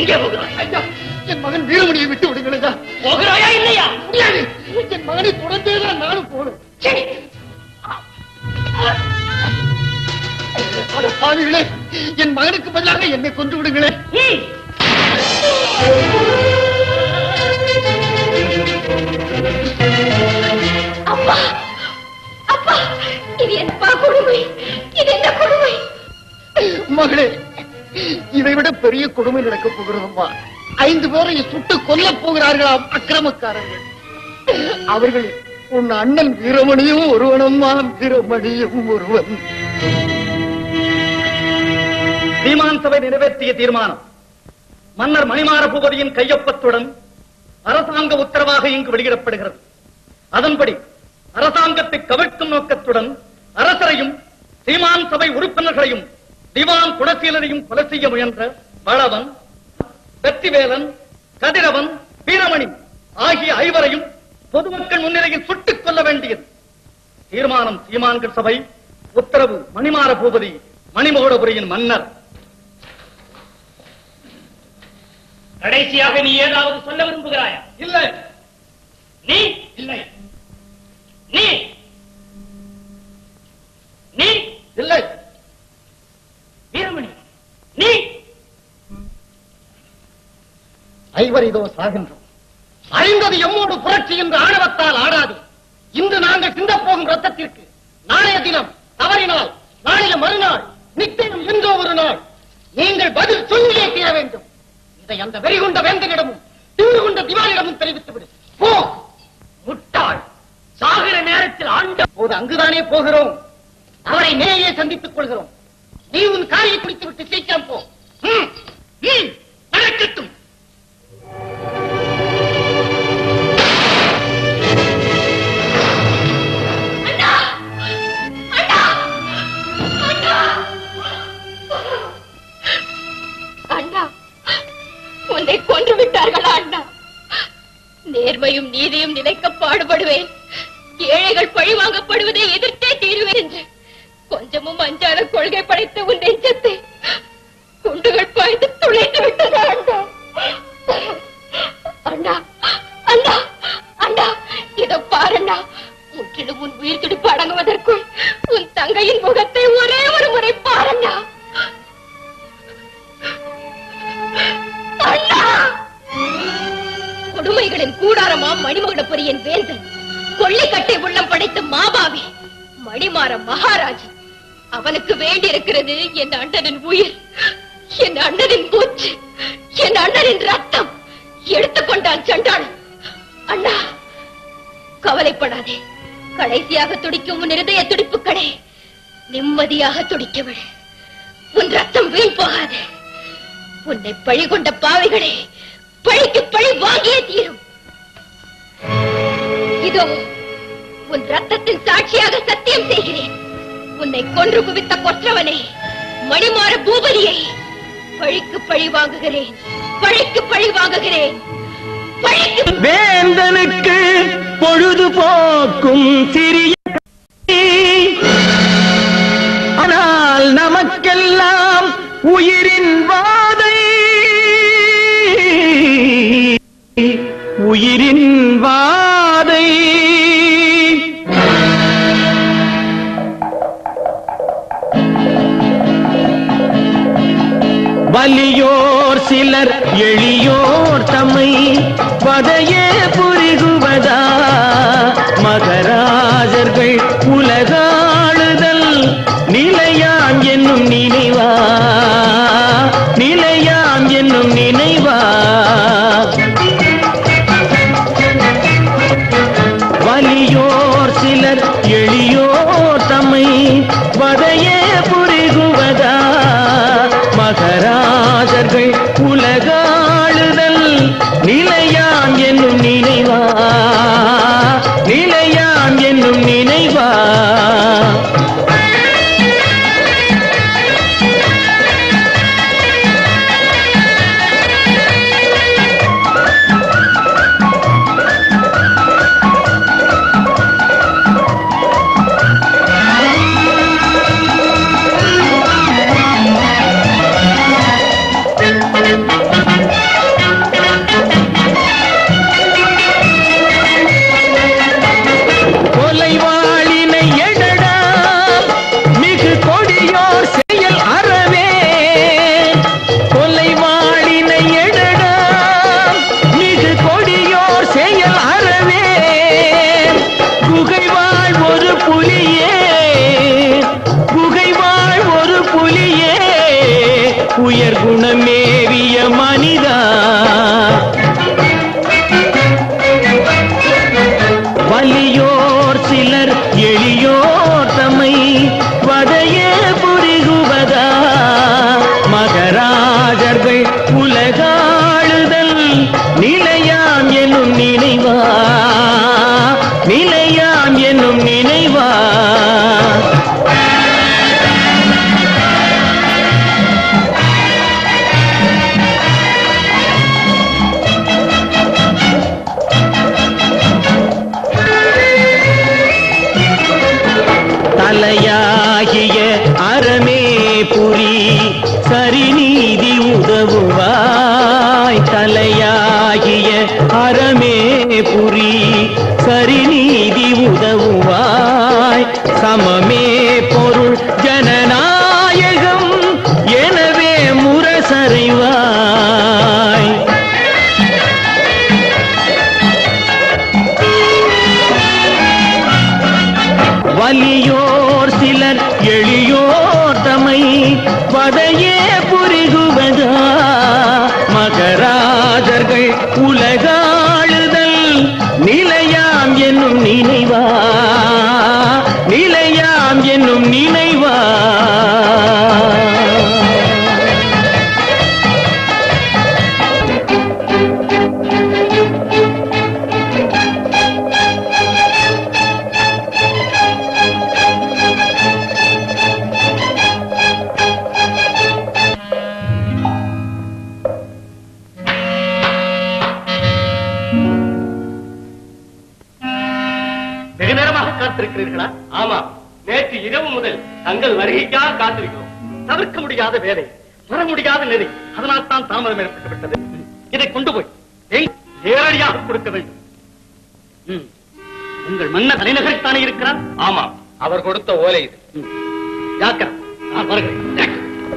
எங்கே போகிறாய் ஐயா என் மகன் வீரமணியை விட்டு விடுங்கள் ஐயா போகிறாயா இல்லையா முடியாது என் மகனை தொடர்ந்தே தான் நானும் போகணும் சரி. அட பாவிகளே என் மகனுக்கு பதிலாக என்னை கொன்று விடுங்களேன் ம். அப்பா அப்பா இது என்னப்பா கொடுமை இது என்ன கொடுமை மகளே இதை விட பெரிய கொடுமை நடக்கப் போகிறதம்மா ஐந்து பேரை சுட்டு கொல்லப் போகிறார்களாம் அக்கிரமக்காரர்கள் அவர்கள் உன் அண்ணன் வீரமணியும் ஒருவனம்மா வீரமணியும் ஒருவன் சீமான் சபை நிறைவேற்றிய தீர்மானம் மன்னர் மணிமார பூபதியின் கையொப்பத்துடன் அரசாங்க உத்தரவாக இங்கு வெளியிடப்படுகிறது அதன்படி அரசாங்கத்தை கவிழ்க்கும் நோக்கத்துடன் அரசரையும் சீமான் சபை உறுப்பினர்களையும் திவான் குணசீலனையும் கொலை செய்ய முயன்ற பழவன் வெற்றிவேலன் கதிரவன் வீரமணி ஆகிய ஐவரையும் பொதுமக்கள் முன்னிலையில் சுட்டுக் கொள்ள வேண்டியது தீர்மானம் சீமான்கள் சபை உத்தரவு மணிமார பூபதி மணிமகுடபுரியின் மன்னர் கடைசியாக நீ ஏதாவது சொல்ல விரும்புகிறாயா இல்லை நீ இல்லை நீ நீ இல்லை வீரமணி நீ ஐவர் இதோ சாகின்றோம் அழிந்தது எம்மோடு புரட்சி என்று ஆணவத்தால் ஆடாது இன்று நாங்கள் சிந்தப் போகும் ரத்தத்திற்கு நாளைய தினம் தவறினால் நாளைய மறுநாள் நிச்சயம் என்றோ ஒரு நாள் நீங்கள் பதில் சொல்லியே தீர வேண்டும் இதை அந்த வெறிகுண்ட வேந்தனிடமும் தீவு கொண்ட திவாலிடமும் தெரிவித்து விடு போ முட்டாள் சாகிற நேரத்தில் ஆண்ட போது அங்குதானே போகிறோம் அவரை நேரே சந்தித்துக் கொள்கிறோம் நீ உன் காரியை குடித்து விட்டு சீக்கிரம் போ ம், ம், நடக்கட்டும் அண்ணா அண்ணா அண்ணா அண்ணா உன்னை கொன்று விட்டார்களா அண்ணா நேர்மையும் நீதியும் நிலைக்க பாடுபடுவேன் ஏழைகள் பழி வாங்கப்படுவதை எதிர்த்தே தீருவேன் என்று கொஞ்சமும் அஞ்சாத கொள்கை படைத்த உன் நெஞ்சத்தை குண்டுகள் பாய்ந்து துளைத்து விட்டதா அண்ணா அண்ணா அண்ணா அண்ணா இதோ பாரண்ணா முற்றிலும் உன் உயிர் துடிப்பு அடங்குவதற்குள் உன் தங்கையின் முகத்தை ஒரே ஒரு முறை பாரண்ணா அண்ணா கொடுமைகளின் கூடாரமாம் மணிமகுடபுரியின் வேந்தன் கொள்ளைக்கட்டை உள்ளம் படைத்த மாபாவி மணிமாற மகாராஜன் அவனுக்கு வேண்டி இருக்கிறது என் அண்ணனின் உயிர் என் அண்ணனின் மூச்சு என் அண்ணனின் ரத்தம் எடுத்துக்கொண்டான் சண்டாளன் அண்ணா கவலைப்படாதே கடைசியாக துடிக்கும் உன் இருதய துடிப்புக்களே நிம்மதியாக துடிக்கவிடு உன் ரத்தம் வீண் போகாது உன்னை பழி கொண்ட பாவிகளே பழிக்கு பழி வாங்கியே தீரும் இதோ உன் ரத்தத்தின் சாட்சியாக சத்தியம் செய்கிறேன் உன்னை கொன்று குவித்த கொற்றவனை மணிமாற பூபதியை பழிக்கு பழி வாங்குகிறேன் பழிக்கு பழி வாங்குகிறேன் பழிக்கு வேந்தனுக்கு பொழுதுபோக்கும் சிறிய ஆனால் நமக்கெல்லாம் உயிரின் வாதை உயிரின் வாதை வலியோர் சிலர் எளியோர் தம்மை பதையே புரிகுவதா மகராஜர்கள் உலகாளுதல் நிலையாம் என்னும் நினைவா நிலையாம் என்னும் நினைவா வலியோர் சிலர் எளியோர் தம்மை வதையே புரிகுவதா மகராஜர்கள் உலகாளுதல் நிலையாம் என்னும் நினைவா நிலையாம் என்னும் நினைவா மேவிய மனிதா வலியோர் சிலர் எளியோர் தம்மை வதையே புரிகுவதா மகராஜர்கள் உலகாளுதல் நிலையாம் எனும் நினைவா நிலையாம் எனும் நினைவா தலையாகிய அறமே புரி சரிநீதி உதவுவாய் தலையாகிய அறமே புரி சரிநீதி உதவுவாய் சமமே பொருள் ஜனநாயகம் எனவே முரசறைவாய் வலியோர் சிலர் எளியோர் தமை வதையே புரிகுவதா மகராஜர்கள் உலகாளுதல் நிலையாம் என்னும் நினைவா நிலையாம் என்னும் நினைவா வெகு நேரமாக காத்திருக்கிறீர்களா ஆமா நேற்று இரவு முதல் தங்கள் வருகைக்காக காத்திருக்கிறோம் தவிர்க்க முடியாத வேலை வர முடியாத நிலை அதனால் தான் தாமதம் ஏற்பட்டு விட்டது இதை கொண்டு போய் எங்க- நேரடியாக கொடுக்க வேண்டும் ம். உங்கள் மன்னர் தலைநகரில் தானே இருக்கிறார் ஆமா அவர் கொடுத்த ஓலை இது ஜாக்கிரம் நான் வருகிறேன் ஜாக்கிரம்.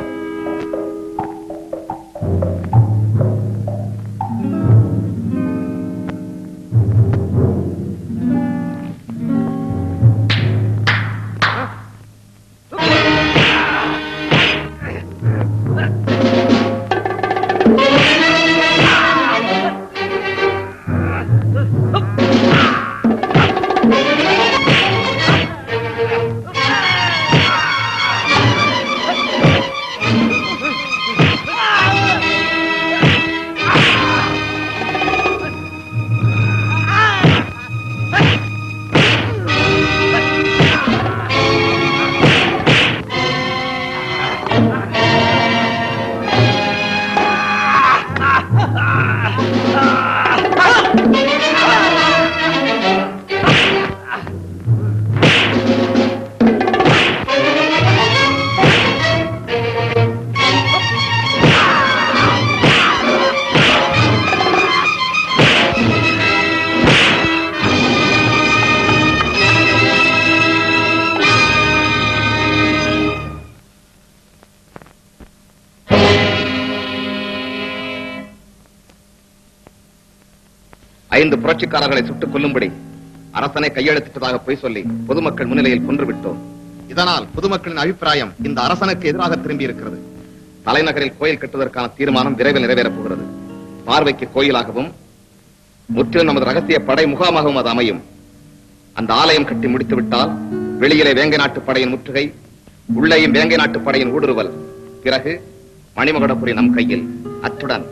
ஐந்து புரட்சிக்காரர்களை சுட்டுக் கொல்லும்படி அரசனை கையெழுத்திட்டதாக பொய் சொல்லி பொதுமக்கள் முன்னிலையில் கொன்று விட்டோம் இதனால் பொதுமக்களின் அபிப்பிராயம் இந்த அரசனுக்கு எதிராக திரும்பி இருக்கிறது தலைநகரில் கோயில் கட்டுவதற்கான தீர்மானம் விரைவில் நிறைவேறப் போகிறது பார்வைக்கு கோயிலாகவும் முற்றிலும் நமது ரகசிய படை முகாமாகவும் அது அமையும் அந்த ஆலயம் கட்டி முடித்து விட்டால் வெளியிலே வேங்கை நாட்டு படையின் முற்றுகை உள்ளேயும் வேங்கை நாட்டு படையின் ஊடுருவல் பிறகு மணிமகுடபுரி நம் கையில் அத்துடன்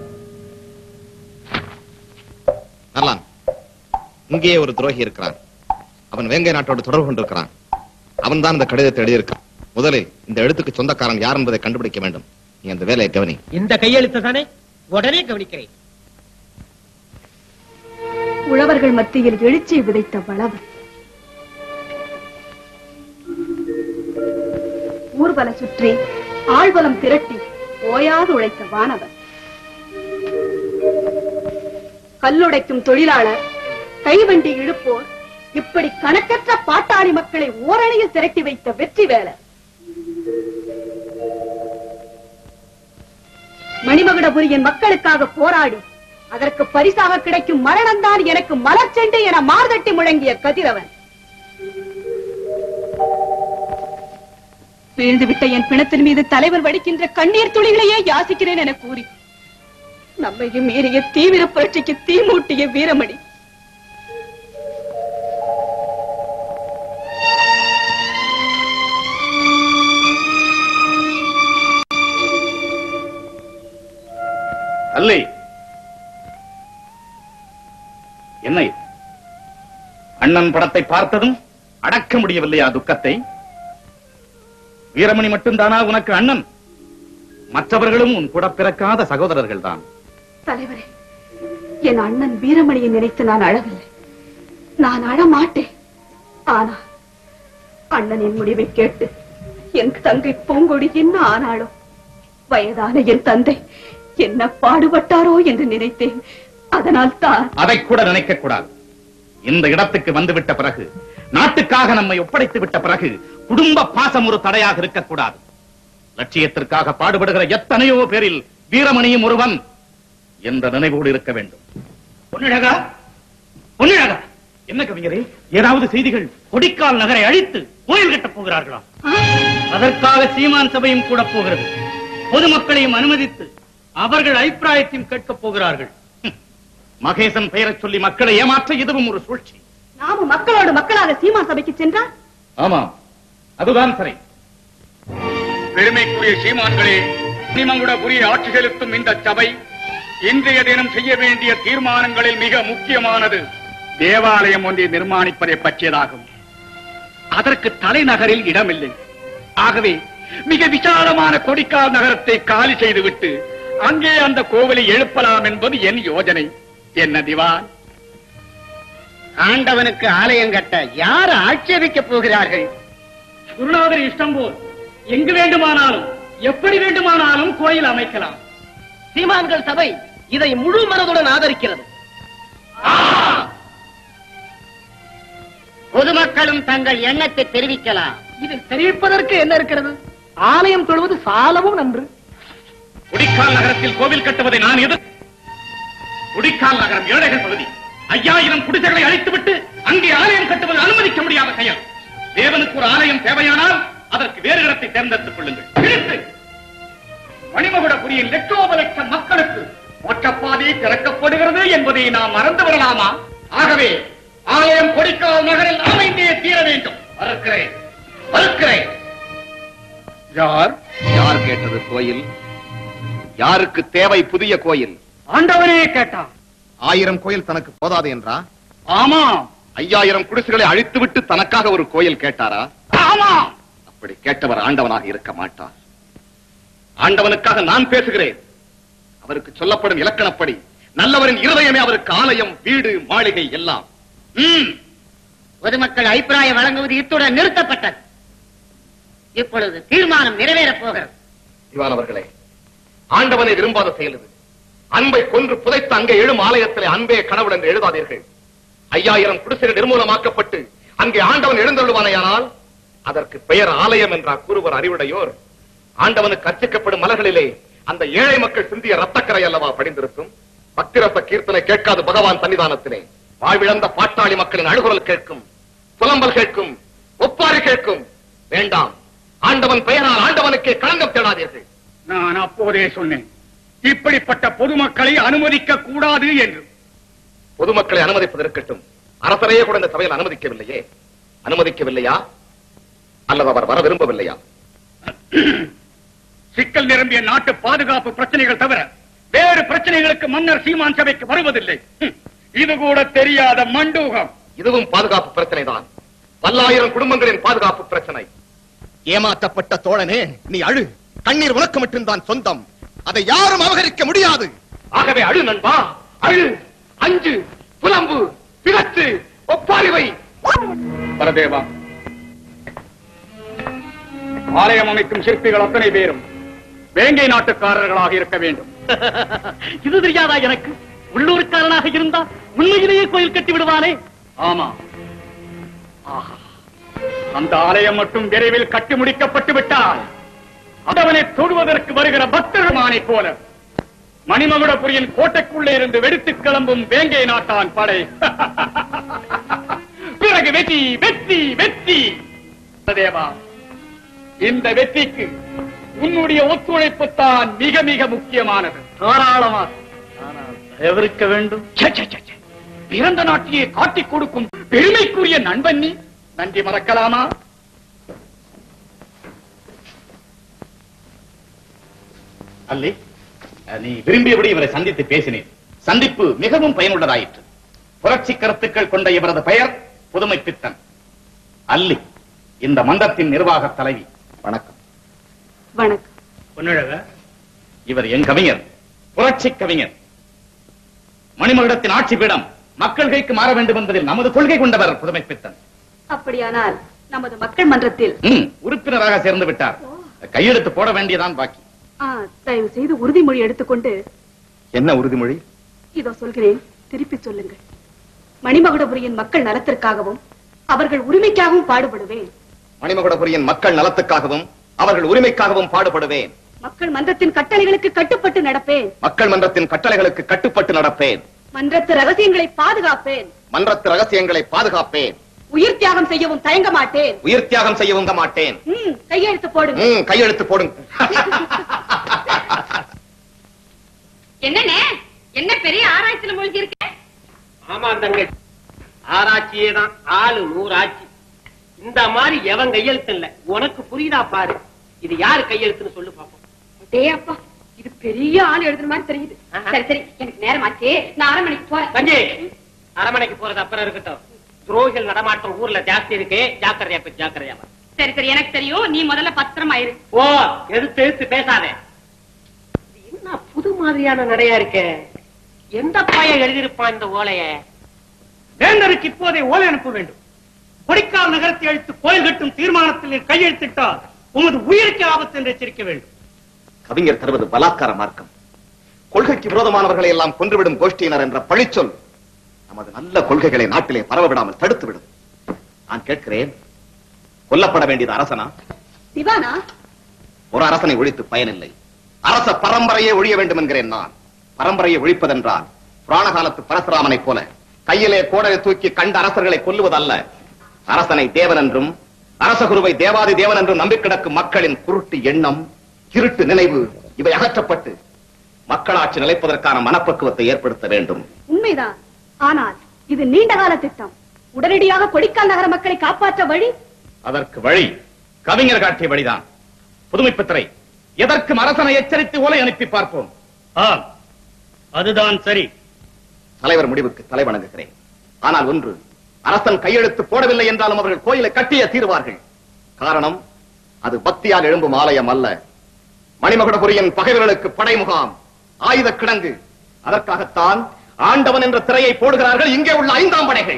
நல்லான் இங்கேயே ஒரு துரோகி இருக்கிறான் அவன் வேங்கை நாட்டோடு தொடர்பு கொண்டிருக்கிறான் அவன் தான் இந்த கடிதத்தை எழுதியிருக்கான் முதலில் இந்த எழுத்துக்கு சொந்தக்காரன் யார் என்பதை கண்டுபிடிக்க வேண்டும் நீ அந்த வேலையை கவனி இந்த கையெழுத்து தானே உடனே கவனிக்கிறேன் உழவர்கள் மத்தியில் எழுச்சியை விதைத்த வளவன் ஊர்வல சுற்றி ஆழ்வலம் திரட்டி ஓயாது உழைத்த வானவன் கல்லுடைக்கும் தொழிலாளர் கைவண்டி இழுப்போர் இப்படி கணக்கற்ற பாட்டாளி மக்களை ஓரணியில் திரட்டி வைத்த வெற்றி வேலர் மணிமகுடபுரியின் மக்களுக்காக போராடி அதற்கு பரிசாக கிடைக்கும் மரணம்தான் எனக்கு மலர்ச்செண்டு என மார்தட்டி முழங்கிய கதிரவன் வீழ்ந்து விட்ட என் பிணத்தின் மீது தலைவர் வடிக்கின்ற கண்ணீர் துளிகளையே யாசிக்கிறேன் என கூறி நம்மையும் மீறிய தீவிர புரட்சிக்கு தீமூட்டிய வீரமணி அல்லை என்ன இது? அண்ணன் படத்தை பார்த்ததும் அடக்க முடியவில்லையா துக்கத்தை வீரமணி மட்டும்தானா உனக்கு அண்ணன் மற்றவர்களும் உன் கூட பிறக்காத சகோதரர்கள் தான் தலைவரே என் அண்ணன் வீரமணியை நினைத்து நான் அழவில்லை நான் அழ மாட்டேன் ஆனா அண்ணனின் முடிவை கேட்டு என் தங்கை பூங்கொடி என்ன ஆனாளோ வயதான என் தந்தை என்ன பாடுபட்டாரோ என்று நினைத்தேன் அதனால் தான் அதை கூட நினைக்க கூடாது இந்த இடத்துக்கு வந்துவிட்ட பிறகு நாட்டுக்காக நம்மை ஒப்படைத்து விட்ட பிறகு குடும்ப பாசம் ஒரு தடையாக இருக்கக்கூடாது லட்சியத்திற்காக பாடுபடுகிற எத்தனையோ பேரில் வீரமணியும் ஒருவன் என்ற நினைவோடு இருக்க வேண்டும் பொன்னிழகா பொன்னிழகா என்ன கவிஞரே ஏதாவது செய்திகள் கொடிக்கால் நகரை அழித்து கோயில் கட்டப் போகிறார்களா அதற்காக சீமான் சபையும் கூட போகிறது பொதுமக்களையும் அனுமதித்து அவர்கள் அபிப்பிராயத்தையும் கேட்கப் போகிறார்கள் ஹம். மகேசன் பெயரைச் சொல்லி மக்களை ஏமாற்ற இதுவும் ஒரு சூழ்ச்சி நாமும் மக்களோடு மக்களாக சீமா சபைக்கு சென்றால் ஆமா அதுதான் சரி பெருமைக்குரிய சீமான்களே புரிய ஆட்சி செலுத்தும் இந்த சபை இன்றைய தினம் செய்ய வேண்டிய தீர்மானங்களில் மிக முக்கியமானது தேவாலயம் ஒன்றை நிர்மாணிப்பதை பற்றியதாகும் அதற்கு தலைநகரில் இடமில்லை ஆகவே மிக விசாலமான கொடிக்கால் நகரத்தை காலி செய்துவிட்டு அங்கே அந்த கோவிலை எழுப்பலாம் என்பது என் யோஜனை என்ன திவான் ஆண்டவனுக்கு ஆலயம் கட்ட யார் ஆட்சேபிக்க போகிறார்கள் குருநாதர் இஷ்டம் போல் எங்கு வேண்டுமானாலும் எப்படி வேண்டுமானாலும் கோயில் அமைக்கலாம் சீமான்கள் சபை இதை முழு மனதுடன் ஆதரிக்கிறது பொதுமக்களும் தங்கள் எண்ணத்தை தெரிவிக்கலாம் இதில் தெரிவிப்பதற்கு என்ன இருக்கிறது ஆலயம் தொழுவது சாலவும் நன்று குடிக்கால் நகரத்தில் கோவில் கட்டுவதை நான் எதிர் குடிக்கால் நகரம் ஏழைகள் பகுதி ஐயாயிரம் குடிசைகளை அழித்துவிட்டு அங்கே ஆலயம் கட்டுவது அனுமதிக்க முடியாத செயல் தேவனுக்கு ஒரு ஆலயம் தேவையானால் அதற்கு வேறு இடத்தை தேர்ந்தெடுத்துக் கொள்ளுங்கள் நிறுத்து. மணிமகுடபுரியின் லட்சோப லட்சம் மக்களுக்கு மொற்றப்பாதை திறக்கப்படுகிறது என்பதை நாம் மறந்து விடலாமா ஆகவே ஆலயம் கொடிக்கால் நகரில் அமைந்தே தீர வேண்டும் மறுக்கிறேன் மறுக்கிறேன் யார் யார் கேட்டது கோயில் யாருக்கு தேவை புதிய கோயில் ஆண்டவனே கேட்டான் ஆயிரம் கோயில் தனக்கு போதாது என்றா ஆமா ஐயாயிரம் குடிசைகளை அழித்துவிட்டு தனக்காக ஒரு கோயில் கேட்டாரா ஆமா அப்படி கேட்டவர் ஆண்டவனாக இருக்க மாட்டார் ஆண்டவனுக்காக நான் பேசுகிறேன் அவருக்கு சொல்லப்படும் இலக்கணப்படி நல்லவரின் இருதயமே அவருக்கு ஆலயம் வீடு மாளிகை எல்லாம் ம், பொதுமக்கள் அபிப்பிராயம் வழங்குவது இத்துடன் நிறுத்தப்பட்டது இப்பொழுது தீர்மானம் நிறைவேறப் போகிறது திவான் அவர்களே ஆண்டவனை விரும்பாத செயல் இது அன்பை கொன்று புதைத்து அங்கே எழும் ஆலயத்திலே அன்பே கடவுள் என்று எழுதாதீர்கள் ஐயாயிரம் குடிசைகள் நிர்மூலமாக்கப்பட்டு அங்கே ஆண்டவன் எழுந்தருள்வானையானால் அதற்கு பெயர் ஆலயம் என்றார் கூறுவர் அறிவுடையோர் ஆண்டவனுக்கு அர்ச்சிக்கப்படும் மலர்களிலே அந்த ஏழை மக்கள் சிந்திய ரத்தக்கரை அல்லவா படிந்திருக்கும் பக்திரச கீர்த்தனை கேட்காது பகவான் சன்னிதானத்திலே வாழ்விழந்த பாட்டாளி மக்களின் அழுகுரல் கேட்கும் புலம்பல் கேட்கும் ஒப்பாரி கேட்கும் வேண்டாம் ஆண்டவன் பெயரால் ஆண்டவனுக்கே களங்கம் தேடாதீர்கள் நான் அப்போதே சொன்னேன் இப்படிப்பட்ட பொதுமக்களை அனுமதிக்க கூடாது என்று பொதுமக்களை அனுமதிப்பது இருக்கட்டும் அரசரையே கூட இந்த சபையில் அனுமதிக்கவில்லையே அனுமதிக்கவில்லையா அல்லது அவர் வர விரும்பவில்லையா சிக்கல் நிரம்பிய நாட்டு பாதுகாப்பு பிரச்சனைகள் தவிர வேறு பிரச்சனைகளுக்கு மன்னர் சீமான் சபைக்கு வருவதில்லை ஹம், இது கூட தெரியாத மண்டூகம் இதுவும் பாதுகாப்பு பிரச்சனை தான் பல்லாயிரம் குடும்பங்களின் பாதுகாப்பு பிரச்சனை ஏமாற்றப்பட்ட தோழனே நீ அழு கண்ணீர் உனக்கு மட்டும்தான் சொந்தம் அதை யாரும் அபகரிக்க முடியாது ஆகவே அழு நண்பா அழு அஞ்சு புலம்பு பிறத்து ஒப்பாரிவை பரதேவா ஆலயம் அமைக்கும் சிற்பிகள் அத்தனை பேரும் வேங்கை நாட்டுக்காரர்களாக இருக்க வேண்டும் இது தெரியாதா எனக்கு உள்ளூர்காரனாக இருந்தா உண்மையிலேயே கோயில் கட்டி விடுவானே ஆமா ஆஹா. அந்த ஆலயம் மட்டும் விரைவில் கட்டி முடிக்கப்பட்டு விட்டால் அதவனை தொடுவதற்கு வருகிற பக்தர்மானை போல மணிமகுடபுரியின் கோட்டைக்குள்ளே இருந்து வெடித்து கிளம்பும் வேங்கை நாட்டான் படை பிறகு வெற்றி வெற்றி வெற்றி தேவா இந்த வெற்றிக்கு உன்னுடைய ஒத்துழைப்பு தான் மிக மிக முக்கியமானது தாராளமாக ஆனால் தயவிருக்க வேண்டும் ச்சே, ச்சே, ச்சே, ச்சே. பிறந்த நாட்டிலே காட்டிக் கொடுக்கும் பெருமைக்குரிய நண்பன் நீ நன்றி மறக்கலாமா அல்லி நீ விரும்பியபடி இவரை சந்தித்து பேசினேன் சந்திப்பு மிகவும் பயனுள்ளதாயிற்று புரட்சி கருத்துக்கள் கொண்ட இவரது பெயர் புதுமை பித்தன் அல்லி இந்த மன்றத்தின் நிர்வாக தலைவி வணக்கம் வணக்கம் பொன்னழக இவர் என் கவிஞர் புரட்சி கவிஞர் மணிமகுடத்தின் ஆட்சி பீடம் மக்கள் கைக்கு மாற வேண்டும் என்பதில் நமது கொள்கை கொண்டவர் புதுமை பித்தன் அப்படியானால் நமது மக்கள் மன்றத்தில் ம், உறுப்பினராக சேர்ந்து விட்டார் கையெழுத்து போட வேண்டியதான் பாக்கி ஆ, தயவு செய்து உறுதிமொழி எடுத்துக்கொண்டு என்ன உறுதிமொழி இதோ சொல்கிறேன் திருப்பி சொல்லுங்கள் மணிமகுடபுரியின் மக்கள் நலத்திற்காகவும் அவர்கள் உரிமைக்காகவும் பாடுபடுவேன் மணிமகுடபுரியின் மக்கள் நலத்துக்காகவும் அவர்கள் உரிமைக்காகவும் பாடுபடுவேன் மக்கள் மன்றத்தின் கட்டளைகளுக்கு கட்டுப்பட்டு நடப்பேன் மக்கள் மன்றத்தின் கட்டளைகளுக்கு கட்டுப்பட்டு நடப்பேன் மன்றத்து ரகசியங்களை பாதுகாப்பேன் மன்றத்து ரகசியங்களை பாதுகாப்பேன் உயிர் தியாகம் செய்யவும் தயங்க மாட்டேன் உயிர் தியாகம் செய்யவும் மாட்டேன் ம், கையெழுத்து போடுங்க ம், கையெழுத்து போடுங்க என்னண்ணே என்ன பெரிய ஆராய்ச்சியில மூழ்கி இருக்க ஆமா தங்க ஆராய்ச்சியே தான் ஆளு நூறு ஆட்சி இந்த மாதிரி எவன் கையெழுத்து இல்ல உனக்கு புரியுதா பாரு இது யாரு கையெழுத்துன்னு சொல்லு பாப்போம் டே அப்பா இது பெரிய ஆள் எழுதுற மாதிரி தெரியுது ஆஹா. சரி சரி எனக்கு நேரம் ஆச்சு நான் அரை மணிக்கு போறேன் தஞ்சி அரமனைக்கு போறது அப்புறம் இருக்கட்டும் துரோகிகள் நடமாட்டம் ஊர்ல ஜாஸ்தி இருக்கு ஜாக்கிரதையா போய் ஜாக்கிரதையா வா. சரி சரி எனக்கு தெரியும் நீ முதல்ல பத்திரமா இரு ஓ எடுத்து எடுத்து பேசாதே இது என்ன புது மாதிரியான நடையா இருக்கே எந்த பையன் எழுதியிருப்பான் இந்த ஓலைய வேந்தருக்கு இப்போதே ஓலை அனுப்ப வேண்டும் கொடிக்கால் நகரத்தை அழித்து கோயில் கட்டும் தீர்மானத்தில் நீ கையெழுத்திட்டால் உமது உயிருக்கு ஆபத்து என்று எச்சரிக்க வேண்டும் கவிஞர் தருவது பலாத்கார மார்க்கம் கொள்கைக்கு விரோதமானவர்களை எல்லாம் கொன்றுவிடும் கோஷ்டியினர் என்ற பழிச்சொல் நமது நல்ல கொள்கைகளை நாட்டிலே பரவவிடாமல் தடுத்துவிடும் நான் கேட்கிறேன் கொல்லப்பட வேண்டியது அரசனா திவானா ஒரு அரசனை ஒழித்து பயனில்லை அரச பரம்பரையே ஒழிய வேண்டும் என்கிறேன் நான் பரம்பரையை ஒழிப்பதென்றால் புராண காலத்து பரசுராமனைப் போல கையிலே கோடலை தூக்கி கண்ட அரசர்களை கொல்லுவதல்ல அரசனை தேவன் என்றும் அரசகுருவை தேவாதி தேவன் என்றும் நம்பிக் கிடக்கும் மக்களின் குருட்டு எண்ணம் திருட்டு நினைவு இவை அகற்றப்பட்டு மக்களாட்சி நிலைப்பதற்கான மனப்பக்குவத்தை ஏற்படுத்த வேண்டும் உண்மைதான் ஆனால் இது நீண்ட கால திட்டம் உடனடியாக கொடிக்கால் நகர மக்களை காப்பாற்ற வழி அதற்கு வழி கவிஞர் காட்டிய வழிதான் புதுமைப்பித்தரை எதற்கும் அரசனை எச்சரித்து ஓலை அனுப்பி பார்ப்போம் ஆம் அதுதான் சரி தலைவர் முடிவுக்கு தலை வணங்குகிறேன் ஆனால் ஒன்று அரசன் கையெழுத்து போடவில்லை என்றாலும் அவர்கள் கோயிலை கட்டிய தீர்வார்கள் காரணம் அது பக்தியால் எழும்பும் ஆலயம் அல்ல மணிமகுடபுரியின் பகைவர்களுக்கு படை முகாம் ஆயுத கிடங்கு அதற்காகத்தான் ஆண்டவன் என்ற திரையை போடுகிறார்கள் இங்கே உள்ள ஐந்தாம் படைகள்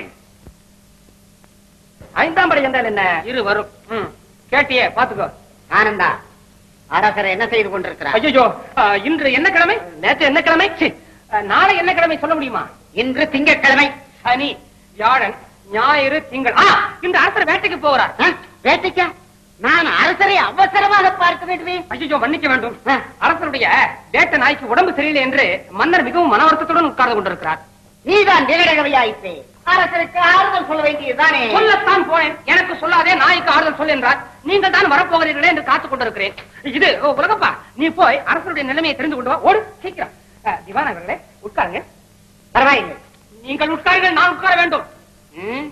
ஐந்தாம் படை என்றால் என்ன இரு வரும் ம். கேட்டியே பாத்துக்கோ ஆனந்தா அரசர் என்ன செய்து கொண்டிருக்கிறார் ஐயோ இன்று என்ன கிழமை நேற்று என்ன கிழமை சி, அஹ், நாளை என்ன கிழமை சொல்ல முடியுமா இன்று திங்கட்கிழமை சனி வியாழன் ஞாயிறு திங்கள் ஆ, இன்று அரசர் வேட்டைக்கு போகிறார் வேட்டைக்கா நான் அரசரை அவசரமாக பார்க்க வேண்டுமே ஐயோ மன்னிக்க வேண்டும் அரசருடைய வேட்டை நாய்க்கு உடம்பு சரியில்லை என்று மன்னர் மிகவும் மன வருத்தத்துடன் உட்கார்ந்து கொண்டிருக்கிறார் நீதான் நிகழகவையாயிற்று அரசருக்கு ஆறுதல் சொல்ல வேண்டியதுதானே சொல்லத்தான் போனேன் எனக்கு சொல்லாதே நாய்க்கு ஆறுதல் சொல் என்றார் நீங்கள் தான் வரப்போகிறீர்களே என்று காத்துக் கொண்டிருக்கிறேன் இது ஓ, உலகப்பா நீ போய் அரசருடைய நிலைமையை தெரிந்து கொண்டு வா ஓடு சீக்கிரம் அஹ், திவான் அவர்களே உட்காருங்க பரவாயில்லை நீங்கள் உட்காருங்கள் நான் உட்கார வேண்டும் ம்?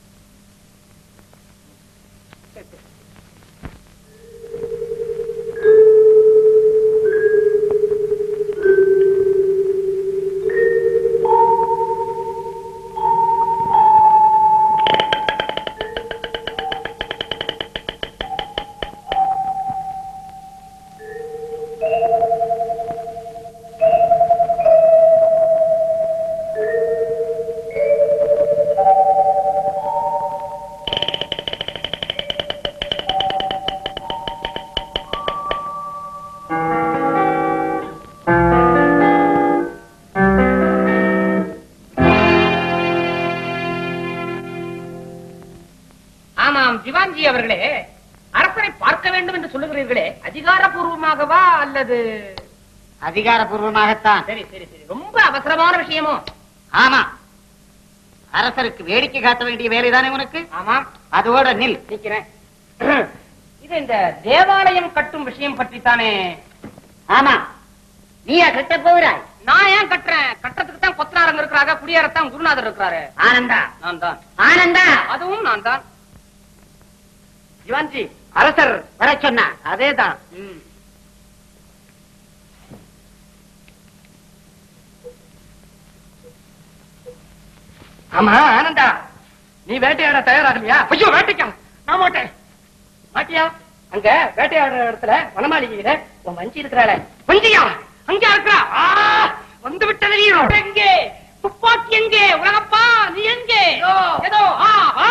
ஆமாம் திவான்ஜி அவர்களே அரசரை பார்க்க வேண்டும் என்று சொல்லுகிறீர்களே அதிகாரப்பூர்வமாகவா அல்லது அதிகாரப்பூர்வமாகத்தான் சரி சரி சரி ரொம்ப அவசரமான விஷயமோ ஆமா அரசருக்கு வேடிக்கை காட்ட வேண்டிய வேலைதானே உனக்கு ஆமாம் அதோட நில் நிக்கிறேன் இது இந்த தேவாலயம் கட்டும் விஷயம் பற்றித்தானே ஆமா நீயா கட்ட போகிறாய் நான் ஏன் கட்டுறேன் கட்டுறதுக்கு தான் கொத்தனாரங்க இருக்கிறாங்க குடியாரத்தான் குருநாதர் இருக்கிறாரு ஆனந்தா நான் தான் ஆனந்தா அதுவும் நான் தான் ஜிவான்ஜி அரசர் வர சொன்னா அதேதான் ஆமா ஆனந்தா நீ வேட்டையாட தயாராகலையா ஐயோ வேட்டைக்கா நான் மாட்டேன் மாட்டியா அங்க வேட்டையாடுற இடத்துல வனமாளிகையில உன் வஞ்சி இருக்கிறாள வஞ்சியா அங்க இருக்கிறா ஆ, வந்து விட்டது நீ எங்கே துப்பாக்கி எங்கே உலகப்பா நீ எங்கே ஏதோ ஆ ஆ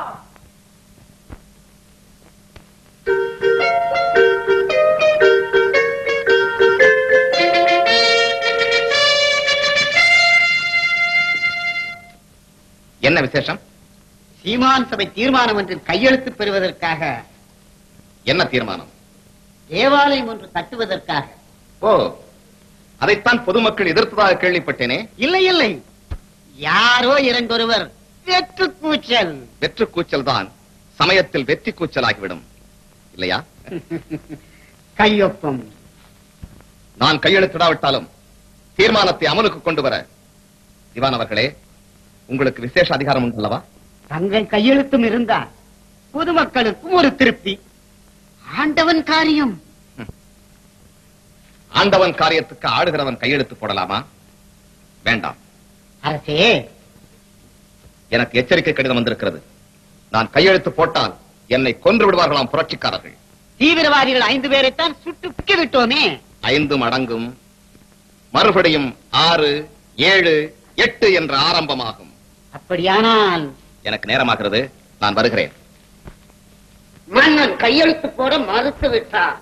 என்ன விசேஷம் சீமான் சபை தீர்மானம் ஒன்றில் கையெழுத்து பெறுவதற்காக என்ன தீர்மானம் தேவாலயம் ஒன்று கட்டுவதற்காக ஓ அதைத்தான் பொதுமக்கள் எதிர்த்ததாக கேள்விப்பட்டேனே இல்லை இல்லை யாரோ இரண்டொருவர் வெற்று கூச்சல் வெற்று கூச்சல் தான் சமயத்தில் வெற்றி கூச்சலாகிவிடும் இல்லையா கையொப்பம் நான் கையெழுத்திடாவிட்டாலும் தீர்மானத்தை அமலுக்கு கொண்டு வர திவான் அவர்களே உங்களுக்கு விசேஷ அதிகாரம் உண்டு அல்லவா தங்கள் கையெழுத்தும் இருந்தால் பொதுமக்களுக்கும் ஒரு திருப்தி ஆண்டவன் காரியம் ஆண்டவன் காரியத்துக்கு ஆடுகிறவன் கையெழுத்து போடலாமா வேண்டாம் அரசே எனக்கு எச்சரிக்கை கடிதம் வந்திருக்கிறது நான் கையெழுத்து போட்டால் என்னை கொன்று விடுவார்களாம் புரட்சிக்காரர்கள் தீவிரவாதிகள் ஐந்து பேரைத்தான் சுட்டு பிக்க விட்டோமே ஐந்து மடங்கும் மறுபடியும் ஆறு ஏழு எட்டு என்ற ஆரம்பமாகும் அப்படியானால் எனக்கு நேரமாகிறது நான் வருகிறேன் மன்னன் கையெழுத்து போட மறுத்து விட்டார்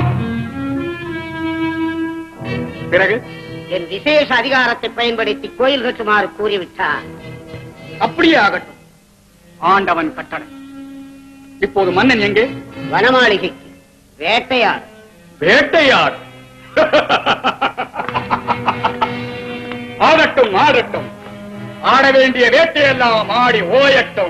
பிறகு என் விசேஷ அதிகாரத்தை பயன்படுத்தி கோயில் கட்டுமாறு கூறிவிட்டார் அப்படியே ஆகட்டும் ஆண்டவன் கட்டளை இப்போது மன்னன் எங்கே வனமாளிகைக்கு வேட்டையார் வேட்டையாடு ஆடட்டும் ஆடட்டும் ஆட வேண்டிய வேட்டையெல்லாம் ஆடி ஓயட்டும்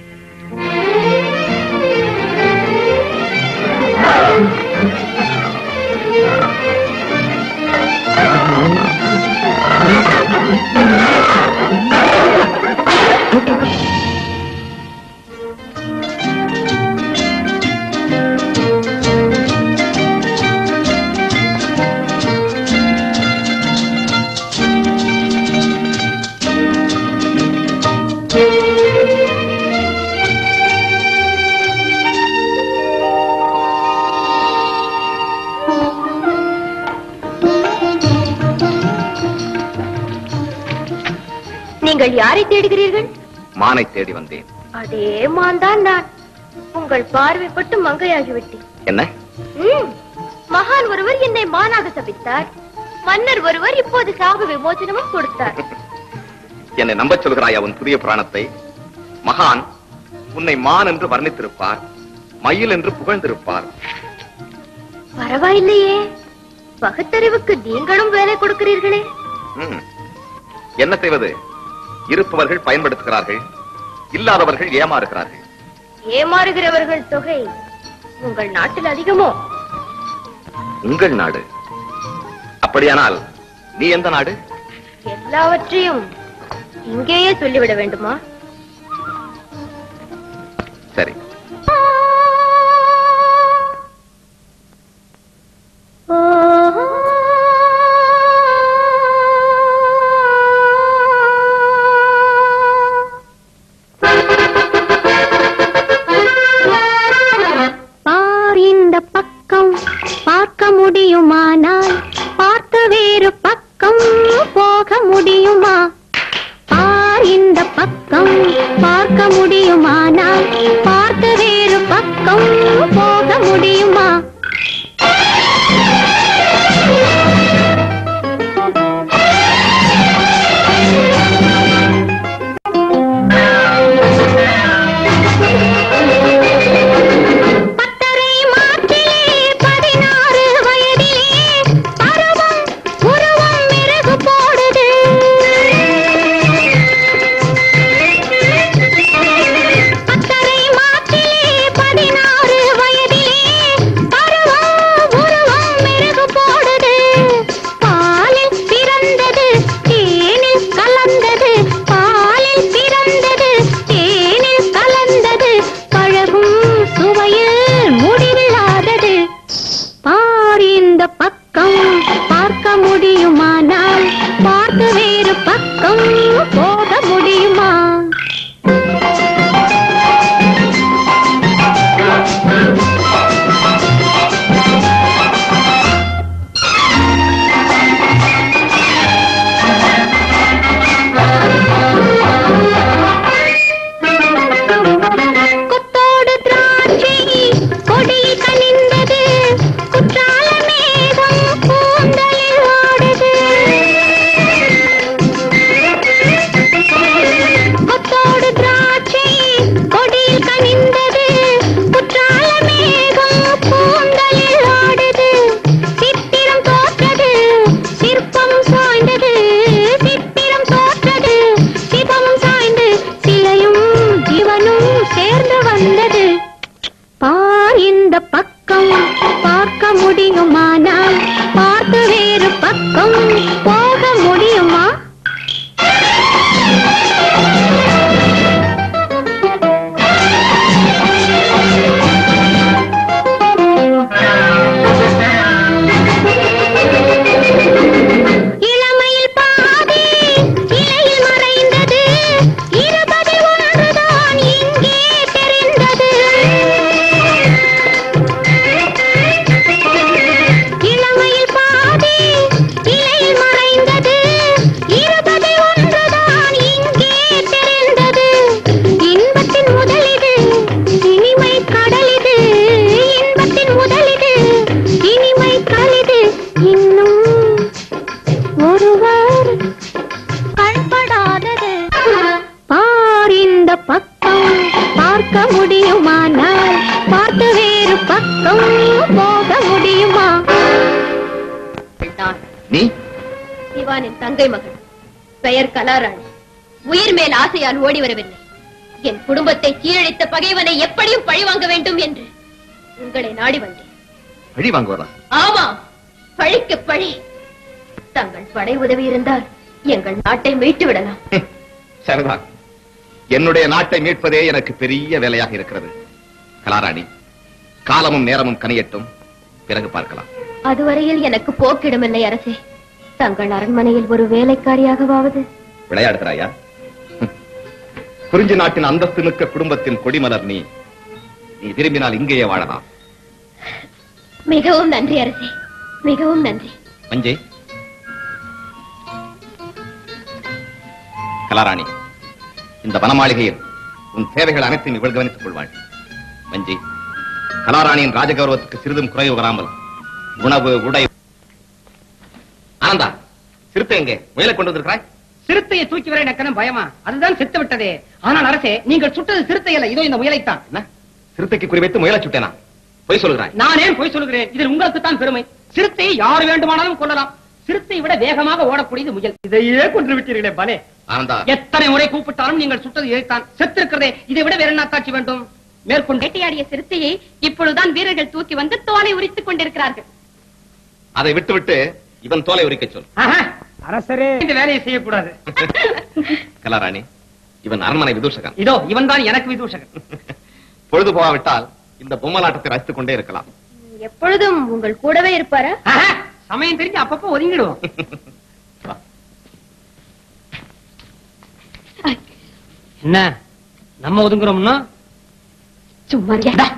நீங்கள் யாரை தேடுகிறீர்கள் மானை தேடி வந்தேன் அதே மான் தான் நான் உங்கள் பார்வைப்பட்டு மங்கையாகிவிட்டேன் என்ன ம், மகான் ஒருவர் என்னை மானாக சபித்தார் மன்னர் ஒருவர் இப்போது சாப விமோசனமும் கொடுத்தார் என்னை நம்பச் சொல்கிறாயா உன் புதிய புராணத்தை மகான் உன்னை மான் என்று வர்ணித்திருப்பார் மயில் என்று புகழ்ந்திருப்பார் பரவாயில்லையே பகுத்தறிவுக்கு நீங்களும் வேலை கொடுக்கிறீர்களே ம். என்ன செய்வது இருப்பவர்கள் பயன்படுத்துகிறார்கள் இல்லாதவர்கள் ஏமாறுகிறார்கள் ஏமாறுகிறவர்கள் தொகை உங்கள் நாட்டில் அதிகமோ உங்கள் நாடு அப்படியானால் நீ எந்த நாடு எல்லாவற்றையும் இங்கேயே சொல்லிவிட வேண்டுமா சரி பார் இந்த பக்கம் பார்க்க முடியுமானால் பார்த்த வேறு பக்கம் போக முடியுமா பார் இந்த பக்கம் பார்க்க முடியுமானால் பார்த்த வேறு பக்கம் போக முடியுமா பத்தரை மாற்றிலே பதினாறு வயதிலே பருவம் உருவம் மிருகு போடுது பத்தரை மா போக முடியுமானால் பார்த்து வேறு பக்கம் போக முடியுமா நான் நீ சிவானின் தங்கை மகள் பெயர் கலாராணி உயிர் மேல் ஆசையால் ஓடி வரவில்லை என் குடும்பத்தை சீரழித்த பகைவனை எப்படியும் பழிவாங்க வேண்டும் என்று உங்களை நாடி வந்தேன் பழி வாங்குவதா ஆமா பழிக்கு பழி தங்கள் படை உதவி இருந்தால் எங்கள் நாட்டை மீட்டு விடலாம் சரிதான் என்னுடைய நாட்டை மீட்பதே எனக்கு பெரிய வேலையாக இருக்கிறது கலாராணி காலமும் நேரமும் கனியட்டும் பிறகு பார்க்கலாம் அதுவரையில் எனக்கு போக்கிடமில்லை அரசே தங்கள் அரண்மனையில் ஒரு வேலைக்காரியாகவாவது விளையாடுகிறாயா ஹம். குறிஞ்சி நாட்டின் அந்தஸ்து மிக்க குடும்பத்தின் கொடிமலர் நீ நீ விரும்பினால் இங்கேயே வாழலாம் மிகவும் நன்றி அரசே மிகவும் நன்றி மஞ்சே கலாராணி இந்த வனமாளிகையில் உன் தேவைகள் அனைத்தையும் இவள் கவனித்துக் கொள்வாள் மஞ்சி கலாராணியின் ராஜகௌரவத்துக்கு சிறிதும் குறைவு வராமல் உணவு உடை ஆனந்தா சிறுத்தை எங்கே முயலை கொண்டு வந்திருக்கிறாய் சிறுத்தையை தூக்கி வர எனக்கு என்ன பயமா அதுதான் செத்து விட்டதே ஆனால் அரசே நீங்கள் சுட்டது சிறுத்தை அல்ல இதோ இந்த முயலைத்தான் என்ன சிறுத்தைக்கு குறிவைத்து முயலை சுட்டேனா பொய் சொல்கிறாய் நான் ஏன் பொய் சொல்லுகிறேன் இதில் உங்களுக்கு தான் பெருமை சிறுத்தையை யார் வேண்டுமானாலும் கொள்ளலாம் சிறுத்தை விட வேகமாக ஓடக்கூடியது முயல் இதையே கொன்று விட்டீர்களே பலே ஆனந்தா எத்தனை முறை கூப்பிட்டாலும் நீங்கள் சுட்டது இதைத்தான் செத்திருக்கிறதே இதை விட வேற என்ன காட்சி வேண்டும் மேற்கொண்டு வேட்டையாடிய சிறுத்தையை இப்பொழுதுதான் வீரர்கள் தூக்கி வந்து தோலை உரித்துக் கொண்டிருக்கிறார்கள் அதை விட்டுவிட்டு இவன் தோலை உரிக்க சொல் ஆஹா, அரசரே இந்த வேலையை செய்யக்கூடாது கலாராணி இவன் அரண்மனை விதூஷகன் இதோ இவன் தான் எனக்கு விதூஷகன் பொழுது போகாவிட்டால் இந்த பொம்மலாட்டத்தை ரசித்துக் கொண்டே இருக்கலாம் எப்பொழுதும் உங்கள் கூடவே இருப்பாரா ஆஹா, சமயம் தெரிஞ்சு அப்பப்போ ஒதுங்கிடுவோம் என்ன நம்ம ஒதுங்குறோம்னா சும்மா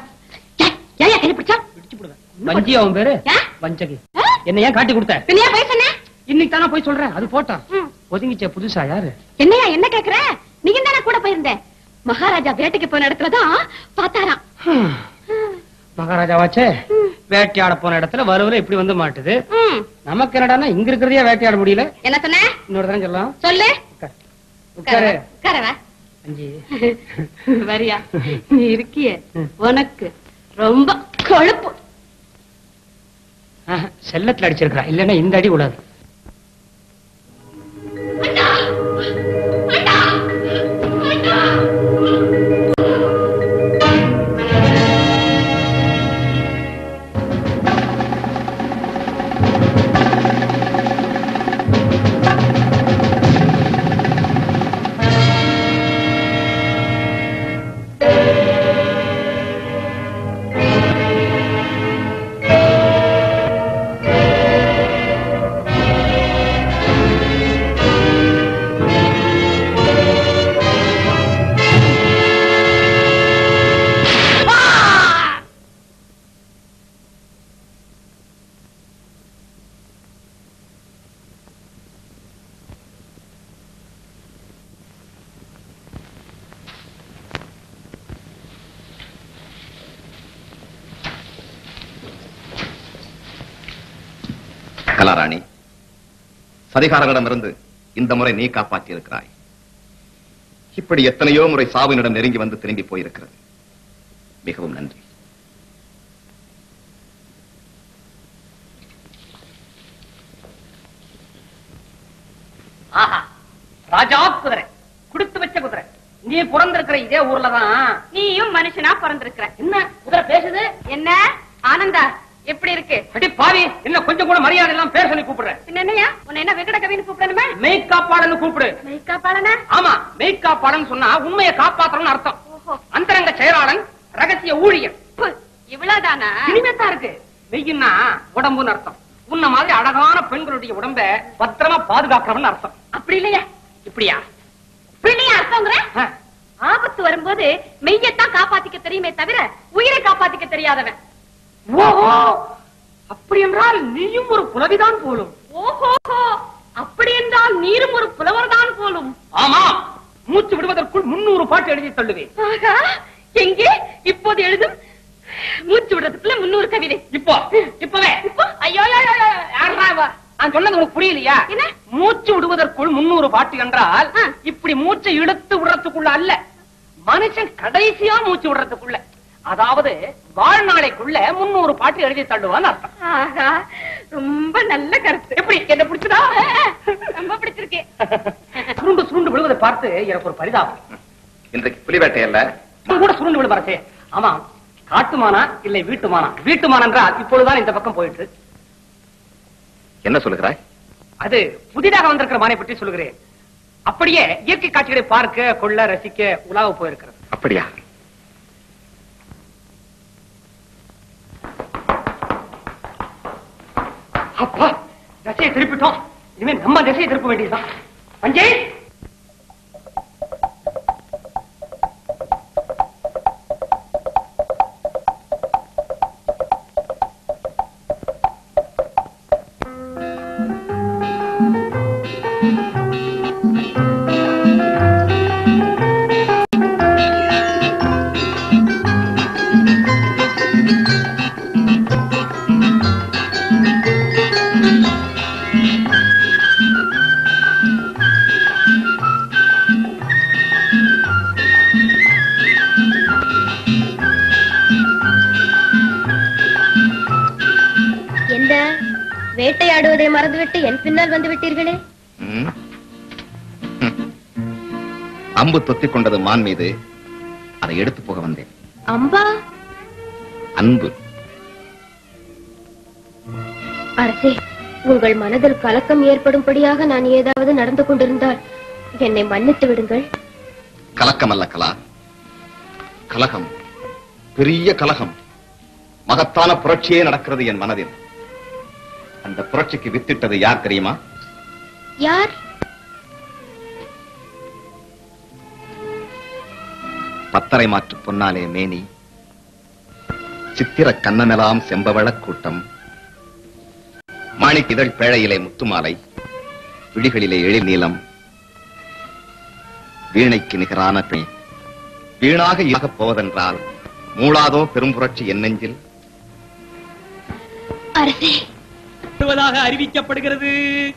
வஞ்சி அவன் பேரு ஆ? வஞ்சகி என்ன ஏன் காட்டி கொடுத்த என்னையா போய் சொன்ன இன்னைக்கு தானே போய் சொல்றேன் அது போட்டான் ம். ஒதுங்கிச்சே புதுசா யாரு என்னையா என்ன கேக்குற நீங்க தானே கூட போயிருந்த மகாராஜா வேட்டைக்கு போன இடத்துலதான் பார்த்தாராம் மகாராஜாவாச்சே வேட்டையாட போன இடத்துல வருவல இப்படி வந்து மாட்டுது ம். நமக்கு என்னடான்னா இங்க இருக்கிறதே வேட்டையாட முடியல என்ன சொன்ன இன்னொரு தரம் சொல்லலாம் சொல்லு உட்கார். உட்காரு உட்காரவா அஞ்சி வரியா நீ இருக்கிய உனக்கு ரொம்ப கொழுப்பு ஆஹா, செல்லத்துல அடிச்சிருக்கா இல்லன்னா இந்த அடி கூடாது கலாராணி சதிகாரங்களிடமிருந்து இந்த முறை நீ காப்பாற்றி இருக்கிறாய் இப்படி எத்தனையோ முறை சாவினிடம் நெருங்கி வந்து திரும்பி போயிருக்கிறது மிகவும் நன்றி ஆஹா ராஜா குதிரை குடுத்து வச்ச குதிரை நீ பிறந்திருக்கிற இதே ஊர்லதான் நீயும் மனுஷனா பிறந்திருக்கிற என்ன குதிரை பேசுது என்ன ஆனந்தா எப்படி இருக்கு அடி பாவி என்ன கொஞ்சம் கூட மரியாதை எல்லாம் பேர் சொல்லி கூப்பிடுற பின்ன என்னையா உன்னை என்ன விகட கவின்னு கூப்பிடணுமே மெய்காப்பாளன்னு கூப்பிடு மெய்க்கா பாலனா ஆமா மெய்காப்பாளன் சொன்னா உண்மையை காப்பாத்தணும்னு அர்த்தம் ஓஹோ அந்தரங்க செயலாளன் ரகசிய ஊழியர் பு, இவ்வளவுதானா இனிமேத்தான் இருக்கு மெய்யின்னா உடம்புன்னு அர்த்தம் உன்ன மாதிரி அழகான பெண்களுடைய உடம்ப பத்திரமா பாதுகாக்கிறவன் அர்த்தம் அப்படி இல்லையா இப்படியா பிள்ளைய அர்த்தங்கிற ஆ, ஆபத்து வரும்போது மெய்யத்தான் காப்பாத்திக்க தெரியுமே தவிர உயிரை காப்பாத்திக்க தெரியாதவன் ஓஹோ அப்படி என்றால் நீயும் ஒரு புலவிதான் போலும் ஓஹோஹோ அப்படி என்றால் நீரும் ஒரு புலவர்தான் போலும் ஆமா மூச்சு விடுவதற்குள் முன்னூறு பாட்டு எழுதி தள்ளுவேன் ஆகா எங்கே இப்போது எழுதும் மூச்சு விடுறதுக்குள்ள முன்னூறு கவிதை இப்போ இப்பவே இப்போ ஐயோ ஐயோ, ஐயோ, ஐயோ, யார்றா இவ? நான் சொன்னது உனக்கு புரியலையா என்ன? மூச்சு விடுவதற்குள் முன்னூறு பாட்டு என்றால் ஆ. இப்படி மூச்சை இழுத்து விடுறதுக்குள்ள அல்ல மனுஷன் கடைசியா மூச்சு விடுறதுக்குள்ள அதாவது வாழ்நாளைக்குள்ள முன்னூறு பாட்டு எழுதி தள்ளுவான்னு அர்த்தம் ஆஹா ரொம்ப நல்ல கருத்து எப்படி என்ன பிடிச்சதா ரொம்ப பிடிச்சிருக்கேன் சுருண்டு சுருண்டு விழுவதை பார்த்து எனக்கு ஒரு பரிதாபம் இன்றைக்கு புலிவேட்டை அல்ல நான் கூட சுருண்டு விழு வரசே ஆமா காட்டுமானா இல்லை வீட்டுமானா வீட்டுமான் என்றால் இப்பொழுதுதான் இந்த பக்கம் போயிட்டு என்ன சொல்லுகிறாய் அது புதிதாக வந்திருக்கிற மானை பற்றி சொல்லுகிறேன் அப்படியே இயற்கை காட்சிகளை பார்க்க கொள்ள ரசிக்க உலாவ போயிருக்கிறது அப்படியா அப்பா திசையை திருப்பிட்டோம் இனிமே நம்ம திசையை திருப்ப வேண்டியதுதான் பஞ்சே என்ன வேட்டையாடுவதை மறந்துவிட்டு என் பின்னால் வந்து விட்டீர்களே ம். ம். அம்பு தொத்திக் கொண்டது மான் மீது அதை எடுத்து போக வந்தேன் அம்பா அன்பு அரசே உங்கள் மனதில் கலக்கம் ஏற்படும்படியாக நான் ஏதாவது நடந்து கொண்டிருந்தால் என்னை மன்னித்து விடுங்கள் கலக்கம் அல்ல கலா கலகம் பெரிய கலகம் மகத்தான புரட்சியே நடக்கிறது என் மனதில் அந்த புரட்சிக்கு வித்திட்டது யார் தெரியுமா யார் பத்தரை மாற்று பொன்னாலே மேனி சித்திர கண்ணமெல்லாம் செம்பவளக் கூட்டம் மாணிக் இதழ் பேழையிலே முத்துமாலை விழிகளிலே எழில் நீளம் வீணைக்கு நிகரான பெண் வீணாக இல்லாகப் போவதென்றால் மூளாதோ பெரும் புரட்சி என் நெஞ்சில் அரசே வருவதாக அறிவிக்கப்படுகிறது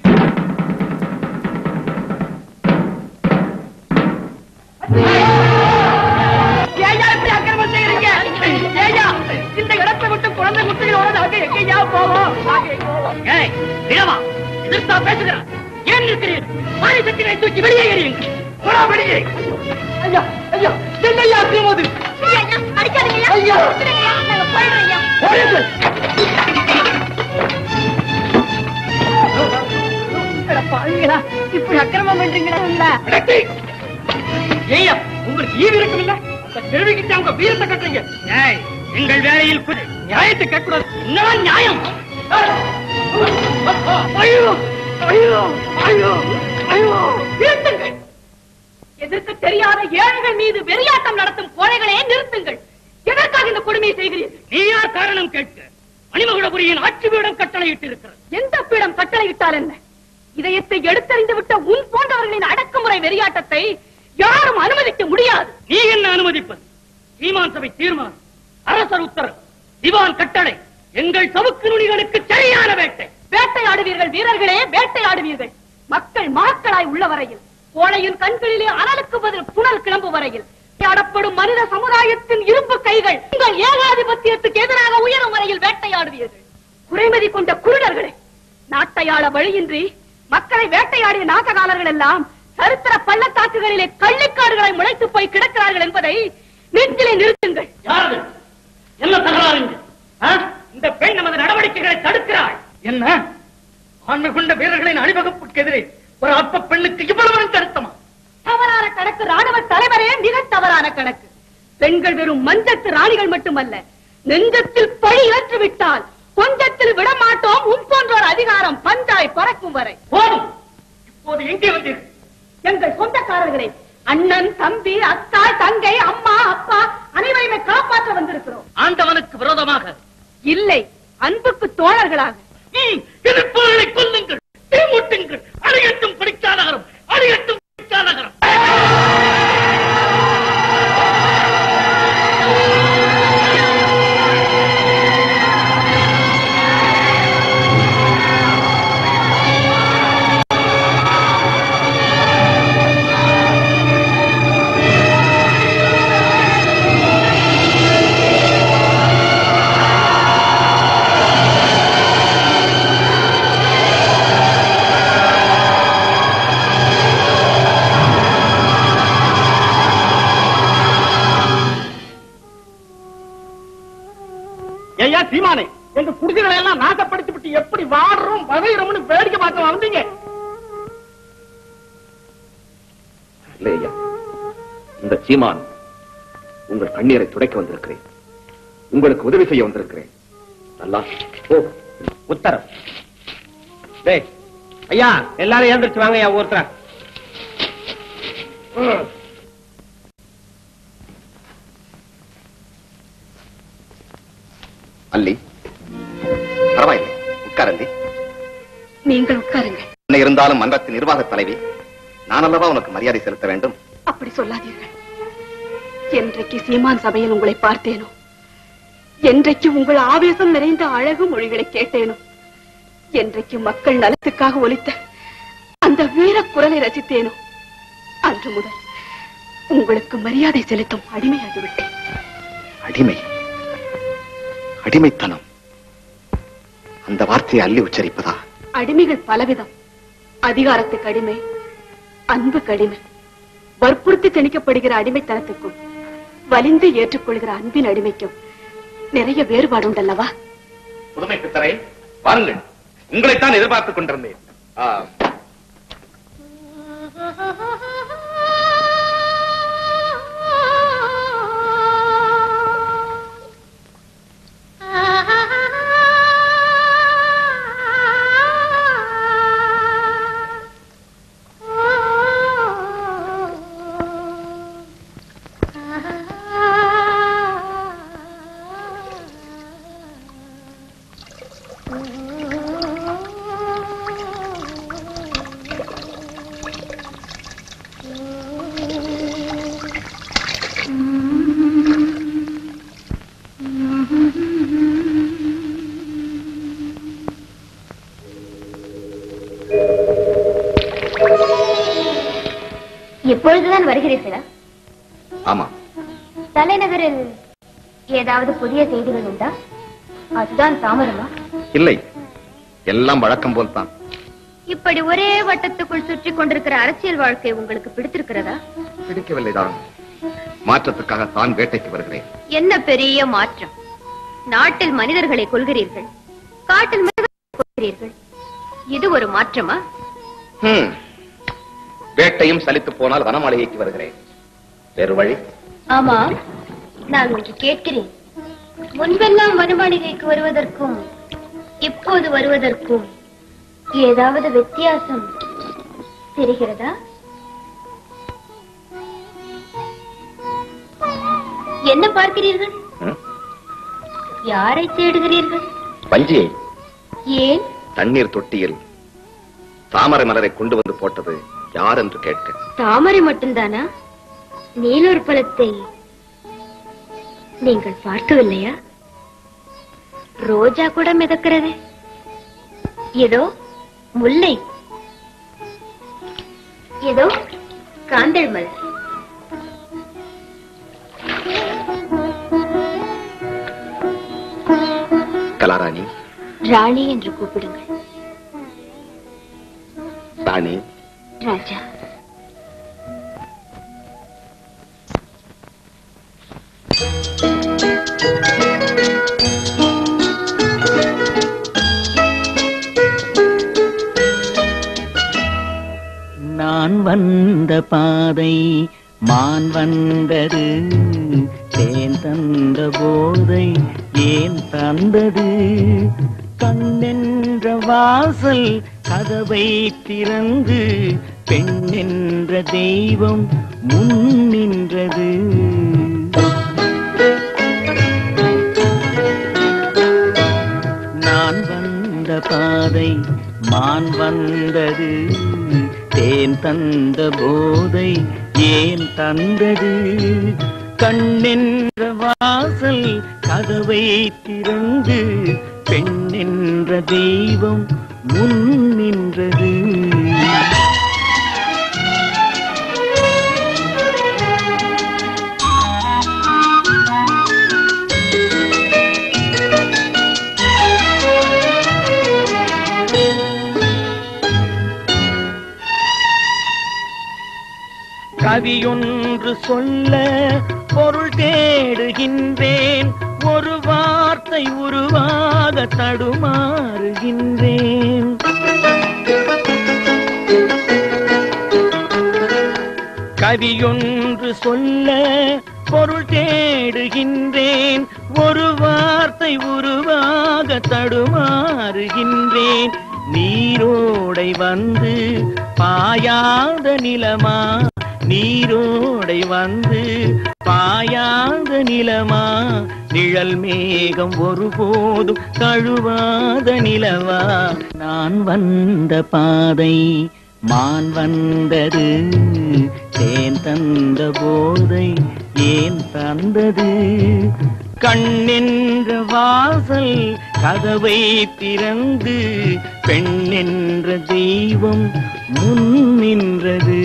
ஏயா இப்படி அக்கிரமம் செய்யறீங்க ஏயா இந்த இடத்தை விட்டு குழந்தை குட்டிகளோட நாங்க எங்கேயா போவோம் நாங்க எங்க போவோம்? ஏய் இடமா எதிர்த்தா பேசுகிறேன் ஏன் இருக்கிறீர்கள் மாறி சத்திரை தூக்கி வெளியே எறியுங்க போடா வெளியே ஐயா ஐயா என்னையா அக்கிரமம் அது ஐயா போடுங்கள். அட பாவிங்களா, இப்படி அக்கிரமம் பண்றீங்களா அடக்கி. ஏய்யா உங்களுக்கு ஈவு இருக்கும் இல்ல அந்த கேள்விக்கு அவங்க வீரத்தை கட்டுறீங்க ஏய் எங்கள் வேலையில் குறை நியாயத்தை கேட்கக்கூடாது என்னதான் நியாயம் ஐயோ ஐயோ ஐயோ ஐயோ நிறுத்துங்கள் எதிர்க்க தெரியாத ஏழைகள் மீது வெறியாட்டம் நடத்தும் கோழைகளே நிறுத்துங்கள் எதற்காக இந்த கொடுமையை செய்கிறீர்கள் நீ யார் காரணம் கேட்க மணிமகுடபுரியின் ஆட்சி பீடம் கட்டளையிட்டு இருக்கிறது எந்த பீடம் கட்டளையிட்டால் என்ன இதயத்தை எடுத்தறிந்து விட்ட உன் போன்றவர்களின் அடக்குமுறை வெறியாட்டத்தை யாரும் அனுமதிக்க முடியாது நீ என்ன அனுமதிப்பது சீமான் சபை தீர்மானம் அரசர் உத்தரவு திவான் கட்டளை எங்கள் சவுக்கு நுனிகளுக்கு சரியான வேட்டை வேட்டையாடுவீர்கள் வீரர்களே வேட்டையாடுவீர்கள் மக்கள் மாக்களாய் உள்ள வரையில் கோழையின் கண்களிலே அனலுக்கு பதில் புனல் கிளம்பு வரையில் வேட்டையாடப்படும் மனித சமுதாயத்தின் இரும்பு கைகள் உங்கள் ஏகாதிபத்தியத்துக்கு எதிராக உயரும் வரையில் வேட்டையாடுவீர்கள் குறைமதி கொண்ட குருடர்களே நாட்டையாள வழியின்றி மக்களை வேட்டையாடிய நாசகாலர்கள் எல்லாம் சரித்திர பள்ளத்தாக்குகளிலே கள்ளிக்காடுகளை முளைத்து போய் கிடக்கிறார்கள் என்பதை நெஞ்சிலே நிறுத்துங்கள் யாரு என்ன தகராறு இங்கு? ஆ? இந்த பெண் நமது நடவடிக்கைகளை தடுக்கிறாள் என்ன ஆண்மை கொண்ட வீரர்களின் அணிவகுப்புக்கு எதிரே ஒரு அற்ப பெண்ணுக்கு இவ்வளவு கருத்தமா தவறான கணக்கு ராணுவ தலைவரே மிக தவறான கணக்கு பெண்கள் வெறும் மஞ்சத்து ராணிகள் மட்டுமல்ல நெஞ்சத்தில் பழி ஏற்று விட்டால் கொஞ்சத்தில் விடமாட்டோம் உன் போன்றோர் அதிகாரம் பஞ்சாய் பறக்கும் வரை போதும் இப்போது எங்கே வந்தீர்கள் எங்கள் சொந்தக்காரர்களே அண்ணன் தம்பி அக்கா தங்கை அம்மா அப்பா அனைவரையுமே காப்பாற்ற வந்திருக்கிறோம் ஆண்டவனுக்கு விரோதமாக இல்லை அன்புக்கு தோழர்களாக ம், எதிர்ப்புகளை கொல்லுங்கள் தீமூட்டுங்கள் அழியட்டும் படிச்சா நகரம் அழியட்டும் படிச்சா நகரம் அரசே பகையிறோம்னு வேடிக்கை பார்க்க வந்தீங்க இல்லை ஐயா இந்த சீமான் உங்கள் கண்ணீரை துடைக்க வந்திருக்கிறேன் உங்களுக்கு உதவி செய்ய வந்திருக்கிறேன் நல்லா ஓ உத்தரம் டேய் ஐயா எல்லாரும் எழுந்திருச்சு வாங்க ஐயா ஒருத்தர அல்லி பரவாயில்லை உட்காரந்தி நீங்கள் உட்காருங்க என்ன இருந்தாலும் மன்றத்தின் நிர்வாக தலைவி நான் அல்லவா உனக்கு மரியாதை செலுத்த வேண்டும் அப்படி சொல்லாதீர்கள் என்றைக்கு சீமான் சபையில் உங்களை பார்த்தேனோ என்றைக்கு உங்கள் ஆவேசம் நிறைந்த அழகு மொழிகளை கேட்டேனோ என்றைக்கு மக்கள் நலத்துக்காக ஒலித்த அந்த வீர குரலை ரசித்தேனோ அன்று முதல் உங்களுக்கு மரியாதை செலுத்தும் அடிமையாகிவிட்டேன் அடிமை அடிமைத்தனம் அந்த வார்த்தையை அள்ளி உச்சரிப்பதா அடிமைகள் பலவிதம் அதிகாரத்துக்கு அடிமை அன்புக்கு அடிமை வற்புறுத்தி திணிக்கப்படுகிற அடிமைத்தனத்துக்கும் வலிந்து ஏற்றுக்கொள்கிற அன்பின் அடிமைக்கும் நிறைய வேறுபாடு உண்டல்லவா புதுமை பித்தரை வாருங்கள் உங்களைத்தான் எதிர்பார்த்துக் கொண்டிருந்தேன் ஆ, இப்பொழுதுதான் வருகிறீர்களா ஆமா தலைநகரில் ஏதாவது புதிய செய்திகள் உண்டா அதுதான் தாமதமா இல்லை எல்லாம் வழக்கம் போல்தான் இப்படி ஒரே வட்டத்துக்குள் சுற்றி கொண்டிருக்கிற அரசியல் வாழ்க்கை உங்களுக்கு பிடித்திருக்கிறதா பிடிக்கவில்லைதான் மாற்றத்துக்காக தான் வேட்டைக்கு வருகிறேன் என்ன பெரிய மாற்றம் நாட்டில் மனிதர்களை கொள்கிறீர்கள் காட்டில் மிருகங்களை கொள்கிறீர்கள் இது ஒரு மாற்றமா ஹம். வேட்டையும் சலித்து போனால் வனமாளிகைக்கு வருகிறேன் வேறு வழி ஆமா நான் ஒன்று கேட்கிறேன் முன்பெல்லாம் வனமாளிகைக்கு வருவதற்கும் இப்போது வருவதற்கும் ஏதாவது வித்தியாசம் தெரிகிறதா என்ன பார்க்கிறீர்கள் ம்? யாரை தேடுகிறீர்கள் வஞ்சியை ஏன் தண்ணீர் தொட்டியில் தாமரை மலரை கொண்டு வந்து போட்டது யார் என்று கேட்க தாமரை மட்டும்தானா நீலூர் பழத்தை நீங்கள் பார்க்கவில்லையா ரோஜா கூட மிதக்கிறது ஏதோ முல்லை ஏதோ காந்தள் மலர் கலாராணி ராணி என்று கூப்பிடுங்கள் ராணி ராஜா நான் வந்த பாதை மான் வந்தது தேன் தந்த போதை ஏன் தந்தது கண்ணென்ற வாசல் கதவை திறந்து பெண் என்ற தெய்வம் முன் நின்றது நான் வந்த பாதை மான் வந்தது தேன் தந்த போதை ஏன் தந்தது கண்ணென்ற வாசல் கதவை திறந்து பெண் என்ற தெய்வம் முன் நின்றது கவியொன்று சொல்ல பொருள் தேடுகின்றேன் ஒரு வார்த்தை உருவாக தடுமாறுகின்றேன் கவியொன்று சொல்ல பொருள் தேடுகின்றேன் ஒரு வார்த்தை உருவாக தடுமாறுகின்றேன் நீரோடை வந்து பாயாத நிலமா நீரோடை வந்து பாயாத நிலமா நிழல் மேகம் ஒருபோதும் தழுவாத நிலவா நான் வந்த பாதை மான் வந்தது தேன் தந்த போதை ஏன் தந்தது கண்ணென்ற வாசல் கதவை திறந்து பெண் என்ற தெய்வம் முன் நின்றது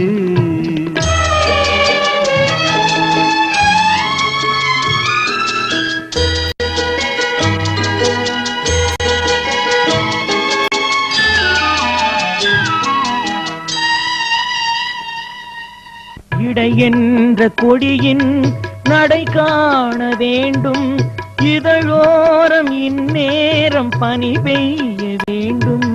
இடை என்ற கொடியின் நடை காண வேண்டும் இதழோரம் இந்நேரம் பனி பெய்ய வேண்டும்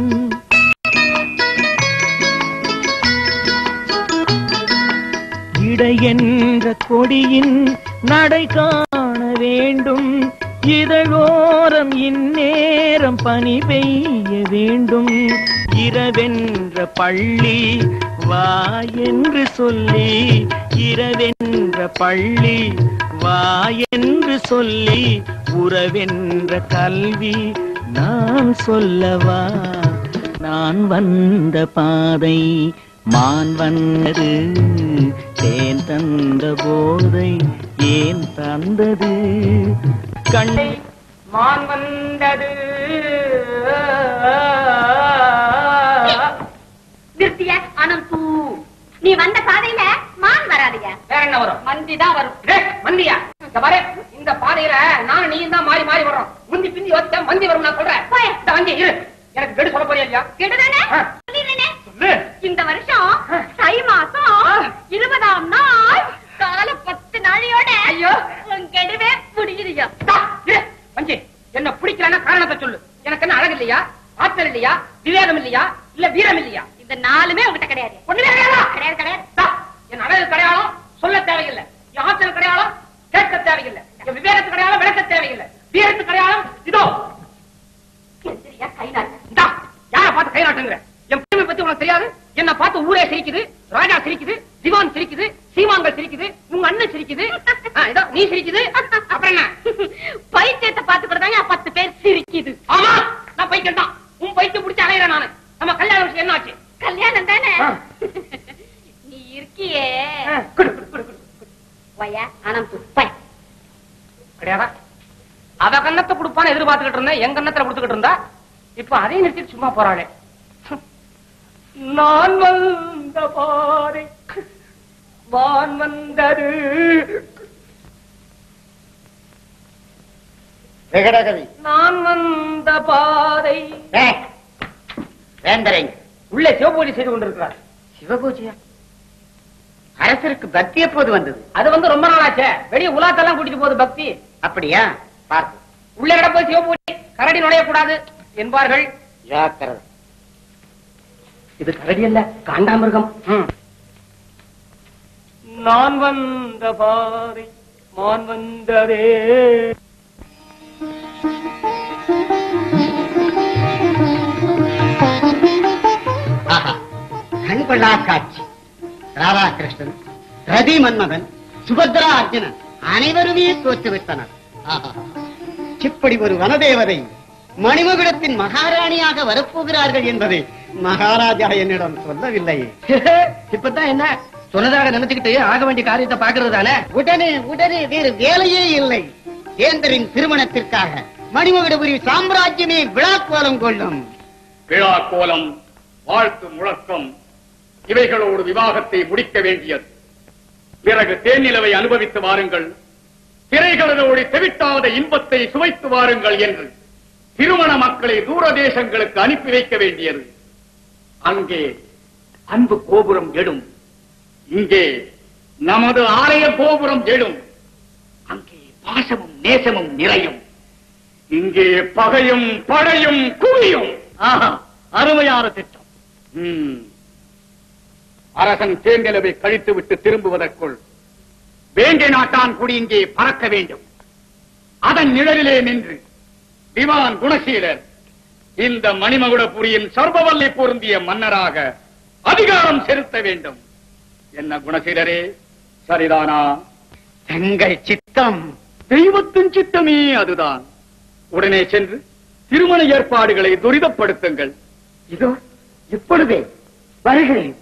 இடை என்ற கொடியின் நடை காண வேண்டும் இதழோரம் இந்நேரம் பனி பெய்ய வேண்டும் இரவென்ற பள்ளி வா என்று சொல்லி இரவென்ற பள்ளி வா என்று சொல்லி உறவென்ற கல்வி நான் சொல்லவா நான் வந்த பாதை மான் வந்தது தேன் தந்த போதை ஏன் தந்தது கண்ணை மான் வந்தது நிறுத்திய அனந்து நீ வந்த பாதையில மான் வராதுங்க வேற என்ன வரும் மந்தி தான் வரும் டேய், மந்தியா இந்த பாரு இந்த பாதையில நானும் நீயும் தான் மாறி மாறி வர்றோம் முந்தி பிந்தி வச்ச மந்தி வரும் நான் சொல்றேன் போய். இந்த வண்டி இரு எனக்கு கெடு சொல்ல போறியா இல்லையா கெடுதானே ஆ. சொல்லிடுறேனே. சொல்லு இந்த வருஷம் தை மாசம் இருபதாம் நாள் கால பத்து நாளையோட ஐயோ. உன் கெடுவே முடியுதுயா தா, இரு வஞ்சி என்ன பிடிக்கலன்னா காரணத்தை சொல்லு எனக்கு என்ன அழகு இல்லையா ஆற்றல் இல்லையா விவேகம் இல்லையா இல்ல வீரம் இல்லையா இந்த நாலுமே உங்ககிட்ட கிடையாது ஒண்ணுமே கிடையாதா கிடையாது கிடையாது தா, என் அழகு கிடையாளம் சொல்ல தேவையில்லை என் ஆற்றல் கிடையாளம் கேட்க தேவையில்லை என் விவேகத்து கிடையாளம் விளக்க தேவையில்லை வீரத்து கிடையாளம் இதோ எந்திரியா கை நாட்டு இந்தா, யார பார்த்து கை நாட்டுங்கிற என் பெருமை பத்தி உனக்கு தெரியாது என்ன பார்த்து ஊரே சிரிக்குது ராஜா சிரிக்குது திவான் சிரிக்குது சீமான்கள் சிரிக்குது உங்க அண்ணன் சிரிக்குது ஆ, இதோ நீ சிரிக்குது அப்புறம் என்ன பைத்தியத்தை பார்த்து கொடுத்தாங்க பத்து பேர் சிரிக்குது ஆமா நான் பைத்தியம் தான் உன் பைத்தியம் பிடிச்ச அலையிறேன் நானு நம்ம கல்யாண விஷயம் என்ன ஆச்சு கல்யாணம் தானே ஆ. நீ இருக்கியே ஆ, குடு, குடு, குடு, குடு. வயா அனந்து பை கிடையாதா அவ கண்ணத்தை கொடுப்பான்னு எதிர்பார்த்துக்கிட்டு இருந்தேன் என் கண்ணத்துல கொடுத்துக்கிட்டு இருந்தா இப்ப அதையும் நிறுத்திட்டு சும்மா போறாளே நான் வந்த பாதை வான் வந்தது விகடகவி நான் வந்த பாதை வேந்தரை உள்ளே சிவபூஜை செய்து கொண்டிருக்கிறார் சிவபூஜையா அரசருக்கு பக்தி எப்போது வந்தது அது வந்து ரொம்ப நாளாச்சே வெளியே உலாத்தெல்லாம் கூட்டிட்டு போகுது பக்தி அப்படியா பார்த்து உள்ளே கிடப்பது சிவபூஜை கரடி நுழையக்கூடாது என்பார்கள் ஜாக்கிரதை இது கரடி அல்ல காண்டாமிருகம் நான் வந்த பாதை மான் வந்ததே ஆஹா கண்கொள்ளா காட்சி ராதாகிருஷ்ணன் ரதி மன்மதன் சுபத்ரா அர்ஜுனன் அனைவருமே தோற்றுவிட்டனர் ஆஹா இப்படி ஒரு வனதேவதை மணிமகுடத்தின் மகாராணியாக வரப்போகிறார்கள் என்பதை மகாராஜா என்னிடம் சொல்லவில்லையே இப்பதான் என்ன சொன்னதாக நினைச்சுக்கிட்டு ஆக வேண்டிய காரியத்தை பாக்குறது தானே உடனே உடனே வேறு வேலையே இல்லை வேந்தரின் திருமணத்திற்காக மணிமகுடபுரி சாம்ராஜ்யமே விழா கோலம் கொள்ளும் விழா கோலம் வாழ்த்து முழக்கம் இவைகளோடு விவாகத்தை முடிக்க வேண்டியது பிறகு தேனிலவை அனுபவித்து வாருங்கள் திரைகளோடு தெவிட்டாத இன்பத்தை சுவைத்து வாருங்கள் என்று திருமண மக்களை தூர தேசங்களுக்கு அனுப்பி வைக்க வேண்டியது அங்கே அன்பு கோபுரம் எடும் இங்கே நமது ஆலய கோபுரம் எழும் அங்கே பாசமும் நேசமும் நிறையும் இங்கே பகையும் படையும் குவியும் ஆஹா அருமையான திட்டம் ம். அரசன் தேர்ந்தெலவை கழித்து விட்டு திரும்புவதற்குள் வேங்கை நாட்டான் குடி இங்கே பறக்க வேண்டும் அதன் நிழலிலே நின்று திவான் குணசீலர் இந்த மணிமகுடபுரியின் சர்வவல்லை பொருந்திய மன்னராக அதிகாரம் செலுத்த வேண்டும் என்ன குணசீலரே சரிதானா தங்கள் சித்தம் தெய்வத்தின் சித்தமே அதுதான் உடனே சென்று திருமண ஏற்பாடுகளை துரிதப்படுத்துங்கள் இதோ இப்பொழுதே வருகிறேன்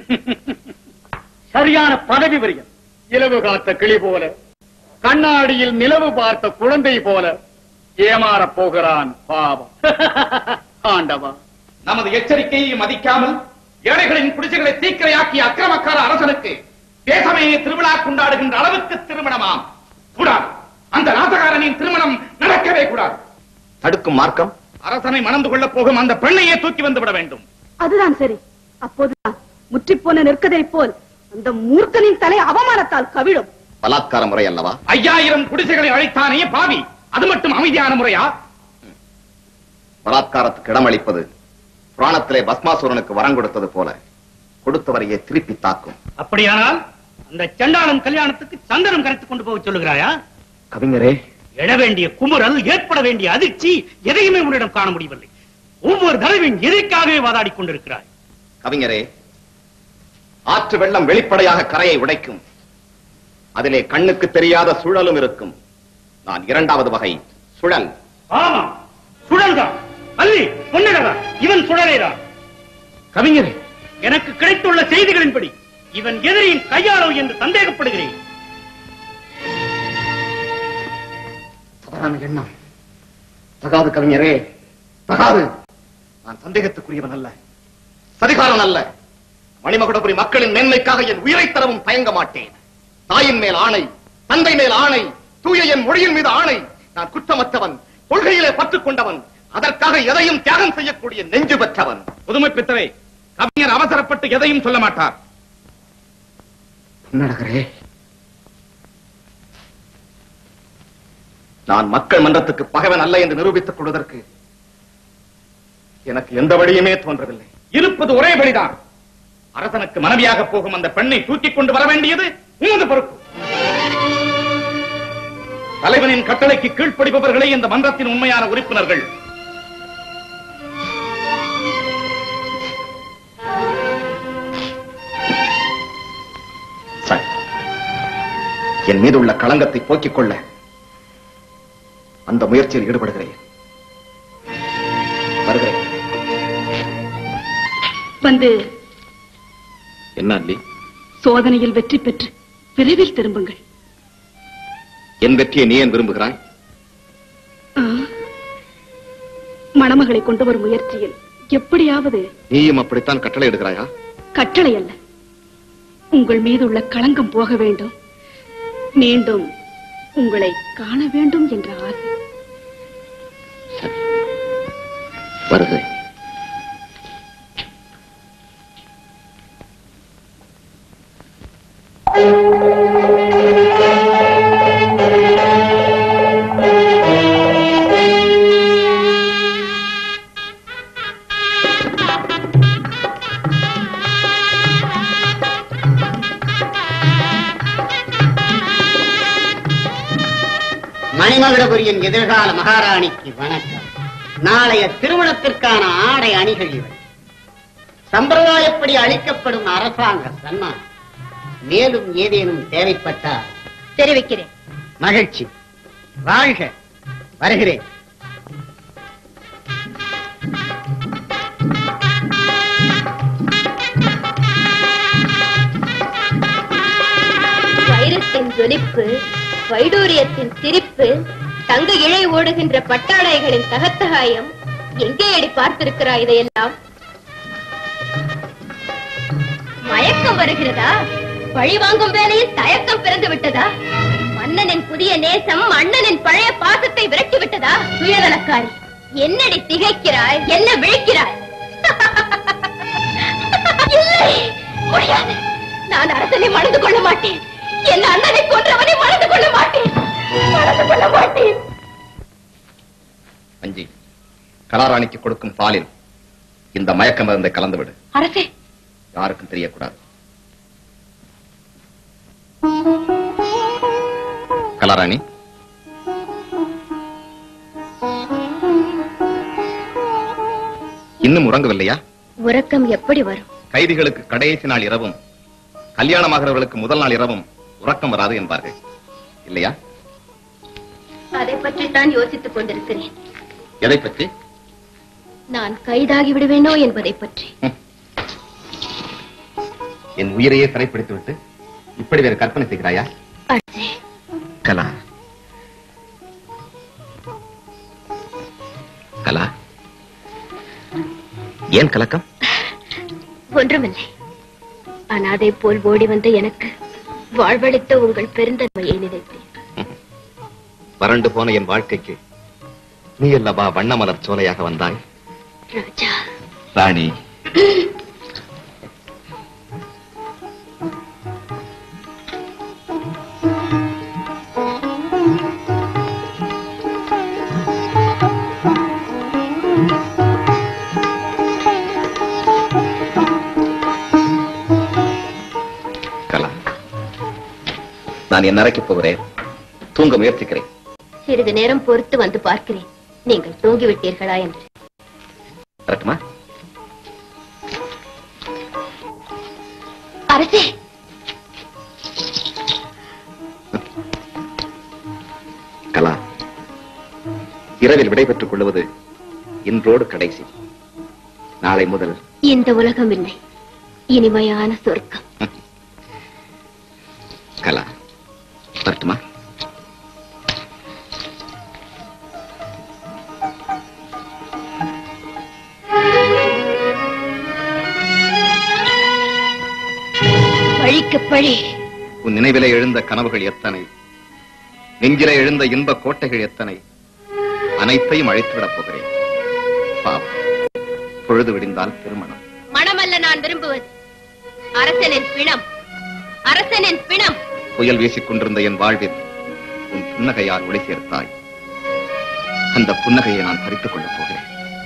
சரியான பதவி வரியம் இலவு காத்த கிளி போல கண்ணாடியில் நிலவு பார்த்த குழந்தை போல ஏமாறப் போகிறான் பாவம் ஆண்டவா நமது எச்சரிக்கையை மதிக்காமல் ஏழைகளின் குடிசைகளை தீக்கிரையாக்கிய அக்கிரமக்கார அரசனுக்கு தேசமே திருவிழா கொண்டாடுகின்ற அளவுக்கு திருமணமாம் கூடாது அந்த நாசகாரனின் திருமணம் நடக்கவே கூடாது தடுக்கும் மார்க்கம் அரசனை மணந்து கொள்ளப் போகும் அந்த பெண்ணையே தூக்கி வந்து விட வேண்டும் அதுதான் சரி அப்போதுதான் முற்றிப்போன நெற்கதை போல் அந்த மூர்க்கனின் தலை அவமானத்தால் கவிழும் பலாத்கார முறை அல்லவா ஐயாயிரம் குடிசைகளை அழைத்தானே பாவி அது மட்டும் அமைதியான முறையா பலாத்காரத்துக்கு இடமளிப்பது புராணத்திலே பஸ்மாசுரனுக்கு வரம் கொடுத்தது போல கொடுத்தவரையே திருப்பி தாக்கும் அப்படியானால் அந்த சண்டாளன் கல்யாணத்துக்கு சந்தனம் கரைத்துக் கொண்டு போக சொல்லுகிறாயா கவிஞரே எழ வேண்டிய குமுறல் ஏற்பட வேண்டிய அதிர்ச்சி எதையுமே உன்னிடம் காண முடியவில்லை ஒவ்வொரு தடவையும் எதற்காகவே வாதாடிக் கொண்டிருக்கிறாய் கவிஞரே ஆற்று வெள்ளம் வெளிப்படையாக கரையை உடைக்கும் அதிலே கண்ணுக்கு தெரியாத சுழலும் இருக்கும் நான் இரண்டாவது வகை சுழல் ஆமா சுழல்தான் அல்லி பொன்னிடவா இவன் சுழலேதான் கவிஞரே எனக்கு கிடைத்துள்ள செய்திகளின்படி இவன் எதிரியின் கையாளவு என்று சந்தேகப்படுகிறேன் தவறான எண்ணம் தகாது கவிஞரே தகாது நான் சந்தேகத்துக்குரியவன் அல்ல சதிகாரன் அல்ல மணிமகுடபுரி மக்களின் மேன்மைக்காக என் உயிரை தரவும் தயங்க மாட்டேன் தாயின் மேல் ஆணை தந்தை மேல் ஆணை தூய என் மொழியின் மீது ஆணை நான் குற்றமற்றவன் கொள்கையிலே பற்றுக் கொண்டவன் அதற்காக எதையும் தியாகம் செய்யக்கூடிய நெஞ்சு பெற்றவன் புதுமை பித்தவை கவிஞர் அவசரப்பட்டு எதையும் சொல்ல மாட்டார் புன்னழகரே நான் மக்கள் மன்றத்துக்கு பகைவன் அல்ல என்று நிரூபித்துக் கொள்வதற்கு எனக்கு எந்த வழியுமே தோன்றவில்லை இருப்பது ஒரே வழிதான் அரசனுக்கு மனைவியாக போகும் அந்த பெண்ணை தூக்கிக் கொண்டு வர வேண்டியது உமது பொறுப்பு தலைவனின் கட்டளைக்கு கீழ்ப்படிபவர்களே இந்த மன்றத்தின் உண்மையான உறுப்பினர்கள் சரி. என் மீது உள்ள களங்கத்தை போக்கிக் கொள்ள அந்த முயற்சியில் ஈடுபடுகிறேன் வருகிறேன் வந்து என்ன அல்லி சோதனையில் வெற்றி பெற்று விரைவில் திரும்புங்கள் என் வெற்றியை நீ ஏன் விரும்புகிறாய் ஆ. மணமகளை கொண்டு வரும் முயற்சியில் எப்படியாவது நீயும் அப்படித்தான் கட்டளை இடுகிறாயா கட்டளை அல்ல உங்கள் மீது உள்ள களங்கம் போக வேண்டும் மீண்டும் உங்களை காண வேண்டும் என்ற ஆசை வருகிறேன் மணிமகுடபுரியின் எதிர்கால மகாராணிக்கு வணக்கம் நாளைய திருமணத்திற்கான ஆடை அணிகள் இவை சம்பிரதாயப்படி அளிக்கப்படும் அரசாங்க சன்மானம் மேலும் ஏதேனும் தேவைப்பட்டால் தெரிவிக்கிறேன் மகிழ்ச்சி வாழ்க வருகிறேன் வைரத்தின் ஜொலிப்பு வைடூரியத்தின் சிரிப்பு தங்க இழை ஓடுகின்ற பட்டாடைகளின் தகத்தகாயம் எங்கே அடி பார்த்திருக்கிறாய் இதையெல்லாம் மயக்கம் வருகிறதா பழி வாங்கும் வேலையில் தயக்கம் பிறந்து விட்டதா மன்னனின் புதிய நேசம் அண்ணனின் பழைய பாசத்தை விரட்டி விட்டதா சுயநலக்காரி என்னடி திகைக்கிறாய் என்ன விழிக்கிறாய் இல்லை முடியாது நான் அரசனை மணந்து கொள்ள மாட்டேன் என் அண்ணனை கொன்றவனை மணந்து கொள்ள மாட்டேன் மணந்து கொள்ள மாட்டேன் அஞ்சி கலாராணிக்கு கொடுக்கும் பாலில் இந்த மயக்க மருந்தை கலந்து விடு அரசே யாருக்கும் தெரியக்கூடாது கலாராணி இன்னும் உறங்கவில்லையா உறக்கம் எப்படி வரும் கைதிகளுக்கு கடைசி நாள் இரவும் கல்யாணமாகிறவர்களுக்கு முதல் நாள் இரவும் உறக்கம் வராது என்பார்கள் இல்லையா அதை பற்றி தான் யோசித்துக் கொண்டிருக்கிறேன் எதை பற்றி நான் கைதாகி விடுவேனோ என்பதை பற்றி என் உயிரையே சிறைப்பிடித்து விட்டு இப்படி வேறு கற்பனை செய்கிறாயா அரசே கலா கலா ஏன் கலக்கம் ஒன்றுமில்லை அனாதை போல் ஓடி வந்த எனக்கு வாழ்வளித்த உங்கள் பெருந்தன்மையை நினைத்தேன் வறண்டு போன என் வாழ்க்கைக்கு நீ அல்லவா வண்ணமலர் சோலையாக வந்தாய் ராஜா ராணி கலா நான் என் அறைக்கு போகிறேன் தூங்க முயற்சிக்கிறேன் சிறிது நேரம் பொறுத்து வந்து பார்க்கிறேன் நீங்கள் தூங்கிவிட்டீர்களா என்று வரட்டுமா அரசே கலா இரவில் விடைபெற்றுக் கொள்வது இன்றோடு கடைசி நாளை முதல் இந்த உலகம் இல்லை இனிமையான சொர்க்கம் கலா வரட்டுமா பழிக்கு பழி உன் நினைவிலே எழுந்த கனவுகள் எத்தனை நெஞ்சிலே எழுந்த இன்ப கோட்டைகள் எத்தனை அனைத்தையும் அழைத்து விடப் போகிறேன் பாவம் பொழுது விடிந்தால் திருமணம் மனமல்ல நான் விரும்புவது அரசனின் பிணம் அரசனின் பிணம் புயல் வீசிக் கொண்டிருந்த என் வாழ்வில் உன் புன்னகையால் ஒளி சேர்த்தாய் அந்த புன்னகையை நான் பறித்துக் கொள்ளப் போகிறேன்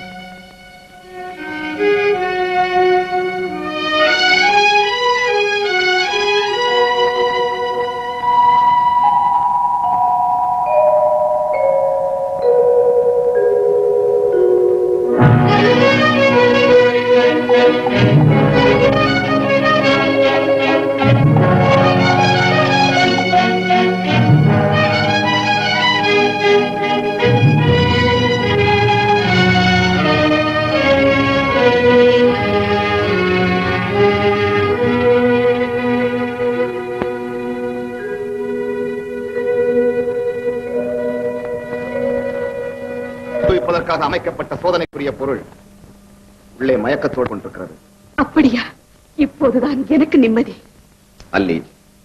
வைப்பதற்காக அமைக்கப்பட்ட சோதனைக்குரிய பொருள் உள்ளே மயக்கத்தோடு கொண்டிருக்கிறது அப்படியா இப்போதுதான் எனக்கு நிம்மதி அல்லி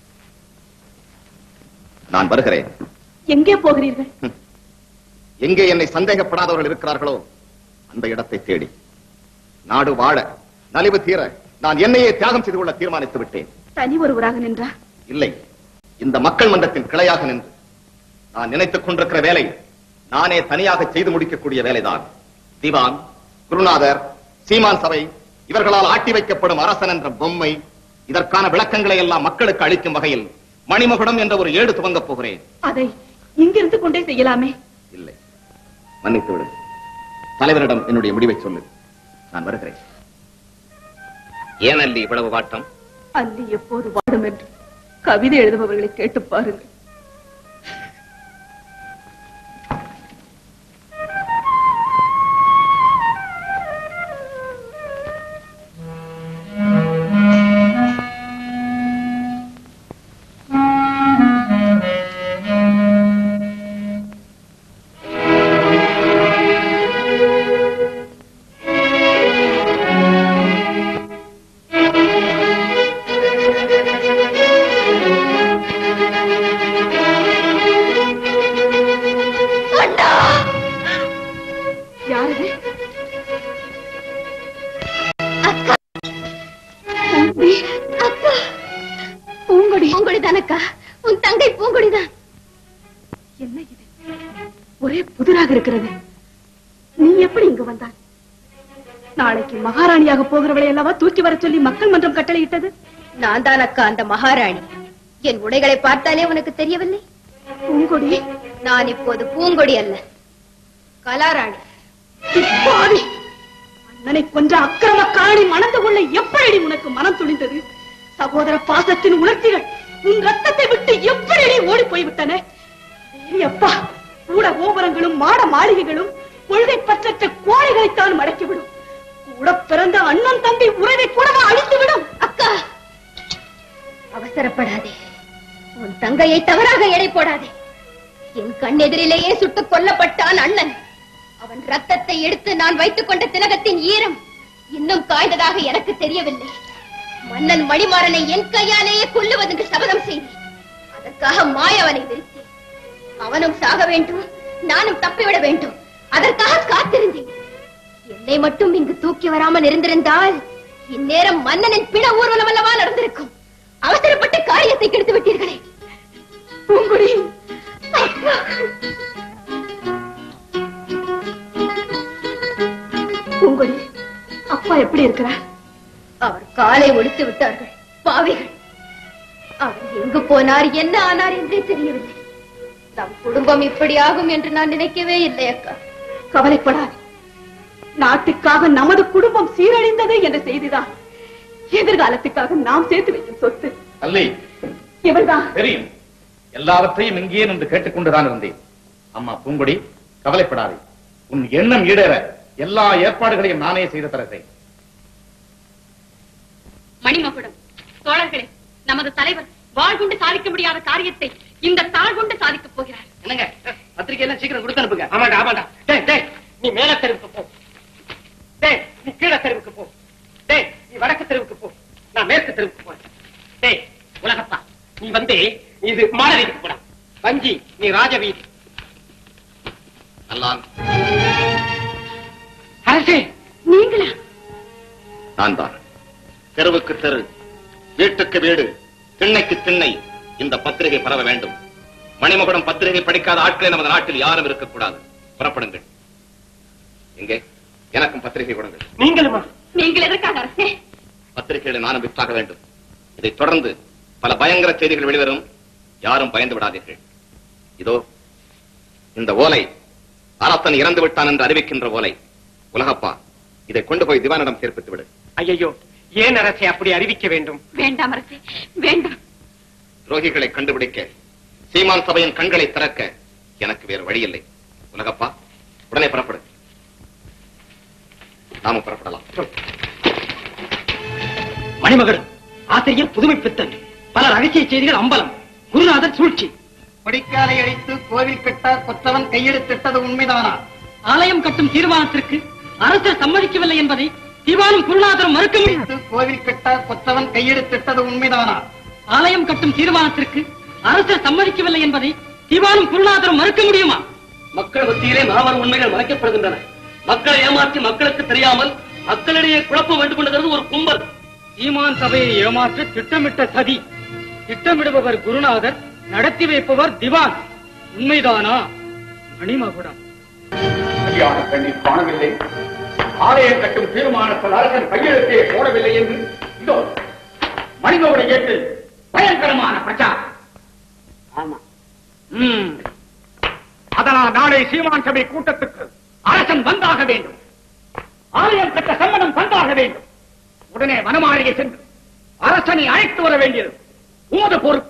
நான் வருகிறேன் எங்கே போகிறீர்கள் எங்கே என்னை சந்தேகப்படாதவர்கள் இருக்கிறார்களோ அந்த இடத்தை தேடி நாடு வாழ நலிவு தீர நான் என்னையே தியாகம் செய்து கொள்ள தீர்மானித்து விட்டேன் தனி ஒருவராக நின்றா இல்லை இந்த மக்கள் மன்றத்தின் கிளையாக நின்று நான் நினைத்துக் கொண்டிருக்கிற வேலை நானே தனியாக செய்து முடிக்கக்கூடிய வேலைதான் திவான் குருநாதர் சீமான் சபை இவர்களால் ஆட்டி வைக்கப்படும் அரசன் என்ற பொம்மை இதற்கான விளக்கங்களை எல்லாம் மக்களுக்கு அளிக்கும் வகையில் மணிமகுடம் என்ற ஒரு ஏடு துவங்கப் போகிறேன் அதை இங்கிருந்து கொண்டே செய்யலாமே இல்லை மன்னித்து விடு தலைவரிடம் என்னுடைய முடிவை சொல்லு நான் வருகிறேன் ஏன் அல்லி இவ்வளவு வாட்டம் அல்லி எப்போது வாடும் என்று கவிதை எழுதுபவர்களை கேட்டு பாருங்கள் யாரது பூங்குடி அக்கா பூங்குடி பூங்கொடிதான் அக்கா உன் தங்கை பூங்கொடிதான் என்ன இது ஒரே புதிராக இருக்கிறது நீ எப்படி இங்கு வந்தாய் நாளைக்கு மகாராணியாக போகிறவளை அல்லவா தூக்கி வர சொல்லி மக்கள் மன்றம் கட்டளையிட்டது நான் தான் அக்கா அந்த மகாராணி என் உடைகளை பார்த்தாலே உனக்கு தெரியவில்லை பூங்கொடி நான் இப்போது பூங்கொடி அல்ல கலாராணி இப்பாவி அண்ணனை கொன்ற அக்கிரம காரணி மணந்து கொள்ள எப்படி உனக்கு மனம் துணிந்தது சகோதர பாசத்தின் உணர்ச்சிகள் உன் ரத்தத்தை விட்டு எப்படி ஓடி போய்விட்டன ஏய் அப்பா கூட கோபுரங்களும் மாட மாளிகைகளும் கொள்கை பற்றற்ற கோழைகளைத்தான் மடக்கிவிடும் கூட பிறந்த அண்ணன் தம்பி உறவை கூடவா அழித்துவிடும் அக்கா அவசரப்படாதே உன் தங்கையை தவறாக எடை போடாதே என் கண்ணெதிரிலேயே சுட்டுக் கொல்லப்பட்டான் அண்ணன் அவன் ரத்தத்தை எடுத்து நான் வைத்துக் கொண்ட திலகத்தின் ஈரம் இன்னும் காய்ந்ததாக எனக்கு தெரியவில்லை மன்னன் மணிமாறனை என் கையாலேயே கொல்லுவதென்று சபதம் செய்தேன் அதற்காக மாயவனை வெறுத்தேன் அவனும் சாக வேண்டும் நானும் தப்பிவிட வேண்டும் அதற்காக காத்திருந்தேன் என்னை மட்டும் இங்கு தூக்கி வராமல் இருந்திருந்தால் இந்நேரம் மன்னனின் பிண ஊர்வலம் அல்லவா நடந்திருக்கும் அவசரப்பட்டு காரியத்தை கெடுத்து விட்டீர்களே பூங்குடி பூங்குடி அப்பா எப்படி இருக்கிறார் அவர் காலை ஒடித்து விட்டார்கள் பாவிகள் அவர் எங்கு போனார் என்ன ஆனார் என்றே தெரியவில்லை நம் குடும்பம் இப்படி ஆகும் என்று நான் நினைக்கவே இல்லை அக்கா கவலைப்படாது நாட்டுக்காக நமது குடும்பம் சீரழிந்தது என்ற செய்திதான் எதிர்காலத்துக்காக நாம் சேர்த்து வைக்கும் சொத்து அல்லை இவர்தான் தெரியும் எல்லாவற்றையும் இங்கே நின்று கேட்டுக்கொண்டுதான் இருந்தேன் அம்மா பூங்கொடி கவலைப்படாதே உன் எண்ணம் ஈடேற எல்லா ஏற்பாடுகளையும் நானே செய்து தரேன் மணிமகுடம் தோழர்களே நமது தலைவர் வாழ்கொண்டு சாதிக்க முடியாத காரியத்தை இந்த தாழ் கொண்டு சாதிக்கப் போகிறார் என்னங்க பத்திரிக்கை எல்லாம் சீக்கிரம் கொடுத்து அனுப்புங்க ஆமாண்டா ஆமாண்டா டேய் டேய் நீ மேல தெருவுக்கு போ டேய் நீ கீழ தெருவுக்கு போ டேய் நீ வடக்கு தெருவுக்கு போ நான் மேற்கு தெருவுக்கு போறேன் டேய் உலகப்பா நீ வந்து இது மாட வீதிக்கு போடா வஞ்சி நீ ராஜ வீதி நல்லான் அரசே நீங்களா நான் தான் தெருவுக்கு தெரு வீட்டுக்கு வீடு திண்ணைக்கு திண்ணை இந்த பத்திரிகை பரவ வேண்டும் மணிமகுடம் பத்திரிகை படிக்காத ஆட்களே நமது நாட்டில் யாரும் இருக்கக்கூடாது புறப்படுங்கள் எங்கே எனக்கும் பத்திரிகை கொடுங்கள் நீங்களுமா நீங்கள் எதற்காக அரசே பத்திரிகைகளை நானும் விற்றாக வேண்டும் இதைத் தொடர்ந்து பல பயங்கர செய்திகள் வெளிவரும் யாரும் பயந்து விடாதீர்கள் இதோ இந்த ஓலை அரசன் இறந்து விட்டான் என்று அறிவிக்கின்ற ஓலை உலகப்பா இதை கொண்டு போய் திவானிடம் சேர்ப்பித்து விடு ஐயோ ஏன் அரசை அப்படி அறிவிக்க வேண்டும் வேண்டாம் அரசே வேண்டாம் துரோகிகளை கண்டுபிடிக்க சீமான் சபையின் கண்களை திறக்க எனக்கு வேறு வழி இல்லை உலகப்பா உடனே புறப்படு நாமும் புறப்படலாம் மணிமகன் ஆசிரியர் புதுமை பித்தன் பல ரகசிய செய்திகள் அம்பலம் குருநாதர் சூழ்ச்சி கொடிக்காலை அழித்து கோவில் கட்டார் கொற்றவன் கையெழுத்திட்டது உண்மைதானா ஆலயம் கட்டும் தீர்மானத்திற்கு அரசர் சம்மதிக்கவில்லை என்பதை திவானும் குருநாதரும் மறுக்க முடியாது அழித்து கோவில் கட்டார் கொற்றவன் கையெழுத்திட்டது உண்மைதானா ஆலயம் கட்டும் தீர்மானத்திற்கு அரசர் சம்மதிக்கவில்லை என்பதை திவானும் குருநாதரும் மறுக்க முடியுமா மக்கள் மத்தியிலே மாபெரும் உண்மைகள் மறைக்கப்படுகின்றன மக்களை ஏமாற்றி மக்களுக்கு தெரியாமல் மக்களிடையே குழப்பம் வேண்டும் கொண்டது ஒரு கும்பல் சீமான் சபையை ஏமாற்ற திட்டமிட்ட சதி திட்டமிடுபவர் குருநாதர் நடத்தி வைப்பவர் திவான் உண்மைதானா மணிமகுடம் சரியான கண்ணீர் காணவில்லை ஆலயம் கட்டும் தீர்மானத்தில் அரசன் கையெழுத்தே போடவில்லை என்று இதோ மனிதோட ஏற்று பயங்கரமான பிரச்சாரம் ஆமா ம். அதனால் நாளை சீமான் சபை கூட்டத்துக்கு அரசன் வந்தாக வேண்டும் ஆலயம் கட்ட சம்மதம் தந்தாக வேண்டும் உடனே வனமாளிகை சென்று அரசனை அழைத்து வர வேண்டியது உமது பொறுப்பு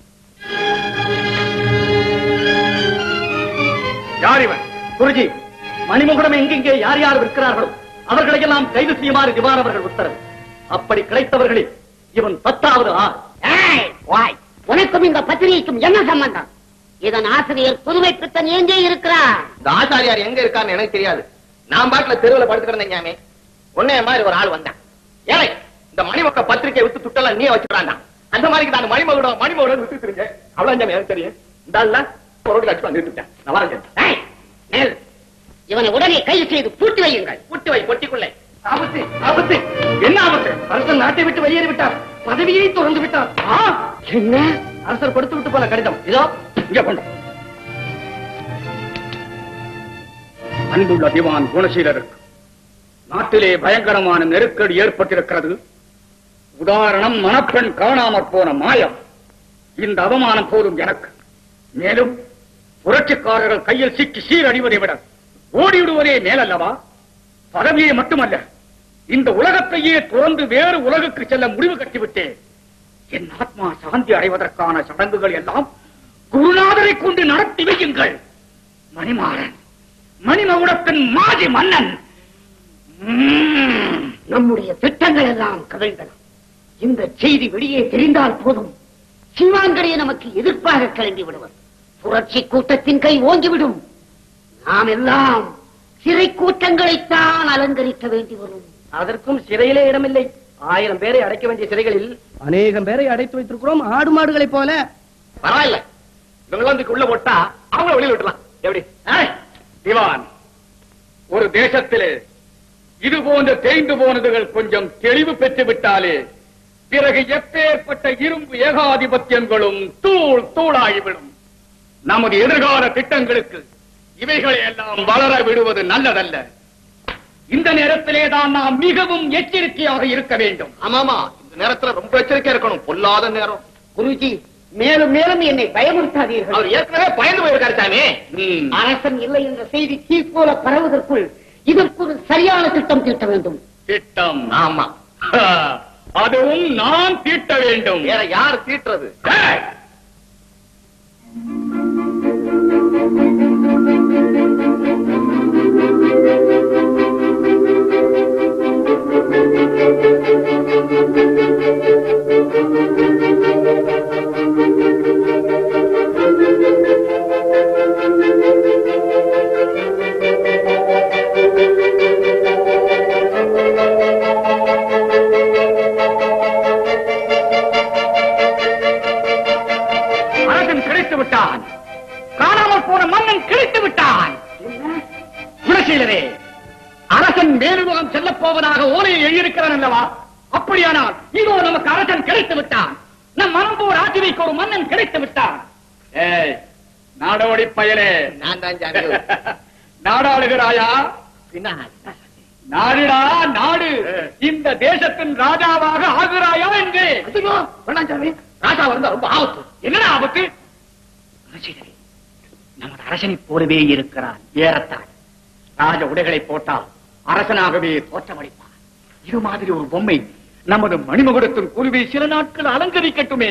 யார் இவன் குருஜி மணிமுகுடம் எங்கெங்கே யார் யார் விற்கிறார்களோ அவர்களையெல்லாம் கைது செய்யுமாறு திவான் அவர்கள் உத்தரவு அப்படி கிடைத்தவர்களில் இவன் பத்தாவது ஆள் வாய் உனக்கும் இந்த பத்திரிகைக்கும் என்ன சம்பந்தம் இதன் ஆசிரியர் புதுமை பித்தன் எங்கே இருக்கிறார் இந்த ஆச்சாரியார் எங்க இருக்கான்னு எனக்கு தெரியாது நான் பாட்டுல தெருவுல படுத்து கிடந்தேன் ஞாமே உன்னைய மாதிரி ஒரு ஆள் வந்தான் ஏழை இந்த மணிமக்க பத்திரிக்கை வித்து துட்டெல்லாம் நீ வச்சுக்கிறான் அந்த மாதிரி நான் மணிமகுடம் மணிமகுடம் வித்து தெரிஞ்சேன் அவ்வளவு ஞாபகம் எனக்கு தெரியும் இந்த ஆள்ல ஒரு ரோடு கட்சி வந்துட்டு நான் வரேன் ஏய், நில். இவனை உடனே கைது செய்து பூட்டி வையுங்கள் புட்டி வை பொட்டிக்குள்ளே ஆபத்து ஆபத்து என்ன ஆபத்து அரசன் நாட்டை விட்டு வெளியேறி விட்டார் பதவியை திறந்து விட்டார் ஆ! என்ன அரசர் கொடுத்து விட்டு போன கடிதம் இதோ இங்க கொண்டு அன்புள்ள திவான் குணசீலருக்கு நாட்டிலே பயங்கரமான நெருக்கடி ஏற்பட்டிருக்கிறது உதாரணம் மணப்பெண் காணாமற் போன மாயம் இந்த அவமானம் போதும் எனக்கு மேலும் புரட்சிக்காரர்கள் கையில் சிக்கி சீரடிவதை விட ஓடிவிடுவதே மேலல்லவா பதவியை மட்டுமல்ல இந்த உலகத்தையே துறந்து வேறு உலகுக்கு செல்ல முடிவு கட்டிவிட்டேன் என் ஆத்மா சாந்தி அடைவதற்கான சடங்குகள் எல்லாம் குருநாதரை கொண்டு நடத்தி வையுங்கள் மணிமாறன் மணிமகுடத்தின் மாஜி மன்னன் உம். நம்முடைய திட்டங்கள் எல்லாம் கவிழ்ந்தன இந்த செய்தி வெளியே தெரிந்தால் போதும் சிவாங்கரையை நமக்கு எதிர்ப்பாக கிளம்பி விடுவர் புரட்சி கூட்டத்தின் கை ஓங்கிவிடும் நாம் எல்லாம் சிறை கூட்டங்களைத்தான் அலங்கரிக்க வேண்டி வரும் அதற்கும் சிறையிலே இடமில்லை ஆயிரம் பேரை அடைக்க வேண்டிய சிறைகளில் அநேகம் பேரை அடைத்து வைத்திருக்கிறோம் ஆடு மாடுகளைப் போல பரவாயில்ல இவங்க வந்து உள்ள போட்டா அவங்கள வெளியில விட்டுலாம் எப்படி ஏய், திவான் ஒரு தேசத்திலே இது போன்ற தேய்ந்து போனதுகள் கொஞ்சம் தெளிவு பெற்று விட்டாலே பிறகு எப்பேற்பட்ட இரும்பு ஏகாதிபத்தியங்களும் தூள் தூளாகிவிடும் நமது எதிர்கால திட்டங்களுக்கு இவைகளை எல்லாம் வளர விடுவது நல்லதல்ல இந்த நேரத்திலே தான் நாம் மிகவும் எச்சரிக்கையாக இருக்க வேண்டும் ஆமாமா இந்த நேரத்துல ரொம்ப எச்சரிக்கையா இருக்கணும் பொல்லாத நேரம் குருஜி மேலும் மேலும் என்னை பயமுறுத்தாதீர்கள் அவர் ஏற்கனவே பயந்து போயிருக்காரு சாமி ம். அரசன் இல்லை என்ற செய்தி தீ போல பரவுவதற்குள் இதற்கு ஒரு சரியான திட்டம் தீட்ட வேண்டும் திட்டம் ஆமா ஹா, அதுவும் நான் தீட்ட வேண்டும் வேற யார் தீட்டுறது ஏய், அரசன் கிடைத்து விட்டான் காணாமல் போன மன்னன் கிடைத்து விட்டான் குணசீலரே அரசன் வேலுமுகம் செல்லப் போவதாக ஓலையை எழுதியிருக்கிறான் அல்லவா அப்படியானால் இதோ நமக்கு அரசன் கிடைத்து விட்டான் நம் மனம்போர் ஆட்சிவைக்கு ஒரு மன்னன் கிடைத்து விட்டான் ஏய் நாடோடி பயலே நான் தான் சாமி நாடாளுகிறாயா பின்ன நாடுடா நாடு இந்த தேசத்தின் ராஜாவாக ஆகுறாயா என்று ஐயோ வேணாம் சாமி ராஜா வந்தா ரொம்ப ஆபத்து என்னடா ஆபத்து குணசீலரே, நமது அரசனைப் போலவே இருக்கிறான் ஏறத்தான் ராஜ உடைகளை போட்டால் அரசனாகவே தோற்றமளிப்பான் இது மாதிரி ஒரு பொம்மை நமது மணிமகுடத்தின் குருவை சில நாட்கள் அலங்கரிக்கட்டுமே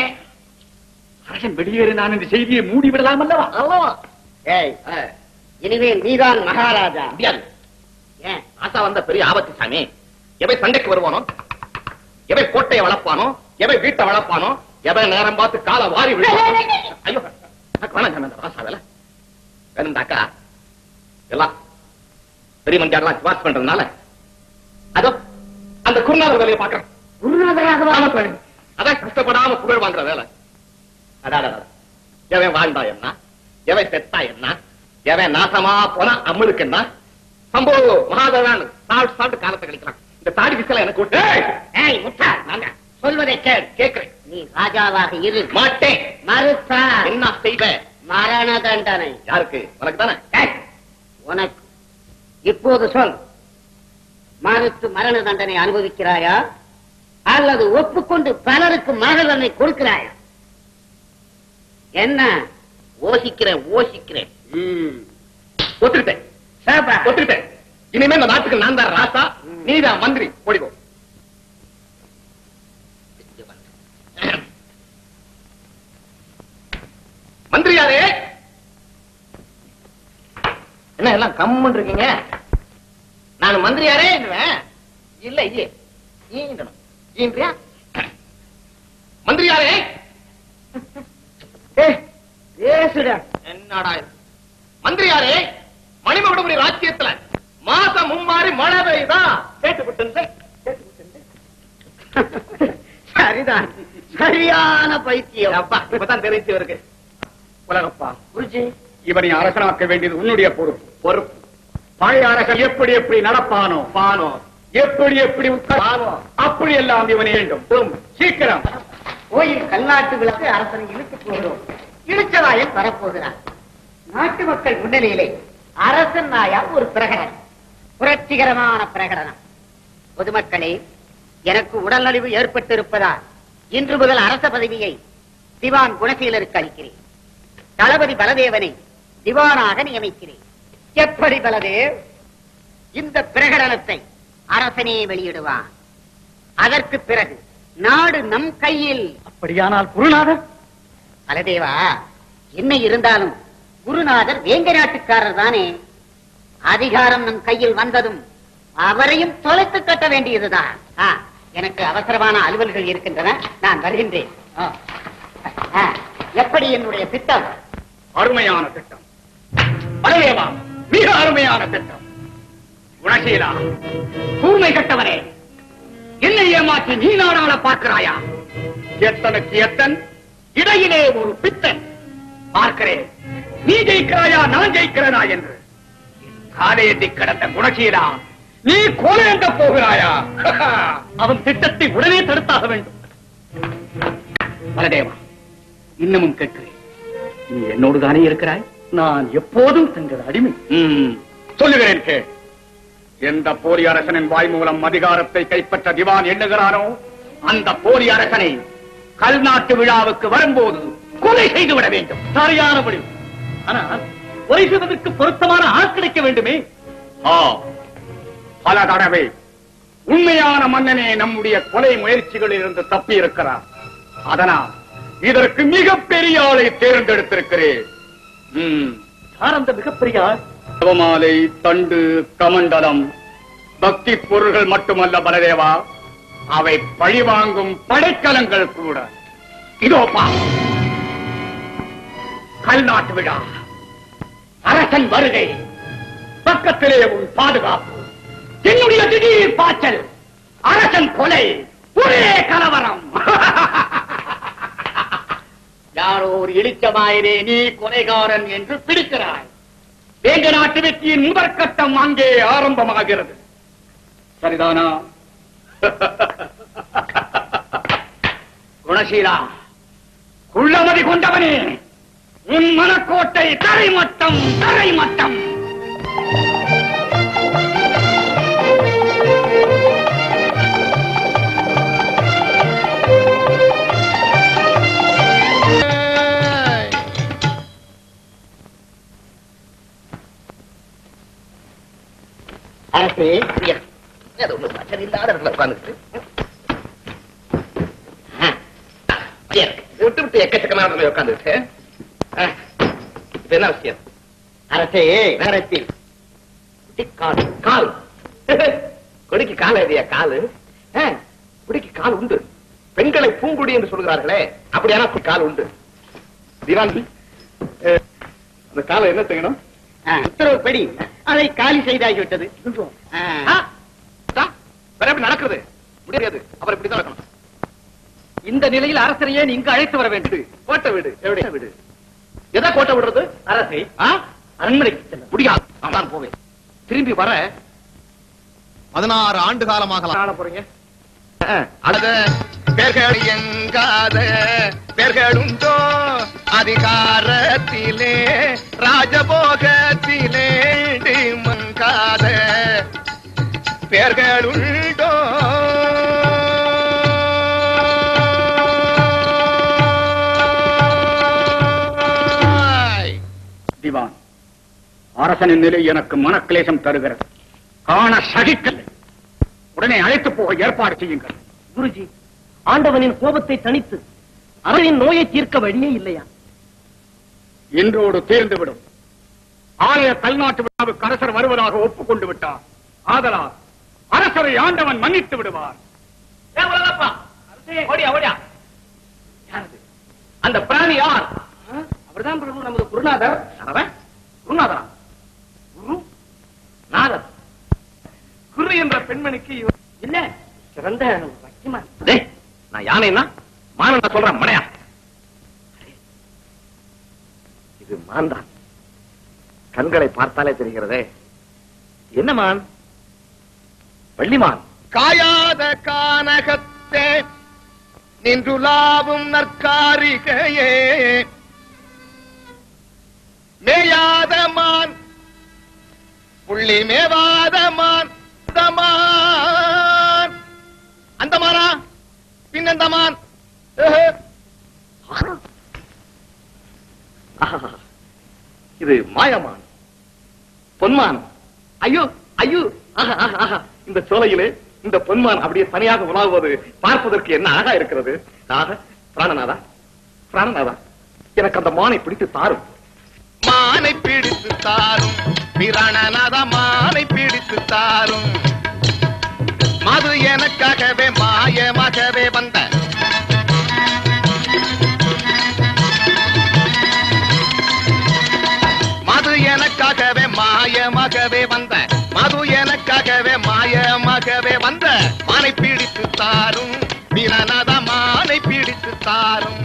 அரசன் வெளியேறினான் என்ற செய்தியை மூடிவிடலாம் அல்லவா அல்லவா ஏய் இனிமேல் நீதான் மகாராஜா முடியாது ஏன் ராசா வந்த பெரிய ஆபத்து சாமி எவை சண்டைக்கு வருவானோ எவை கோட்டையை வளர்ப்பானோ எவை வீட்டை வளர்ப்பானோ எவை நேரம் பார்த்து காலை வாரி விடுவானோ ஐயோ எனக்கு வேணாம் சாமி அந்த ராசா வேலை வேணும்டாக்கா எல்லாம் பெரிய மந்தியாரெல்லாம் வாட்ச் பண்றதுனால அதோ அந்த குருநாதர் வேலையை பாக்குறேன் குருநாதராகவா ஆமா சாமி. அதான் கஷ்டப்படாம புகழ் வாங்குற வேலை அடாடா எவன் வாழ்ந்தா என்ன எவன் செத்தா என்ன எவன் நாசமா போனா அம்மளுக்கு என்ன சம்போ மகாதேவன் சாப்பிட்டு சாப்பிட்டு காலத்தை கழிக்கலாம் இந்த தாடி விசல எனக்கு விட்டு ஏய் முட்டா நாங்க சொல்வதை கேள் கேட்கிறேன் நீ ராஜாவாக இரு மாட்டேன் மறுத்தா என்ன செய்வ மரண தண்டனை யாருக்கு உனக்கு தானே ஏய், உனக்கு இப்போது சொல் மறுத்து மரண தண்டனை அனுபவிக்கிறாயா அல்லது ஒப்புக்கொண்டு பலருக்கு மரண தண்டனை கொடுக்கிறாயா என்ன ஓசிக்கிறேன் ஓசிக்கிறேன் ம், ஒத்துக்கிட்டேன் சாபா. ஒத்துக்கிட்டேன் இனிமே இந்த நாட்டுக்கு நான் தான் ராசா நீதான் மந்திரி ஓடிப்போ மந்திரியாரே என்ன எல்லாம் கம்முன்னு இருக்கீங்க நான் மந்திரியாரே இல்ல இல்லையே ஈன்றணும் ஈன்றியா மந்திரியாரே ஏய், பேசுடா என்னடா இது? மந்திரியாரே மணிமகுடபுரி ராஜ்யத்துல மாசம் மும்மாறி மழை பெய்யுதா கேட்டுவிட்டு சரிதான் சரியான பைத்தியம் அப்பா இப்பதான் தெரிஞ்சு இருக்கு உலகப்பா குருஜி இவனை அரசனாக்க வேண்டியது உன்னுடைய பொறுப்பு பொறுப்பு பழைய அரசன் எப்படி எப்படி நடப்பானோ பானோ எப்படி எப்படி உட்கார்ந்தானோ அப்படி எல்லாம் இவன் வேண்டும் சீக்கிரம் கோயில் கல்லாட்டு விளக்கு அரசனை இழுத்து போகிறோம் இழுச்சவாயன் வரப்போகிறார் நாட்டு மக்கள் முன்னிலையிலே அரசன் நாயா ஒரு பிரகடனம் புரட்சிகரமான பிரகடனம் பொதுமக்களே எனக்கு உடல்நலிவு ஏற்பட்டிருப்பதால் இன்று முதல் அரச பதவியை திவான் குணசீலருக்கு அளிக்கிறேன் தளபதி பலதேவனை திவானாக நியமிக்கிறேன் எப்படி பலதேவ் இந்த பிரகடனத்தை அரசனே வெளியிடுவான் அதற்கு பிறகு நாடு நம் கையில் அப்படியானால் குருநாதர் பலதேவா என்ன இருந்தாலும் குருநாதர் வேங்க நாட்டுக்காரர் தானே அதிகாரம் நம் கையில் வந்ததும் அவரையும் தொலைத்து கட்ட வேண்டியதுதான் ஆ, எனக்கு அவசரமான அலுவல்கள் இருக்கின்றன நான் வருகின்றேன் ஆ. ஆ, எப்படி என்னுடைய திட்டம் அருமையான திட்டம் பலதேவா மிக அருமையான திட்டம் குணசீலா கூர்மை கட்டவரே என்னை ஏமாற்றி நீ நாடாள பார்க்கிறாயா எத்தனுக்கு எத்தன் இடையிலே ஒரு பித்தன் பார்க்கிறேன் நீ ஜெயிக்கிறாயா நான் ஜெயிக்கிறனா என்று காலையேந்தி கிடந்த குணசீலா நீ கொலையங்க போகிறாயா அவன் திட்டத்தை உடனே தடுத்தாக வேண்டும் பலதேவா இன்னமும் கேட்கிறேன் நீ என்னோடு தானே இருக்கிறாய் நான் எப்போதும் தங்கள் அடிமை ம், சொல்லுகிறேன் கே எந்த போலி அரசனின் வாய் மூலம் அதிகாரத்தை கைப்பற்ற திவான் எண்ணுகிறானோ அந்த போலி அரசனை கல்நாட்டு விழாவுக்கு வரும்போது கொலை செய்துவிட வேண்டும் சரியான முடிவு ஆனால் கொலை செய்வதற்கு பொருத்தமான ஆள் கிடைக்க வேண்டுமே ஆ, பல தடவை உண்மையான மன்னனே நம்முடைய கொலை முயற்சிகளில் இருந்து தப்பி இருக்கிறார் அதனால் இதற்கு மிகப்பெரிய ஆளை தேர்ந்தெடுத்திருக்கிறேன் ம். யார் அந்த மிகப்பெரிய ஆள் ஜபமாலை தண்டு கமண்டலம் பக்தி பொருள்கள் மட்டுமல்ல பலதேவா அவை பழிவாங்கும் படைக்கலங்கள் கூட இதோ பா கல்நாட்டு விழா அரசன் வருகை பக்கத்திலே உன் பாதுகாப்பு என்னுடைய திடீர் பாய்ச்சல் அரசன் கொலை ஒரே கலவரம் யாரோ ஒரு இளிச்சமாயிரே நீ கொலைகாரன் என்று பிடிக்கிறாய் வேங்க நாட்டு வெற்றியின் முதற்கட்டம் அங்கே ஆரம்பமாகிறது சரிதானா குணசீலா குள்ளமதி கொண்டவனே உன் மனக்கோட்டை தரைமட்டம் தரைமட்டம் அரசே அது ஒண்ணு பிரச்சனை இல்லாத இடத்துல உட்கார்ந்துட்டு விட்டு விட்டு எக்கச்சக்கமான இடத்துல உட்கார்ந்துட்டு இது என்ன விஷயம் அரசே நகரத்தில் குட்டி கால் கால் கொடிக்கு கால் எதியா காலு ஆ, குடிக்கு கால் உண்டு பெண்களை பூங்குடி என்று சொல்கிறார்களே அப்படியான கால் உண்டு திவான் அஹ், அந்த காலை என்ன செய்யணும் உத்தரவுப்படி அதை காலி செய்தாகிவிட்டது ஆ. வேற எப்படி நடக்குது முடியாது அவர் இப்படிதான் இருக்கணும் இந்த நிலையில் அரசரையே இங்கு அழைத்து வர வேண்டும் கோட்டை வீடு எப்படி வீடு எதை கோட்டை விடுறது அரசை ஆ? அரண்மனைக்கு செல்ல முடியாது நான் தான் போவேன் திரும்பி வர பதினாறு ஆண்டு காலமாக காண போறீங்க அழக பேர்கள் எங்காத பேர்களுண்டோ அதிகாரத்திலே ராஜபோகத்திலே மங்காத பேர்களுண்டோ திவான் அரசனின் நிலை எனக்கு மனக்லேசம் தருகிறது காண சகிக்கலை உடனே அழைத்து போக ஏற்பாடு செய்யுங்கள் குருஜி ஆண்டவனின் கோபத்தை தணித்து அவரின் நோயை தீர்க்க வழியே இல்லையா இன்றோடு தீர்ந்துவிடும் ஆலய கல்நாட்டு விழாவுக்கு அரசர் வருவதாக ஒப்புக்கொண்டு விட்டார் ஆதலால் அரசரை ஆண்டவன் மன்னித்து விடுவார் ஓடியா ஓடியா யாரது? அந்த பிராணி யார் அவர்தான் பிரபு நமது குருநாதர் அவன் குருநாதரா குரு நாதர் குரு என்ற பெண்மணிக்கு இவர் இல்ல சிறந்த பக்திமா டேய், நான் யானைன்னா மானன் நான் சொல்றேன் மனையா இது மான் தான் கண்களை பார்த்தாலே தெரிகிறதே என்ன மான் வள்ளிமான் காயாத கானகத்தே நின்றுலாவும் நற்காரிகையே மேயாத மான் புள்ளி மேவாதமான் அந்தமான் அந்தமானா பின்னந்தமான் ஏஹே. ஆஹா. இது மாயமான் பொன்மான் ஐயோ ஐயோ ஆஹா, ஆஹா, ஆஹா. இந்த சோலையிலே இந்த பொன்மான் அப்படியே தனியாக உலாவுவது பார்ப்பதற்கு என்ன அழகா இருக்கிறது ஆக பிராணநாதா பிராணநாதா எனக்கு அந்த மானை பிடித்து தாரும் மானை பிடித்து தாரும் பிரணநாத மானை பிடித்து தாரும் மது எனக்காகவே மாயமாகவே வந்த மது எனக்காகவே மாயமாகவே வந்த மது எனக்காகவே மாயமாகவே வந்த மானை பிடித்து தாரும் பிரணநாத மானை பிடித்து தாரும்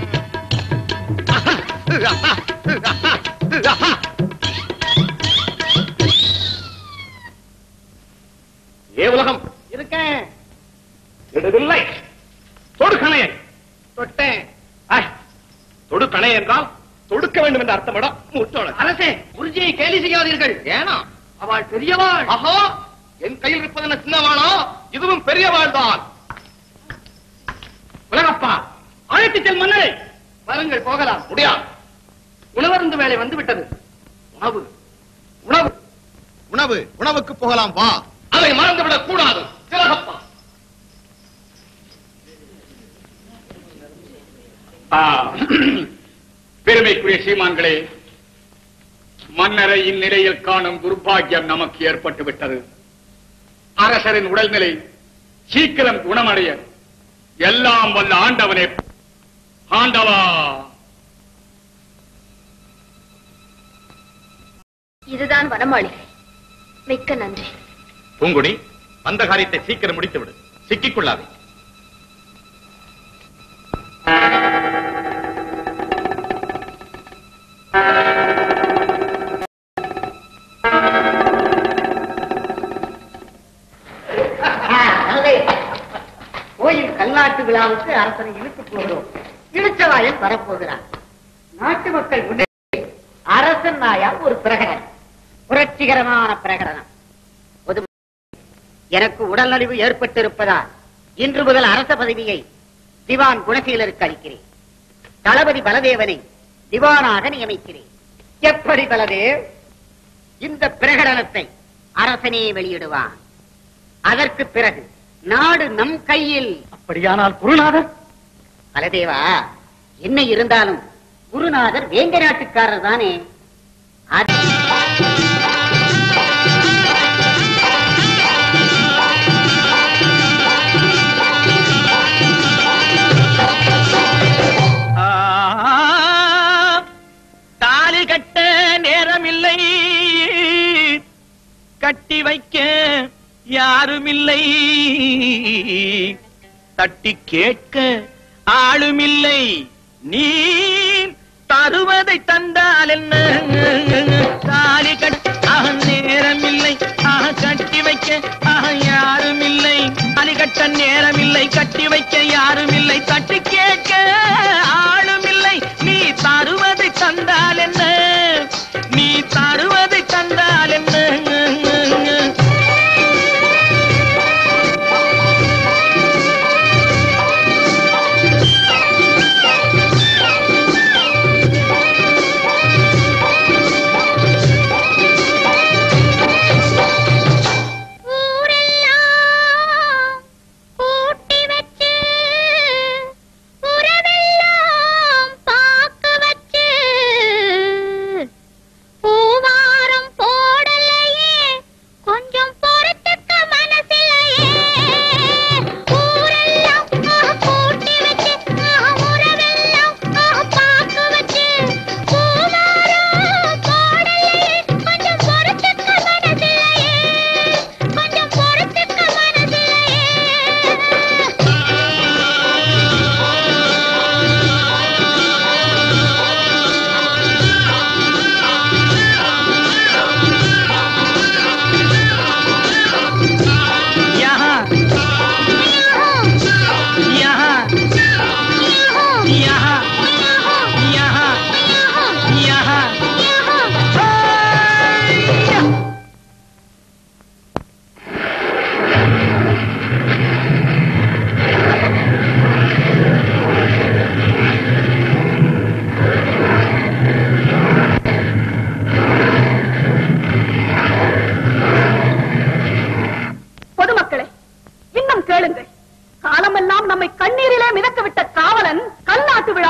ஏ உலகம் இருக்கேன் விடுதில்லை தொடுக்கணையை தொட்டேன் தொடுக்கணை என்றால் தொடுக்க வேண்டும் என்ற அர்த்தமிடம் மூச்சோழ அரசே குருஜியை கேலி செய்யாதீர்கள் ஏனா அவள் பெரியவாள் ஆஹா என் கையில் இருப்பது என்ன சின்னவாளா இதுவும் பெரியவாள் தான் உலகப்பா அழைத்து செல் மன்னரை வாருங்கள் போகலாம் முடியா உணவருந்து வேலை வந்து விட்டது உணவு உணவு உணவு உணவுக்கு போகலாம் வா அதை மறந்துவிடக் கூடாது திலகப்பா ஆ, பெருமைக்குரிய சீமான்களே மன்னரை இந்நிலையில் காணும் துர்பாக்கியம் நமக்கு ஏற்பட்டு விட்டது அரசரின் உடல்நிலை சீக்கிரம் குணமடைய எல்லாம் வல்ல ஆண்டவனே ஆண்டவா இதுதான் வனமாளிகை மிக்க நன்றி பூங்குடி வந்த காரியத்தை சீக்கிரம் முடித்து விடு சிக்கிக் கொள்ளாதே கோயில் கல்நாட்டு விழாவுக்கு அரசனை இழுத்து போகிறோம் இழுச்சவாயன் வரப்போகிறார் நாட்டு மக்கள் முன்னே அரசன் நாயால் ஒரு பிரகடனம் புரட்சிகரமான பிரகடனம் பொது எனக்கு உடல்நலிவு ஏற்பட்டிருப்பதால் இன்று முதல் அரச பதவியை திவான் குணசீலருக்கு அளிக்கிறேன் தளபதி பலதேவனை திவானாக நியமிக்கிறேன் எப்படி பலதேவ் இந்த பிரகடனத்தை அரசனே வெளியிடுவான் அதற்கு பிறகு நாடு நம் கையில் அப்படியானால் குருநாதர் பலதேவா என்ன இருந்தாலும் குருநாதர் வேங்க நாட்டுக்காரர் தானே அது ஆ, தாலி கட்ட நேரமில்லை கட்டி வைக்க யாருமில்லை தட்டி கேட்க ஆளுமில்லை நீ தருவதை தந்தால் என்ன தாலி கட்ட நேரமில்லை ஆஹ், கட்டி வைக்க ஆஹ், யாருமில்லை தாலி கட்ட நேரமில்லை கட்டி வைக்க யாருமில்லை தட்டி கேட்க ஆளுமில்லை நீ தருவதை தந்தால் என்ன நீ தருவதை தந்தால் என்ன ஊரெல்லாம் கூட்டி வச்சு உறவெல்லாம்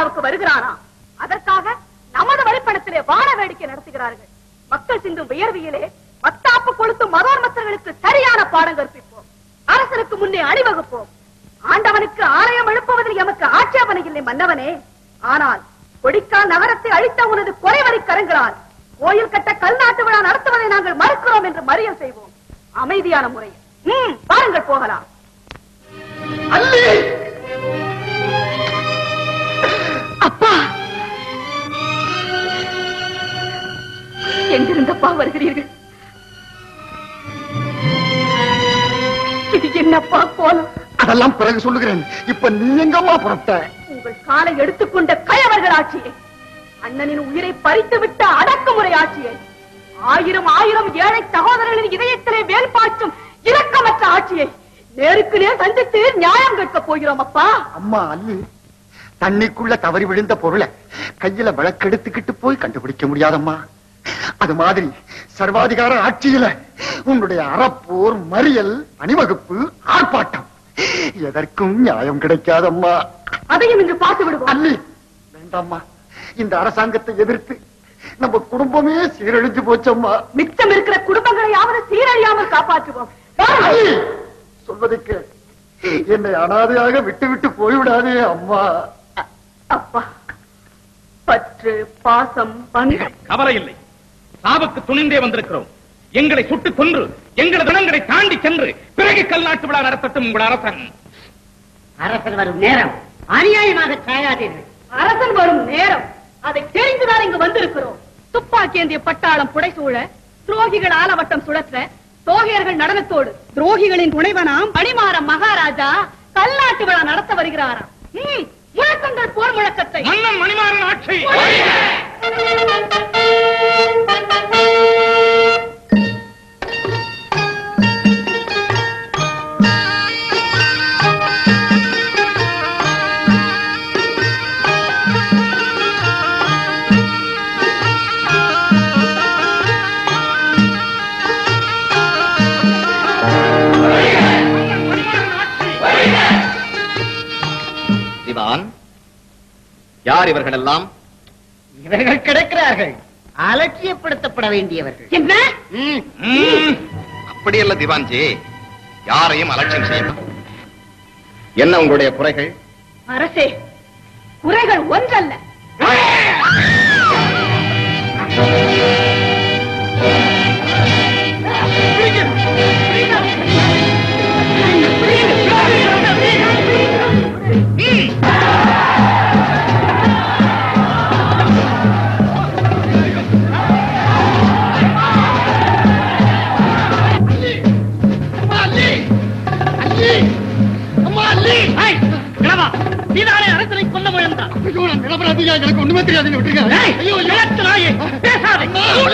விழாவுக்கு வருகிறானா அதற்காக நமது வழிப்பணத்திலே வான வேடிக்கை நடத்துகிறார்கள் மக்கள் சிந்தும் வியர்வியிலே மத்தாப்பு கொளுத்து மதோன்மத்தர்களுக்கு சரியான பாடம் கற்பிப்போம் அரசனுக்கு முன்னே அணிவகுப்போம் ஆண்டவனுக்கு ஆலயம் எழுப்புவதில் எமக்கு ஆட்சேபனை இல்லை மன்னவனே ஆனால் கொடிக்கால் நகரத்தை அழித்த உனது குறைவரி கரங்களால் கோயில் கட்ட கல்நாட்டு விழா நடத்துவதை நாங்கள் மறுக்கிறோம் என்று மறியல் செய்வோம் அமைதியான முறையில் ம், வாருங்கள் போகலாம் அல்லி அப்பா எங்கிருந்தப்பா வருகிறீர்கள் இது என்னப்பா கோலம் அதெல்லாம் பிறகு சொல்லுகிறேன் இப்ப நீ எங்கம்மா புறப்பட்ட உங்கள் காலை எடுத்துக்கொண்ட கயவர்கள் ஆட்சியை அண்ணனின் உயிரை பறித்து விட்ட அடக்குமுறை ஆட்சியை ஆயிரம் ஆயிரம் ஏழை சகோதரர்களின் இதயத்திலே வேல் பாய்ச்சும் இரக்கமற்ற ஆட்சியை நேருக்கு நேர் சந்தித்து நியாயம் கேட்கப் போகிறோம் அப்பா அம்மா அல்லி தண்ணிக்குள்ள தவறி விழுந்த பொருளை கையில விளக்கெடுத்துக்கிட்டு போய் கண்டுபிடிக்க முடியாதம்மா அது மாதிரி சர்வாதிகார ஆட்சியில உன்னுடைய அறப்போர் மறியல் அணிவகுப்பு ஆர்ப்பாட்டம் எதற்கும் நியாயம் கிடைக்காதம்மா அதையும் இன்று பார்த்து விடுவோம் அல்லி வேண்டாம்மா இந்த அரசாங்கத்தை எதிர்த்து நம்ம குடும்பமே சீரழிஞ்சு போச்சம்மா மிச்சம் இருக்கிற குடும்பங்களையாவது சீரழியாமல் காப்பாற்றுவோம் வாருங்கள். அல்லி சொல்வதற்கு என்னை அனாதையாக விட்டு விட்டு போய்விடாதே அம்மா அப்பா பற்று பாசம் பங்கு கவலை இல்லை சாவுக்கு துணிந்தே வந்திருக்கிறோம் எங்களை சுட்டுக் கொன்று எங்களது தினங்களை தாண்டி சென்று பிறகு கல்நாட்டு விழா நடத்தட்டும் உங்கள் அரசன் அரசன் வரும் நேரம் அநியாயமாக சாயாதீர்கள் அரசன் வரும் நேரம் அதை தெரிந்துதான் இங்கு வந்திருக்கிறோம் துப்பாக்கி ஏந்திய பட்டாளம் புடைசூழ துரோகிகள் ஆலவட்டம் சுழற்ற தோகையர்கள் நடனத்தோடு துரோகிகளின் துணைவனாம் பணிமாற மகாராஜா கல்நாட்டு விழா நடத்த வருகிறாராம் ம், முழக்கங்கள் போர் முழக்கத்தை மன்னன் மணிமாறன் ஆட்சி திவான் யார் இவர்கள் எல்லாம் இவர்கள் கிடைக்கிறார்கள் அலட்சியப்படுத்தப்பட வேண்டியவர்கள் என்ன ம், அப்படியல்ல திவான்ஜி யாரையும் அலட்சியம் செய்யலாம் என்ன உங்களுடைய குறைகள் அரசே குறைகள் ஒன்றல்ல நீதானே அரசனை கொல்ல முயன்றான் எனக்கு ஒண்ணுமே தெரியாது விட்டுருங்க ஐயோ இழத்து நாயே பேசாதே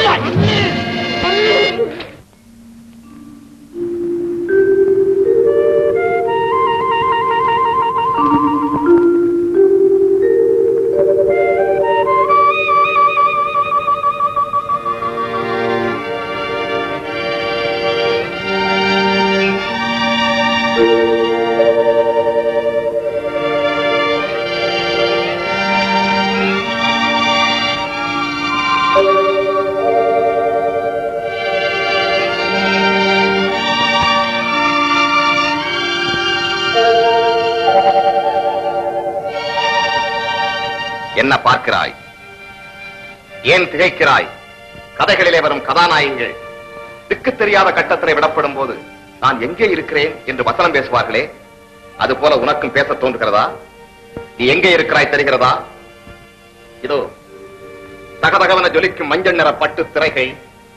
என்ன பார்க்கிறாய் ஏன் திகைக்கிறாய் கதைகளிலே வரும் கதாநாயகங்கள் திக்கு தெரியாத கட்டத்திலே விடப்படும் போது நான் எங்கே இருக்கிறேன் என்று வசனம் பேசுவார்களே அது போல உனக்கும் பேச தோன்றுகிறதா நீ எங்கே இருக்கிறாய் தெரிகிறதா இதோ தகதகவன ஜொலிக்கும் மஞ்சள் நிற பட்டு திரைகை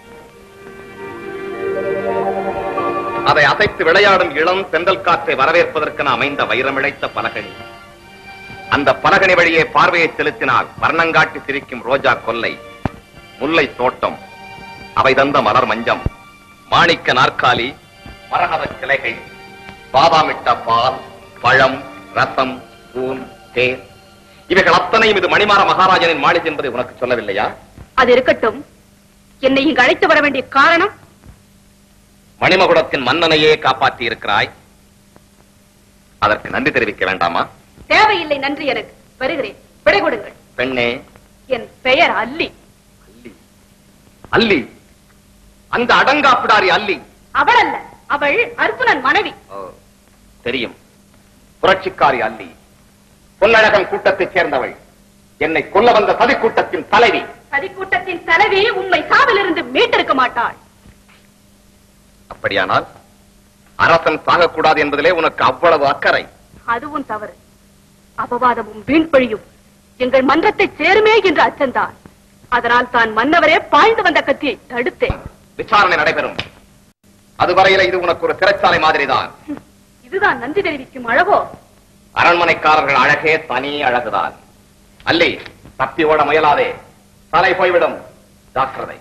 அதை அசைத்து விளையாடும் இளம் தென்றல் காற்றை வரவேற்பதற்கென அமைந்த வைரமிழைத்த பலகணி அந்த பலகணி வழியே பார்வையை செலுத்தினால் வர்ணங்காட்டி சிரிக்கும் ரோஜா கொல்லை முல்லை தோட்டம் அவை தந்த மலர் மஞ்சம் மாணிக்க நாற்காலி மரகத கிளைகள் பாதாமிட்ட பால் பழம் ரசம் பூன் தேன் இவைகள் அத்தனையும் இது மணிமாற மகாராஜனின் மாளிகை என்பதை உனக்கு சொல்லவில்லையா அது இருக்கட்டும் என்னை இங்கு அழைத்து வர வேண்டிய காரணம் மணிமகுடத்தின் மன்னனையே காப்பாற்றி இருக்கிறாய் அதற்கு நன்றி தெரிவிக்க வேண்டாமா தேவையில்லை நன்றி எனக்கு வருகிறேன் விடை கொடுங்கள் பெண்ணே என் பெயர் அல்லி அல்லி அல்லி அந்த அடங்காப்பிடாரி அல்லி அவள் அல்ல அவள் அர்ஜுனன் மனைவி ஓ, தெரியும் புரட்சிக்காரி அல்லி பொன்னழகன் கூட்டத்தைச் சேர்ந்தவள் என்னை கொல்ல வந்த சதி கூட்டத்தின் தலைவி சதிக்கூட்டத்தின் தலைவி உண்மை சாவிலிருந்து மீட்டிருக்க மாட்டாள் அப்படியானால் அரசன் சாகக்கூடாது என்பதிலே உனக்கு அவ்வளவு அக்கறை அதுவும் தவறு அபவாதமும் வீண்பழியும் எங்கள் மன்றத்தை சேருமே என்று அச்சந்தான் அதனால் தான் மன்னவரே பாய்ந்து வந்த கத்தியை தடுத்தேன் விசாரணை நடைபெறும் அதுவரையில இது உனக்கு ஒரு சிறைச்சாலை மாதிரிதான் இதுதான் நன்றி தெரிவிக்கும் அழகோ அரண்மனைக்காரர்கள் அழகே தனி அழகுதான் அல்லி தப்பி ஓட முயலாதே தலை போய்விடும் ஜாக்கிரதை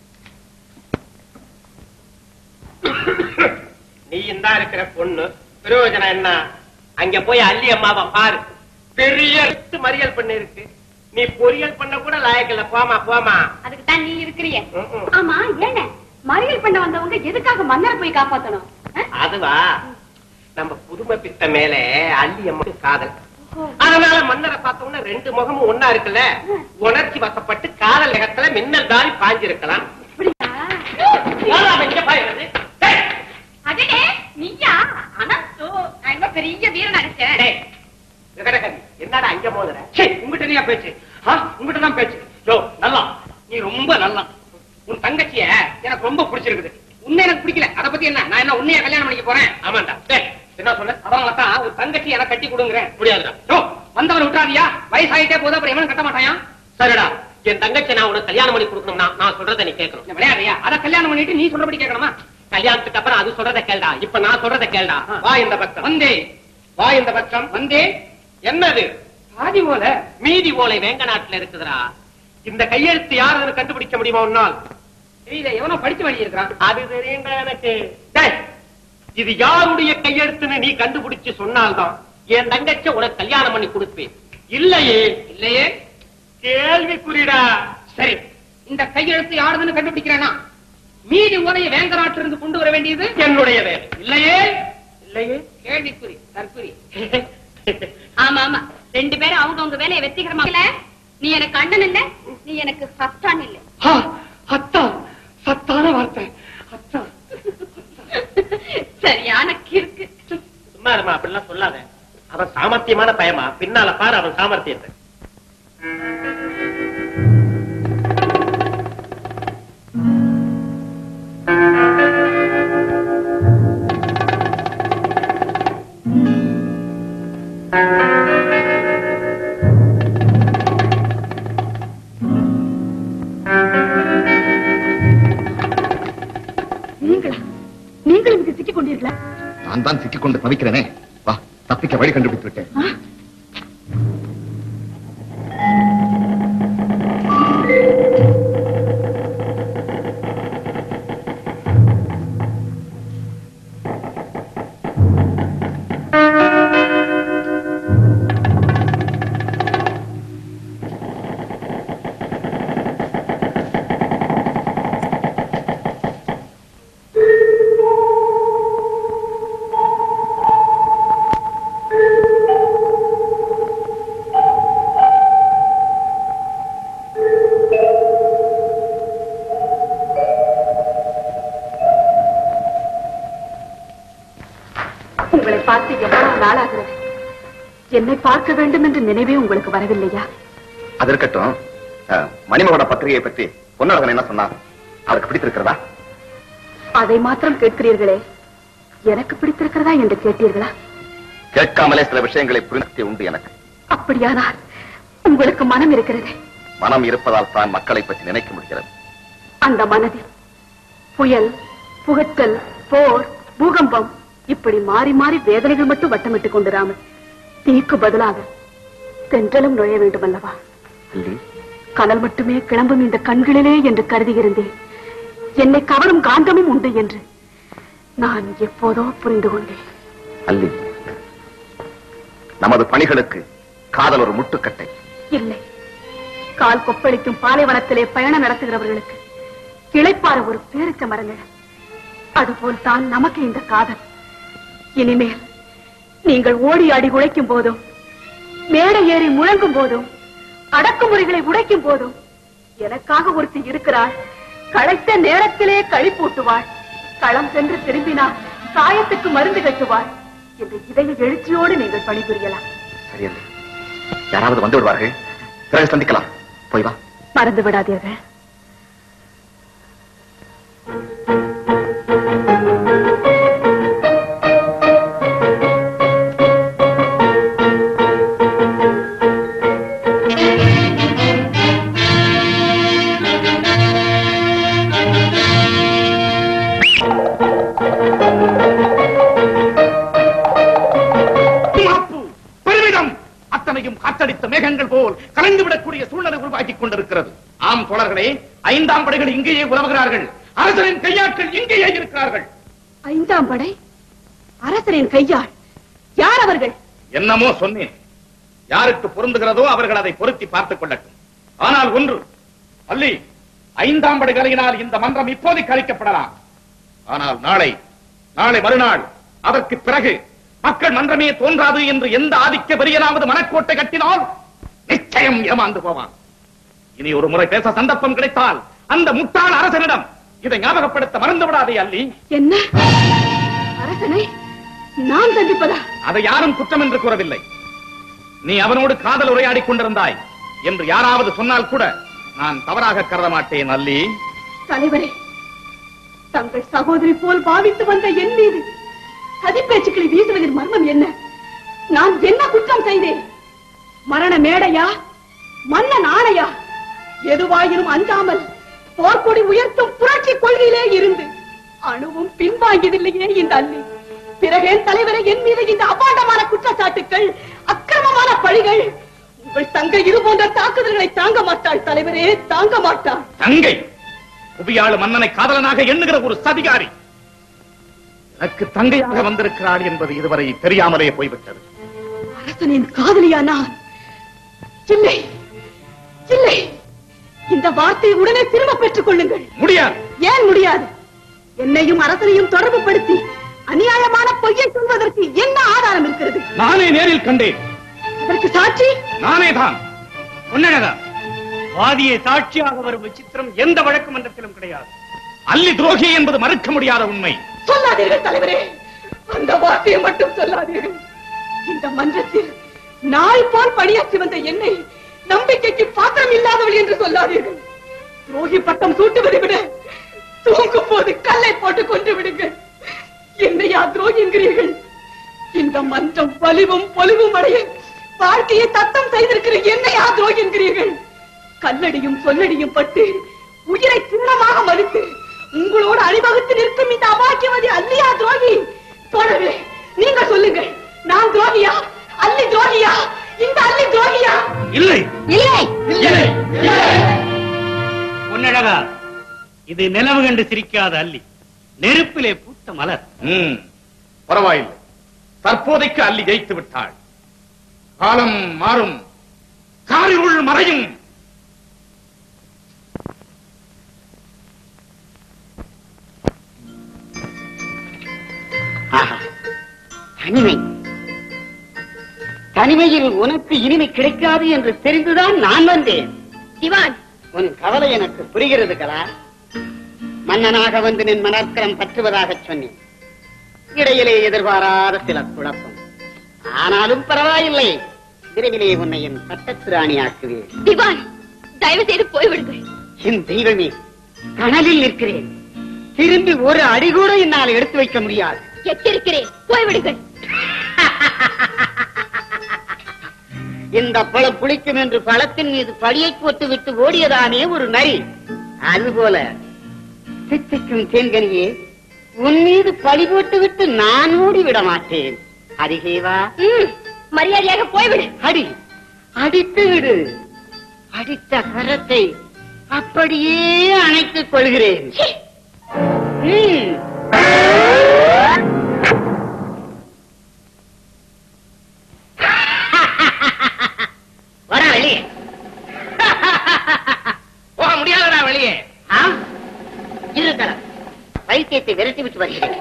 நீ தான் இருக்கிற பொண்ணு பிரயோஜனம் என்ன அங்க போய் அள்ளி அம்மாவை பாரு பெரிய எட்டு மறியல் பண்ண இருக்கு நீ பொரியல் பண்ண கூட லாயக்கல போமா போமா அதுக்கு தான் நீ இருக்கிறிய ம்ம். ஆமா என்ன மறியல் பண்ண வந்தவங்க எதுக்காக மன்னரை போய் காப்பாத்தணும் அஹ்? அதுவா நம்ம புதுமை பித்த மேல அள்ளி அம்மாவுக்கு காதல் அதனால மன்னரை பார்த்த உடனே ரெண்டு முகமும் ஒன்னா இருக்குல்ல உணர்ச்சி வசப்பட்டு காதல் நகத்துல மின்னல் தாரி பாஞ்சிருக்கலாம் அப்படியா? யாரா அவன் இங்க பாயுறது? டேய், அடடே, நீயா அனஸ்து நான் என்ன பெரிய வீரன் நினைச்சேன் டேய், விகடகவி, என்னடா அங்க மோதுற சீ, உங்கிட்ட நீயா பேச்சு ஆ, உங்கிட்ட தான் பேச்சு யோ நல்லா நீ ரொம்ப நல்லா உன் தங்கச்சிய எனக்கு ரொம்ப பிடிச்சிருக்குது உன்னை எனக்கு பிடிக்கல அத பத்தி என்ன நான் என்ன உன்னைய கல்யாணம் பண்ணிக்க போறேன் ஆமாண்டா டேய் என்ன சொல்ல அதனால தான் உன் தங்கச்சி எனக்கு கட்டி கொடுங்கறேன் முடியாதுடா யோ வந்தவன் விட்டுறாதியா வயசாயிட்டே போதும் அப்புறம் எவனும் கட்ட மாட்டாயா சரிடா என் தங்கச்சி நான் உனக்கு கல்யாணம் பண்ணி கொடுக்கணும்னா நான் சொல்றதை நீ கேட்கணும் விளையாடுறியா அத கல்யாணம் பண்ணிட்டு நீ சொல்றபடி கேட்கணுமா கல்யாணத்துக்கு அப்புறம் அது சொல்றத கேள்டா இப்ப நான் சொல்றத கேள்டா வா இந்த பக்கம் வந்தே வா இந்த பக்கம் வந்தே என்னது பாதி ஓலை மீதி ஓலை வேங்க நாட்டுல இருக்குதுடா இந்த கையெழுத்து யாருன்னு கண்டுபிடிக்க முடியுமா உன்னால் தெரியல எவனோ படிச்சு வழி இருக்கிறான் அது தெரியுங்க எனக்கு டேய், இது யாருடைய கையெழுத்துன்னு நீ கண்டுபிடிச்சு சொன்னால்தான் என் தங்கச்ச உனக்கு கல்யாணம் பண்ணி கொடுப்பேன் இல்லையே இல்லையே கேள்விக்குறிடா சரி இந்த கையெழுத்து யாருதுன்னு கண்டுபிடிக்கிறேனா மீதி உரையை வேங்க நாட்டிலிருந்து கொண்டு வர வேண்டியது என்னுடைய வேலை இல்லையே இல்லையே கேள்விக்குறி தற்குறி ஆமா ஆமா ரெண்டு பேரும் அவங்க உங்க வேலையை வெற்றிகரமா இல்ல நீ எனக்கு அண்ணன் இல்ல நீ எனக்கு ஹஸ்தான் இல்ல அத்தான் சத்தான வார்த்தை அத்தான் சரியான கிறுக்கு சும்மா இருமா அப்படிலாம் சொல்லாத அவன் சாமர்த்தியமான பயமா பின்னால பாரு அவன் சாமர்த்தியத்தை நீங்களா நீங்களும் இங்கு சிக்கிக் கொண்டீர்களா நான் தான் சிக்கிக்கொண்டு தவிக்கிறேனே வா தப்பிக்க வழி கண்டுபிடித்து விட்டேன் உங்களை பார்த்து எவ்வளவு நாளாகிறது என்னை பார்க்க வேண்டும் என்ற நினைவே உங்களுக்கு வரவில்லையா அது இருக்கட்டும் அஹ், மணிமகோட பத்திரிகையை பற்றி பொன்னழகன் என்ன சொன்னார் அவருக்கு பிடித்திருக்கிறதா அதை மாத்திரம் கேட்கிறீர்களே எனக்கு பிடித்திருக்கிறதா என்று கேட்டீர்களா கேட்காமலே சில விஷயங்களை புரிந்து உண்டு எனக்கு அப்படியானால் உங்களுக்கு மனம் இருக்கிறது மனம் இருப்பதால் தான் மக்களை பற்றி நினைக்க முடிகிறது அந்த மனதில் புயல் புகத்தல் போர் பூகம்பம் இப்படி மாறி மாறி வேதனைகள் மட்டும் வட்டமிட்டுக் கொண்டிராமல் தீக்கு பதிலாக தென்றலும் நுழைய வேண்டும் அல்லவா அல்லி கனல் மட்டுமே கிளம்பும் இந்த கண்களிலே என்று கருதியிருந்தேன் என்னை கவரும் காந்தமும் உண்டு என்று நான் எப்போதோ புரிந்து கொண்டேன் அல்லி நமது பணிகளுக்கு காதல் ஒரு முட்டுக்கட்டை இல்லை கால் கொப்பளிக்கும் பாலைவனத்திலே பயணம் நடத்துகிறவர்களுக்கு இளைப்பாற ஒரு பேரிச்ச மரங்கள் அதுபோல் தான் நமக்கு இந்த காதல் இனிமேல் நீங்கள் ஓடி ஆடி உழைக்கும் போதும் மேடை ஏறி முழங்கும் போதும் அடக்குமுறைகளை உடைக்கும் போதும் எனக்காக ஒருத்தி இருக்கிறாள் களைத்த நேரத்திலே களி பூட்டுவாள் களம் சென்று திரும்பினாள் காயத்துக்கு மருந்து கட்டுவாள் இந்த இதய எழுச்சியோடு நீங்கள் பணிபுரியலாம் சரி அல்லி யாராவது வந்து விடுவார்கள் பிறகு சந்திக்கலாம் போய் வா மறந்து விடாதீர்கள் மாப்பு, பெருமிதம் அத்தனையும் காற்றடித்த மேகங்கள் போல் கலந்து விடக்கூடிய சூழ்நிலை உருவாக்கிக் கொண்டிருக்கிறது ஆம் தோழர்களே ஐந்தாம் படைகள் இங்கேயே உலவுகிறார்கள் அரசரின் கையாட்கள் இங்கேயே இருக்கிறார்கள் ஐந்தாம் படை அரசரின் கையாள் யார் அவர்கள் என்னமோ சொன்னேன் யாருக்கு பொருந்துகிறதோ அவர்கள் அதை பொருத்தி பார்த்துக் கொள்ளட்டும் ஆனால் ஒன்று அல்லி ஐந்தாம் படை கலையினால் இந்த மன்றம் இப்போதைக்கு அளிக்கப்படலாம் ஆனால் நாளை நாளை மறுநாள் அதற்கு பிறகு மக்கள் மன்றமே தோன்றாது என்று எந்த ஆதிக்க வெறியனாவது மனக்கோட்டை கட்டினால் நிச்சயம் ஏமாந்து போவான் இனி ஒரு முறை பேச சந்தர்ப்பம் கிடைத்தால் அந்த முட்டாள் அரசனிடம் இதை ஞாபகப்படுத்த மறந்து விடாதே அல்லி என்ன அரசனை நான் சந்திப்பதா அதை யாரும் குற்றம் என்று கூறவில்லை நீ அவனோடு காதல் உரையாடிக் கொண்டிருந்தாய் என்று யாராவது சொன்னால் கூட நான் தவறாக கருத மாட்டேன் அல்லி தலைவரே தங்கள் சகோதரி போல் பாவித்து வந்த என் மீது சதி பேச்சுக்களை வீசுவதில் மர்மம் என்ன நான் என்ன குற்றம் செய்தேன் மரண மேடையா மன்னன் ஆணையா எதுவாயினும் அஞ்சாமல் போர்க்கொடி உயர்த்தும் புரட்சி கொள்கையிலே இருந்து அணுவும் பின்வாங்கியதில்லையே இந்த அல்லி பிறகு என் தலைவரை என் மீது இந்த அபாண்டமான குற்றச்சாட்டுக்கள் அக்கிரமமான பழிகள் உங்கள் தங்கை இது போன்ற தாக்குதல்களை தாங்க மாட்டாள் தலைவரே தாங்க மாட்டாள் தங்கை புவியாளு மன்னனை காதலனாக எண்ணுகிற ஒரு சதிகாரி எனக்கு தங்கையாக வந்திருக்கிறாள் என்பது இதுவரை தெரியாமலே போய்விட்டது அரசனின் காதலியா நான் இல்லை இல்லை இந்த வார்த்தையை உடனே திரும்ப பெற்றுக் கொள்ளுங்கள் முடியாது ஏன் முடியாது என்னையும் அரசனையும் தொடர்பு படுத்தி அநியாயமான பொய்யை சொல்வதற்கு என்ன ஆதாரம் இருக்கிறது நானே நேரில் கண்டேன் அதற்கு சாட்சி நானே தான் உன்னழகா வாதியை சாட்சியாக வரும் விசித்திரம் எந்த வழக்கு மன்றத்திலும் கிடையாது அல்லி துரோகி என்பது மறுக்க முடியாத உண்மை சொல்லாதீர்கள் தலைவரே அந்த வார்த்தையை மட்டும் சொல்லாதீர்கள் இந்த மன்றத்தில் நாய் போல் பணியாற்றி வந்த என்னை நம்பிக்கைக்கு பாத்திரம் இல்லாதவள் என்று சொல்லாதீர்கள் துரோகி பட்டம் சூட்டுவதை விட தூங்கும் போது கல்லை போட்டு கொண்டு விடுங்கள் என்னையா துரோகி என்கிறீர்கள் இந்த மன்றம் வலிவும் பொலிவும் அடைய வாழ்க்கையை தத்தம் செய்திருக்கிற என்னையா துரோகி என்கிறீர்கள் கல்லடியும் சொல்லடியும் பட்டு உயிரை சின்னமாக மறுத்து உங்களோடு அணிவகுத்து நிற்கும் இந்த அபாக்கியவதி அல்லியா துரோகி தோழர்களே நீங்க சொல்லுங்கள் நான் துரோகியா அல்லி துரோகியா இந்த அல்லி துரோகியா இல்லை இல்லை உன்னழகா இது நிலவு கண்டு சிரிக்காத அல்லி நெருப்பிலே பூத்த மலர் ம், பரவாயில்லை தற்போதைக்கு அல்லி ஜெயித்து விட்டாள் காலம் மாறும் காரிருள் மறையும் ஆஹா. தனிமை தனிமையில் உனக்கு இனிமை கிடைக்காது என்று தெரிந்துதான் நான் வந்தேன் திவான் உன் கவலை எனக்கு புரிகிறது கலா மன்னனாக வந்து நின் மனக்கரம் பற்றுவதாக சொன்னேன் இடையிலே எதிர்பாராத சில குழப்பம் ஆனாலும் பரவாயில்லை விரைவிலே உன்னை என் பட்டத்து ராணியாக்குவேன் திவான் தயவு செய்து போய்விடுங்கள் என் தெய்வமே கனலில் நிற்கிறேன் திரும்பி ஒரு அடி கூட என்னால் எடுத்து வைக்க முடியாது எச்சரிக்கிறேன் போய்விடுங்கள் இந்த பழம் புளிக்கும் என்று பழத்தின் மீது பழியை போட்டு விட்டு ஓடியதானே ஒரு நரி அதுபோல சித்திக்கும் தேன்கனியே உன் மீது பழி போட்டு விட்டு நான் ஓடி விட மாட்டேன் அருகே வா ம், மரியாதையாக போய்விடு அடி அடித்து விடு அடித்த கரத்தை அப்படியே அணைத்துக் கொள்கிறேன் சீ, ம். வரா வெளியே போக முடியாதடா வெளியே ஆ? இருக்கலாம் வைத்தியத்தை விரட்டி விட்டு வருகிறேன்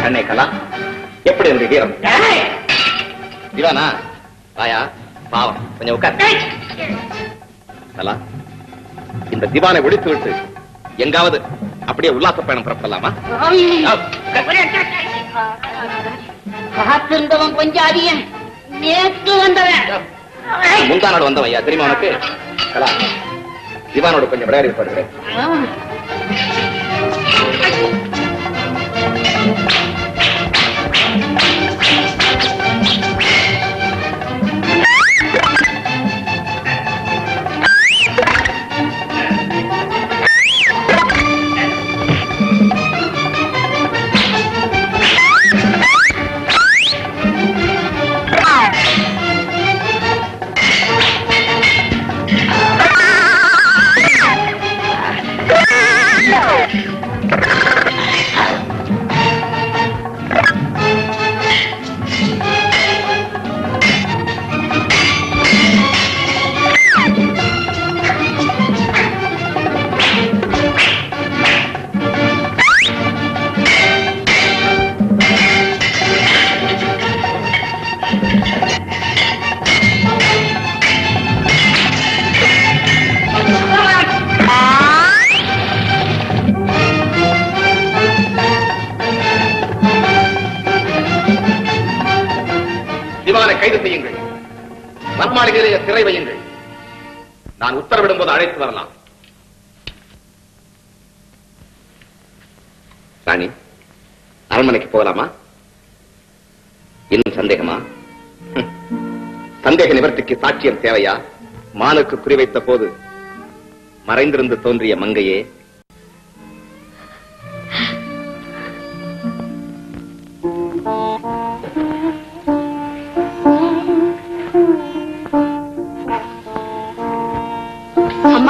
கண்ணே கலா எப்படி என்னுடைய வீரம் திவானா ராயா பாவம் கொஞ்சம் உட்கார் கலா இந்த திவானை ஒழித்து விட்டு எங்காவது அப்படியே உல்லாச பயணம் புறப்படலாமா காத்திருந்தவன் கொஞ்சம் அதிகம் நேற்று வந்தவன் முந்தா நாடு வந்தவன் ஐயா தெரியுமா உனக்கு கலா திவானோட கொஞ்சம் விளையாடி பாருகிறேன் திவானை கைது செய்யுங்கள் மண்மாளிகையிலே சிறை வையுங்கள் நான் உத்தரவிடும் போது அழைத்து வரலாம் ராணி அரண்மனைக்கு போகலாமா இன்னும் சந்தேகமா ஹம். சந்தேக நிவர்த்திக்கு சாட்சியம் தேவையா மானுக்கு குறிவைத்த போது மறைந்திருந்து தோன்றிய மங்கையே அம்மா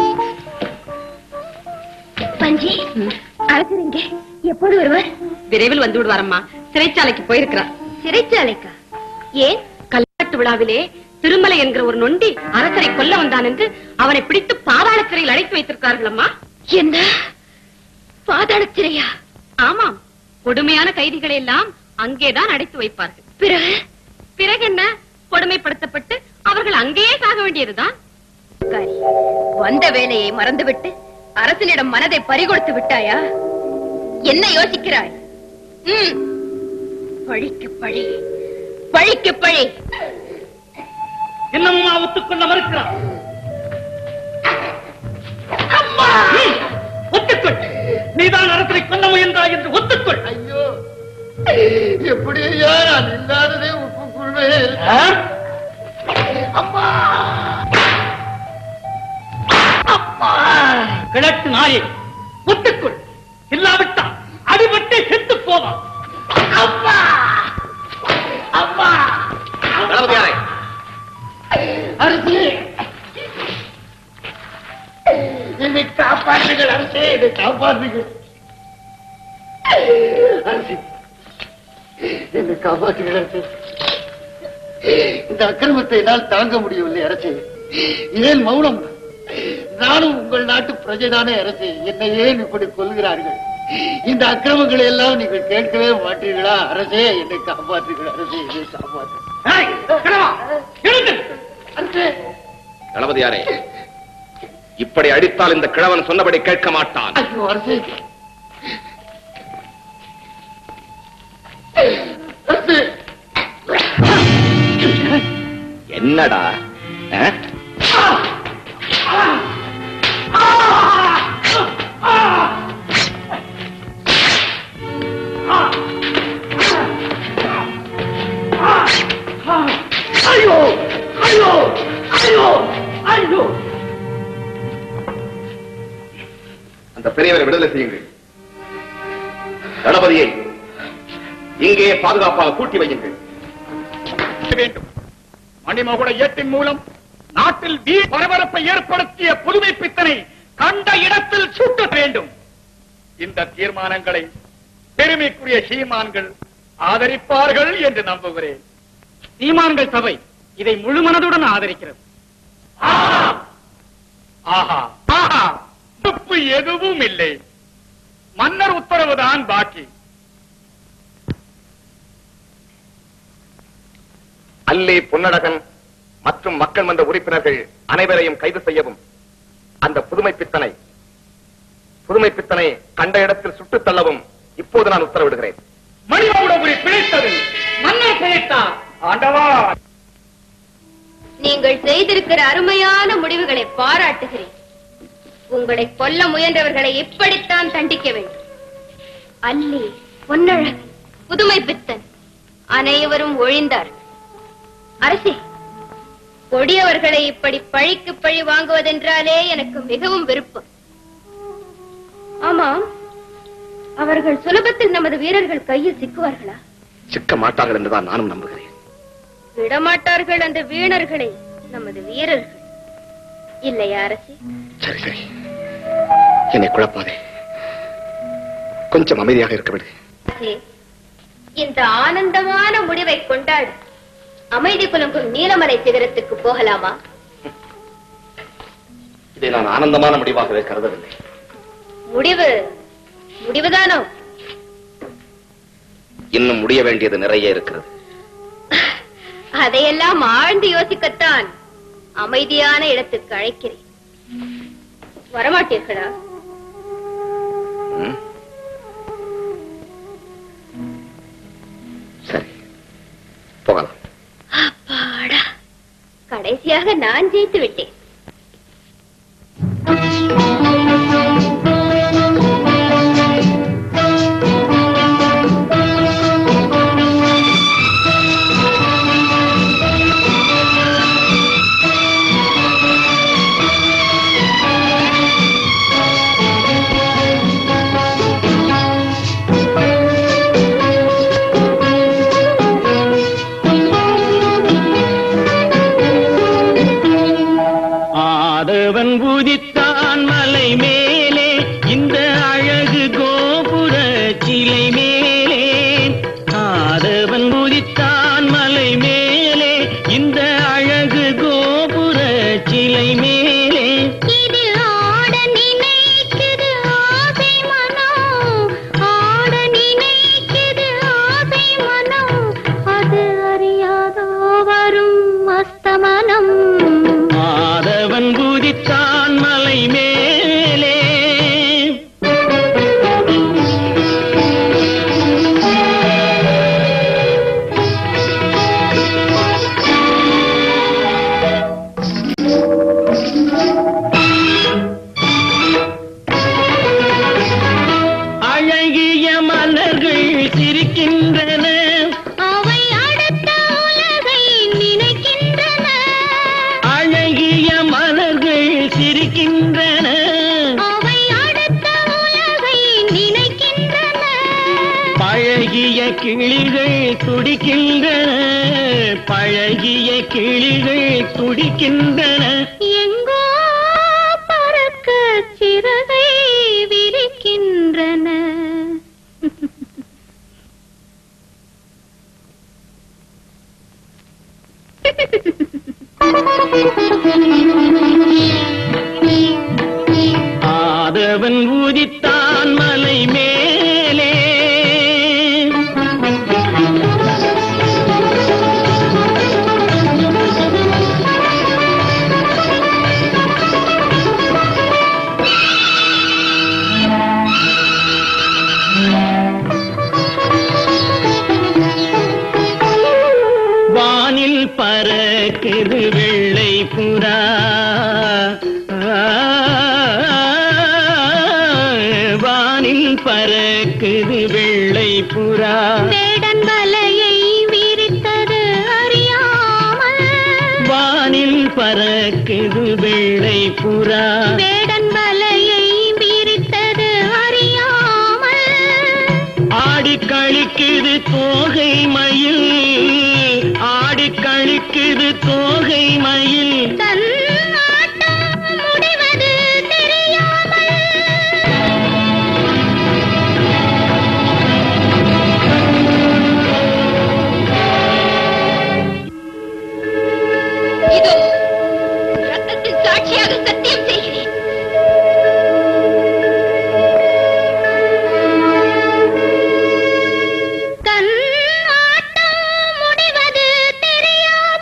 பஞ்சி அழைச்சிருங்க எப்போது வருவார் விரைவில் வந்து விடுவாரம்மா சிறைச்சாலைக்கு போயிருக்கிறார் சிறைச்சாலைக்கா ஏன் கல்யாட்டு விழாவிலே திருமலை என்கிற ஒரு நொண்டி அரசரை கொல்ல வந்தான் என்று அவனை பிடித்து பாதாள சிறையில் அடைத்து வைத்திருக்கிறார்கள் அம்மா என்ன பாதாள சிறையா ஆமாம் கொடுமையான கைதிகளை எல்லாம் அங்கேதான் அடைத்து வைப்பார்கள் பிறகு பிறகு என்ன கொடுமைப்படுத்தப்பட்டு அவர்கள் அங்கேயே சாக வேண்டியதுதான் காரி, வந்த வேலையை மறந்துவிட்டு அரசனிடம் மனதை பறிகொடுத்து விட்டாயா என்ன யோசிக்கிறாய் ம், பழிக்கு பழி பழிக்கு பழி இன்னமுமா ஒத்துக்கொள்ள மறுக்கிறார் ம், ஒத்துக்கொள் நீதான் அரசரை கொல்ல முயன்றாய் என்று ஒத்துக்கொள் ஐயோ எப்படி ஐயா நான் இல்லாததே ஒப்புக்கொள்வேன் ஆ? அப்பா! கிழக்கு நாயே ஒத்துக்கொள் இல்லாவிட்டால் அடிபட்டு செத்து போவான் அப்பா அப்பா தளபதியாரே அரசே என்னை காப்பாற்றுங்கள் அரசே என்னை காப்பாற்றுங்கள் அரசே என்னை காப்பாற்றுங்கள் அரசே இந்த அக்கிரமத்தை என்னால் தாங்க முடியவில்லை அரசே ஏன் மௌனம் நானும் உங்கள் நாட்டு பிரஜைதானே அரசே என்னை ஏன் இப்படி கொள்கிறார்கள் இந்த அக்கிரமங்களை எல்லாம் நீங்கள் கேட்கவே மாட்டீர்களா அரசே என்னை காப்பாற்றுங்கள் அரசே என்னை காப்பாற்று ஏய், கிழவா, எழுந்து. அரசே தளபதியாரே இப்படி அடித்தால் இந்த கிழவன் சொன்னபடி கேட்க மாட்டான் ஐயோ அரசே அரசே என்னடா ஆ? ஐயோ ஐயோ ஐயோ ஐயோ அந்த பெரியவரை விடுதலை செய்யுங்கள் தளபதியை இங்கே பாதுகாப்பாக கூட்டி வையுங்கள் வேண்டும் மணிமகுட ஏட்டின் மூலம் நாட்டில் வீண் பரபரப்பை ஏற்படுத்திய புதுமை பித்தனை கண்ட இடத்தில் சுட்ட வேண்டும் இந்த தீர்மானங்களை பெருமைக்குரிய சீமான்கள் ஆதரிப்பார்கள் என்று நம்புகிறேன் சீமான்கள் சபை இதை முழு மனதுடன் ஆதரிக்கிறது ஆஹா ஆஹா தப்பு எதுவும் இல்லை மன்னர் உத்தரவுதான் பாக்கி அல்லி பொன்னழகன் மற்றும் மக்கள் மன்ற உறுப்பினர்கள் அனைவரையும் கைது செய்யவும் அந்த புதுமை பித்தனை புதுமை பித்தனை கண்ட இடத்தில் சுட்டுத் தள்ளவும் இப்போது நான் உத்தரவிடுகிறேன் மணிமகுடபுரி பிழைத்தது மன்னர் பிழைத்தார் ஆண்டவா நீங்கள் செய்திருக்கிற அருமையான முடிவுகளை பாராட்டுகிறேன் உங்களை கொல்ல முயன்றவர்களை இப்படித்தான் தண்டிக்க வேண்டும் அல்லி பொன்னழகன் புதுமை பித்தன் அனைவரும் ஒழிந்தார் அரசே கொடியவர்களை இப்படி பழிக்கு பழி வாங்குவதென்றாலே எனக்கு மிகவும் விருப்பம் ஆமாம் அவர்கள் சுலபத்தில் நமது வீரர்கள் கையில் சிக்குவார்களா சிக்க மாட்டார்கள் என்றுதான் நானும் நம்புகிறேன் விடமாட்டார்கள் அந்த வீணர்களை நமது வீரர்கள் இல்லையா அரசே சரி சரி என்னை குழப்பாதே கொஞ்சம் அமைதியாக இருக்க விடு அரசே, இந்த ஆனந்தமான முடிவை கொண்டாடி அமைதி குலுங்கும் நீலமலை சிகரத்துக்கு போகலாமா இதை நான் ஆனந்தமான முடிவாகவே கருதவில்லை முடிவு முடிவுதானோ இன்னும் முடிய வேண்டியது நிறைய இருக்கிறது அதையெல்லாம் ஆழ்ந்து யோசிக்கத்தான் அமைதியான இடத்துக்கு அழைக்கிறேன் வரமாட்டீர்களா ம்? சரி போகலாம் அப்பாடா கடைசியாக நான் ஜெயித்து விட்டேன் ஆதவன் உதித்தான் மலை மேலே இந்த அழகு கோபுர சிலை மேலே ஆதவன் உதித்தான் மலை மேலே இந்த அழகு கோபுர சிலை மேலே இது ஆட நினைக்குது ஆசை மனம் ஆட நினைக்குது ஆசை மனம் அது அறியாதோ வரும் அஸ்தமனம் ஆதவன் உதித்தான் மலை மேலே அழகிய மலர்கள் சிரிக்கின்றன அவை அடுத்த உலகை நினைக்கின்றன அழகிய மலர்கள் சிரிக்கின்றன அவை அடுத்த உலகை நினைக்கின்றன பழகிய கிளிகள் துடிக்கின்றன பழகிய கிளிகள் துடிக்கின்றன எங்கோ பறக்க சிறகை விரிக்கின்றன ஆதவன் ஊதித்தான் மலை மேலே வானில் பறக்குது வெள்ளை புறா வானில் பறக்குது வெள்ளை புறா வேடன் வலையை விரித்தது அறியாமல் வானில் பறக்குது வெள்ளை புறா வேடன் வலையை விரித்தது அறியாமல் ஆடி கழிக்குது தோகை மயில் ஆடி கழிக்குது தோகை மயில் தன் ஆட்டம் முடிவது தெரியாமல் இதோ ரத்தத்தின் சாட்சியாக சத்தியம் செய்கிறேன் தன் ஆட்டம் முடிவது தெரியாமல்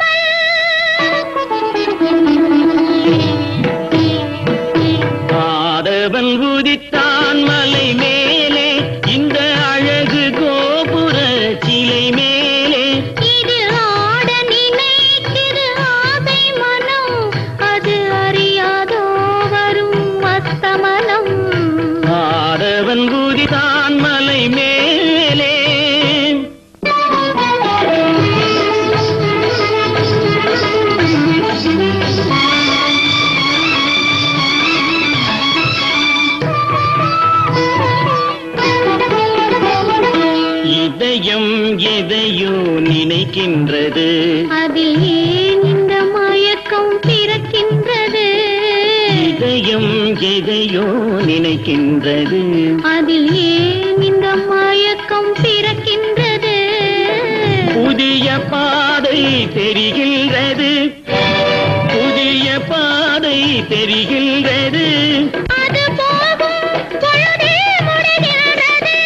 இதயம் எதையோ நினைக்கின்றது அதில் ஏன் இந்த மயக்கம் பிறக்கின்றது இதயம் எதையோ நினைக்கின்றது அதில் ஏன் இந்த மயக்கம் பிறக்கின்றது புதிய பாதை தெரிகின்றது புதிய பாதை தெரிகின்றது அது போகும் பொழுதே முடிகின்றது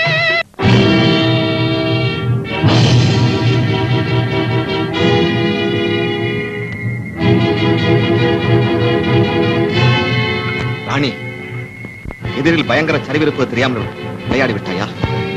ராணி எதிரில் பயங்கர சரிவிருப்பது தெரியாமல் விளையாடி விட்டாயா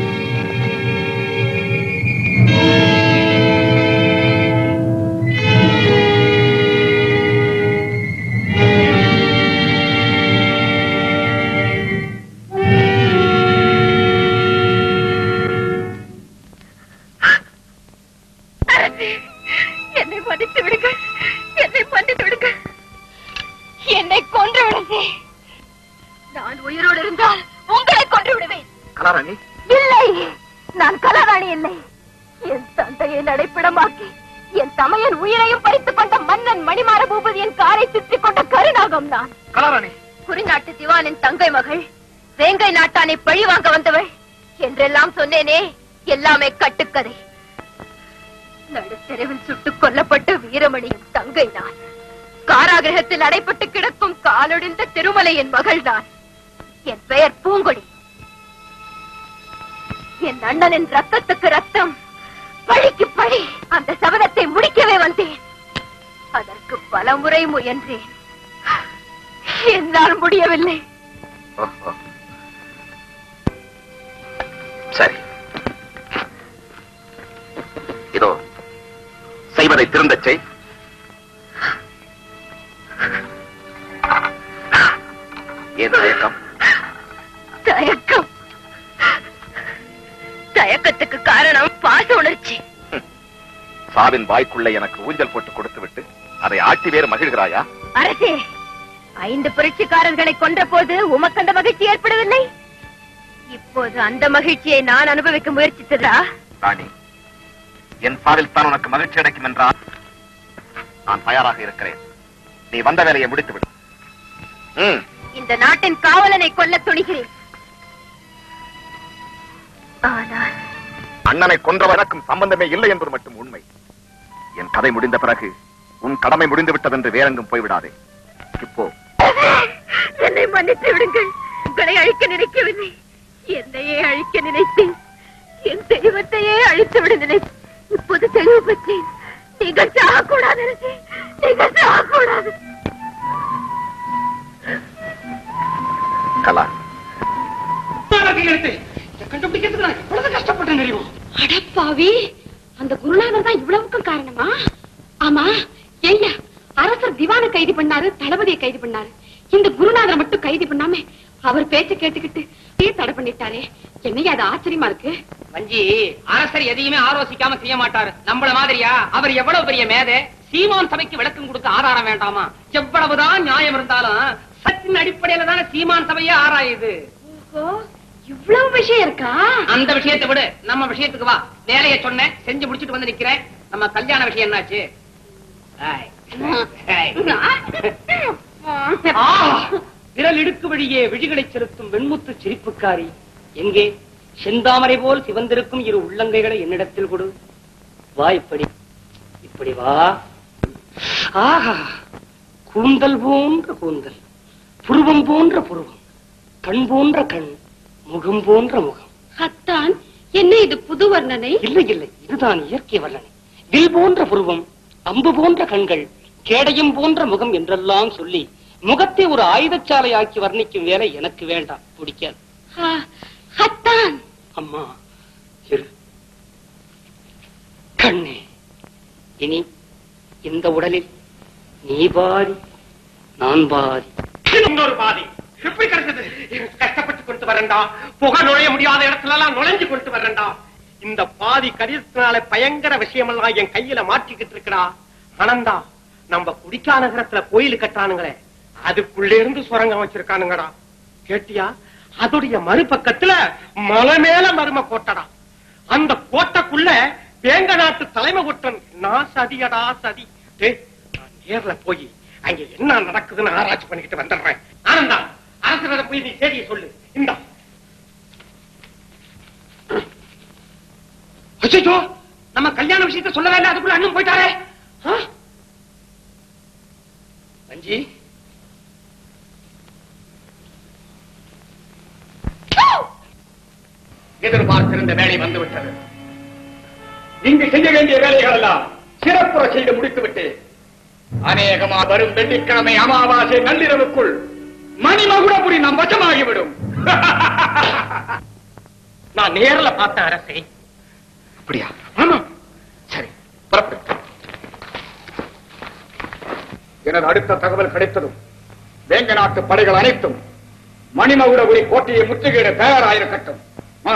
என்னை மன்னித்து விடுங்கள் என்னை மன்னித்து விடுங்கள் என்னை கொன்று விடுங்க நான் உயிரோடு இருந்தால் உங்களை கொன்று விடுவேன் கலாராணி இல்லை நான் கலாராணி இல்லை என் தந்தையை நடைப்பிடமாக்கி என் தமையன் உயிரையும் பறித்துக் கொண்ட மன்னன் மணிமார பூபதியின் காரை சுற்றிக் கொண்ட கருநாகம் நான் கலாராணி குறிநாட்டு திவானின் தங்கை மகள் வேங்கை நாட்டானை பழி வாங்க வந்தவள் என்றெல்லாம் சொன்னேனே எல்லாமே கட்டுக்கதை நடுத்தெருவில் சுட்டுக் கொல்லப்பட்ட வீரமணியின் தங்கை நான் காராகிரகத்தில் அடைப்பட்டு கிடக்கும் காலொடிந்த திருமலையின் மகள் நான் என் பெயர் பூங்கொடி என் அண்ணனின் ரத்தத்துக்கு ரத்தம் பழிக்கு பழி அந்த சபதத்தை முடிக்கவே வந்தேன் அதற்கு பலமுறை முயன்றேன் என்னால் முடியவில்லை ஓஹோ. சரி இதோ செய்வதை திருந்தச் செய் ஏன் தயக்கம் தயக்கம் தயக்கத்துக்கு காரணம் பாச உணர்ச்சி சாவின் வாய்க்குள்ள எனக்கு ஊஞ்சல் போட்டு கொடுத்து விட்டு அதை ஆட்டி வேறு மகிழ்கிறாயா அரசே ஐந்து புரட்சிக்காரர்களை கொன்ற போது உமக்கு அந்த மகிழ்ச்சி ஏற்படவில்லை இப்போது அந்த மகிழ்ச்சியை நான் அனுபவிக்க முயற்சித்ததா ராணி என் சாவில் தான் உனக்கு மகிழ்ச்சி அடைக்கும் என்றால் நான் தயாராக இருக்கிறேன் நீ வந்த வேலையை முடித்து விடு ம் இந்த நாட்டின் காவலனை கொல்ல துணிகிறேன் ஆனால் அண்ணனை கொன்றவனுக்கும் சம்பந்தமே இல்லை என்பது மட்டும் உண்மை என் கதை முடிந்த பிறகு உன் கடமை முடிந்து விட்டதென்று வேறெங்கும் போய்விடாதே இப்போ என்னை மன்னித்து விடுங்கள் உங்களை அழிக்க நினைக்கவில்லை என்னையே அழிக்க நினைத்தேன் என் தெய்வத்தையே அழித்து விட நினைத்தேன் இப்போது தெளிவு பெற்றேன் நீங்கள் சாகக்கூடாது அரசே நீங்கள் சாகக்கூடாது கலா கண்டுபிடிக்கிறதுக்கு நான் எவ்வளவு கஷ்டப்பட்டேன் தெரியுமா அடப்பாவி அந்த குருநாதர் தான் இவ்வளவுக்கும் காரணமா ஆமா ஐயா அரசர் திவான கைது பண்ணாரு தளபதியை கைது பண்ணாரு இந்த குருநாதரை மட்டும் கைது பண்ணாம அவர் பேச்ச கேட்டுக்கிட்டு ஏன் தடை பண்ணிட்டாரே என்னையா அது ஆச்சரியமா இருக்கு வஞ்சி அரசர் எதையுமே ஆலோசிக்காம செய்ய மாட்டாரு நம்மள மாதிரியா அவர் எவ்வளவு பெரிய மேதை சீமான் சபைக்கு விளக்கம் கொடுக்க ஆதாரம் வேண்டாமா எவ்வளவுதான் நியாயம் இருந்தாலும் சத்தின் அடிப்படையில தானே சீமான் சபையே ஆராயுது ஓஹோ இவ்வளவு விஷயம் இருக்கா அந்த விஷயத்தை விடு நம்ம விஷயத்துக்கு வா வேலையை சொன்னேன் செஞ்சு முடிச்சிட்டு வந்து நிக்கிறேன் நம்ம கல்யாண விஷயம் என்னாச்சு ஆய். ஆய். ஆ! விரல் இடுக்கு வழியே விழிகளை செலுத்தும் வெண்முத்து சிரிப்புக்காரி எங்கே செந்தாமரை போல் சிவந்திருக்கும் இரு உள்ளங்கைகளை என்னிடத்தில் கொடு வா இப்படி இப்படி வா ஆஹா கூந்தல் போன்ற கூந்தல் புருவம் போன்ற புருவம் கண் போன்ற கண் முகம் போன்ற முகம் அத்தான் என்ன இது புது வர்ணனை இல்லை இல்லை இதுதான் இயற்கை வல்லனை வில் போன்ற புருவம் அம்பு போன்ற கண்கள் கேடயம் போன்ற முகம் என்றெல்லாம் சொல்லி முகத்தை ஒரு ஆயுதச்சாலை ஆக்கி வர்ணிக்கும் வேலை எனக்கு வேண்டாம் பிடிக்காது ஆ, அத்தான் அம்மா இரு கண்ணே இனி இந்த உடலில் நீ பாதி நான் பாதி இன்னொரு பாதி எப்படி கிடைச்சது கஷ்டப்பட்டு கொண்டு வரேன்டா புகை நுழைய முடியாத இடத்துல எல்லாம் நுழைஞ்சு கொண்டு வரேன்டா இந்த பாதி கரியத்தினால பயங்கர விஷயமெல்லாம் என் கையில மாட்டிக்கிட்டு இருக்கடா ஆனந்தா நம்ம குடிக்கா நகரத்துல கோயில் கட்டானுங்களே அதுக்குள்ள இருந்து சுரங்கம் வச்சிருக்கானுங்கடா கேட்டியா அதோடைய மறுபக்கத்துல மலை மேல மரும கோட்டடா வேங்க நாட்டு தலைமை குட்டன் நான் சதியடா சதி டேய், நான் நேர்ல போய் அங்க என்ன நடக்குதுன்னு ஆராய்ச்சி பண்ணிக்கிட்டு வந்துடுறேன் ஆனந்தா அரசரிடம் போய் நீ செய்தியை சொல்லு இந்தா அச்சோ நம்ம கல்யாண விஷயத்தை சொல்லவே இல்லை அதுக்குள்ள அண்ணன் போயிட்டாரே ஆ? வஞ்சி எதிர்பார்த்திருந்த வேலை வந்துவிட்டது இங்கு செய்ய வேண்டிய வேலைகள் எல்லாம் சிறப்புற செய்து முடித்து விட்டேன் அநேகமா வரும் வெள்ளிக்கிழமை அமாவாசை நள்ளிரவுக்குள் மணிமகுடபுரி நம் வசமாகிவிடும் நான் நேர்ல பார்த்தேன் அரசே அப்படியா ஆமா சரி புறப்படு எனது அடுத்த தகவல் கிடைத்ததும் வேங்க நாட்டு படைகள் அனைத்தும் மணிமகுடபுரி கோட்டையை முற்றுகையிட தயாராயிருக்கட்டும் ஆ.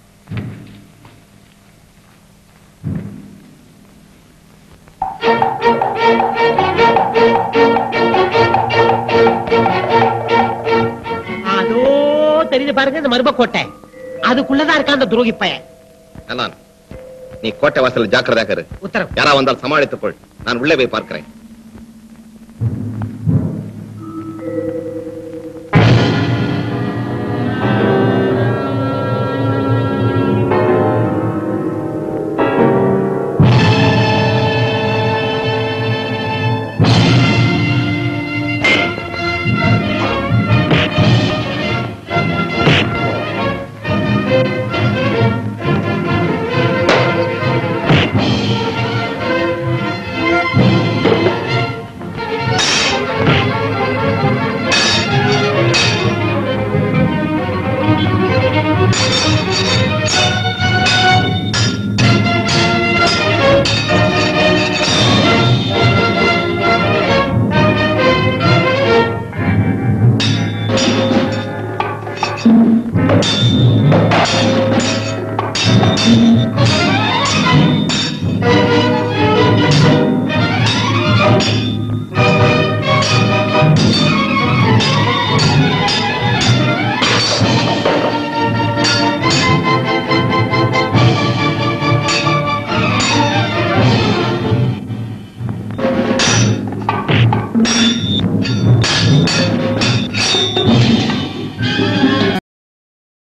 அதோ தெரியுது பாருங்க இந்த மரும கோட்டை அதுக்குள்ளதான் இருக்கா அந்த துரோகி பையன் அண்ணான் நீ கோட்டை வாசல் ஜாக்கிரதையாக இரு உத்தரவு யாரா வந்தால் சமாளித்துக் கொள் நான் உள்ளே போய் பார்க்கிறேன்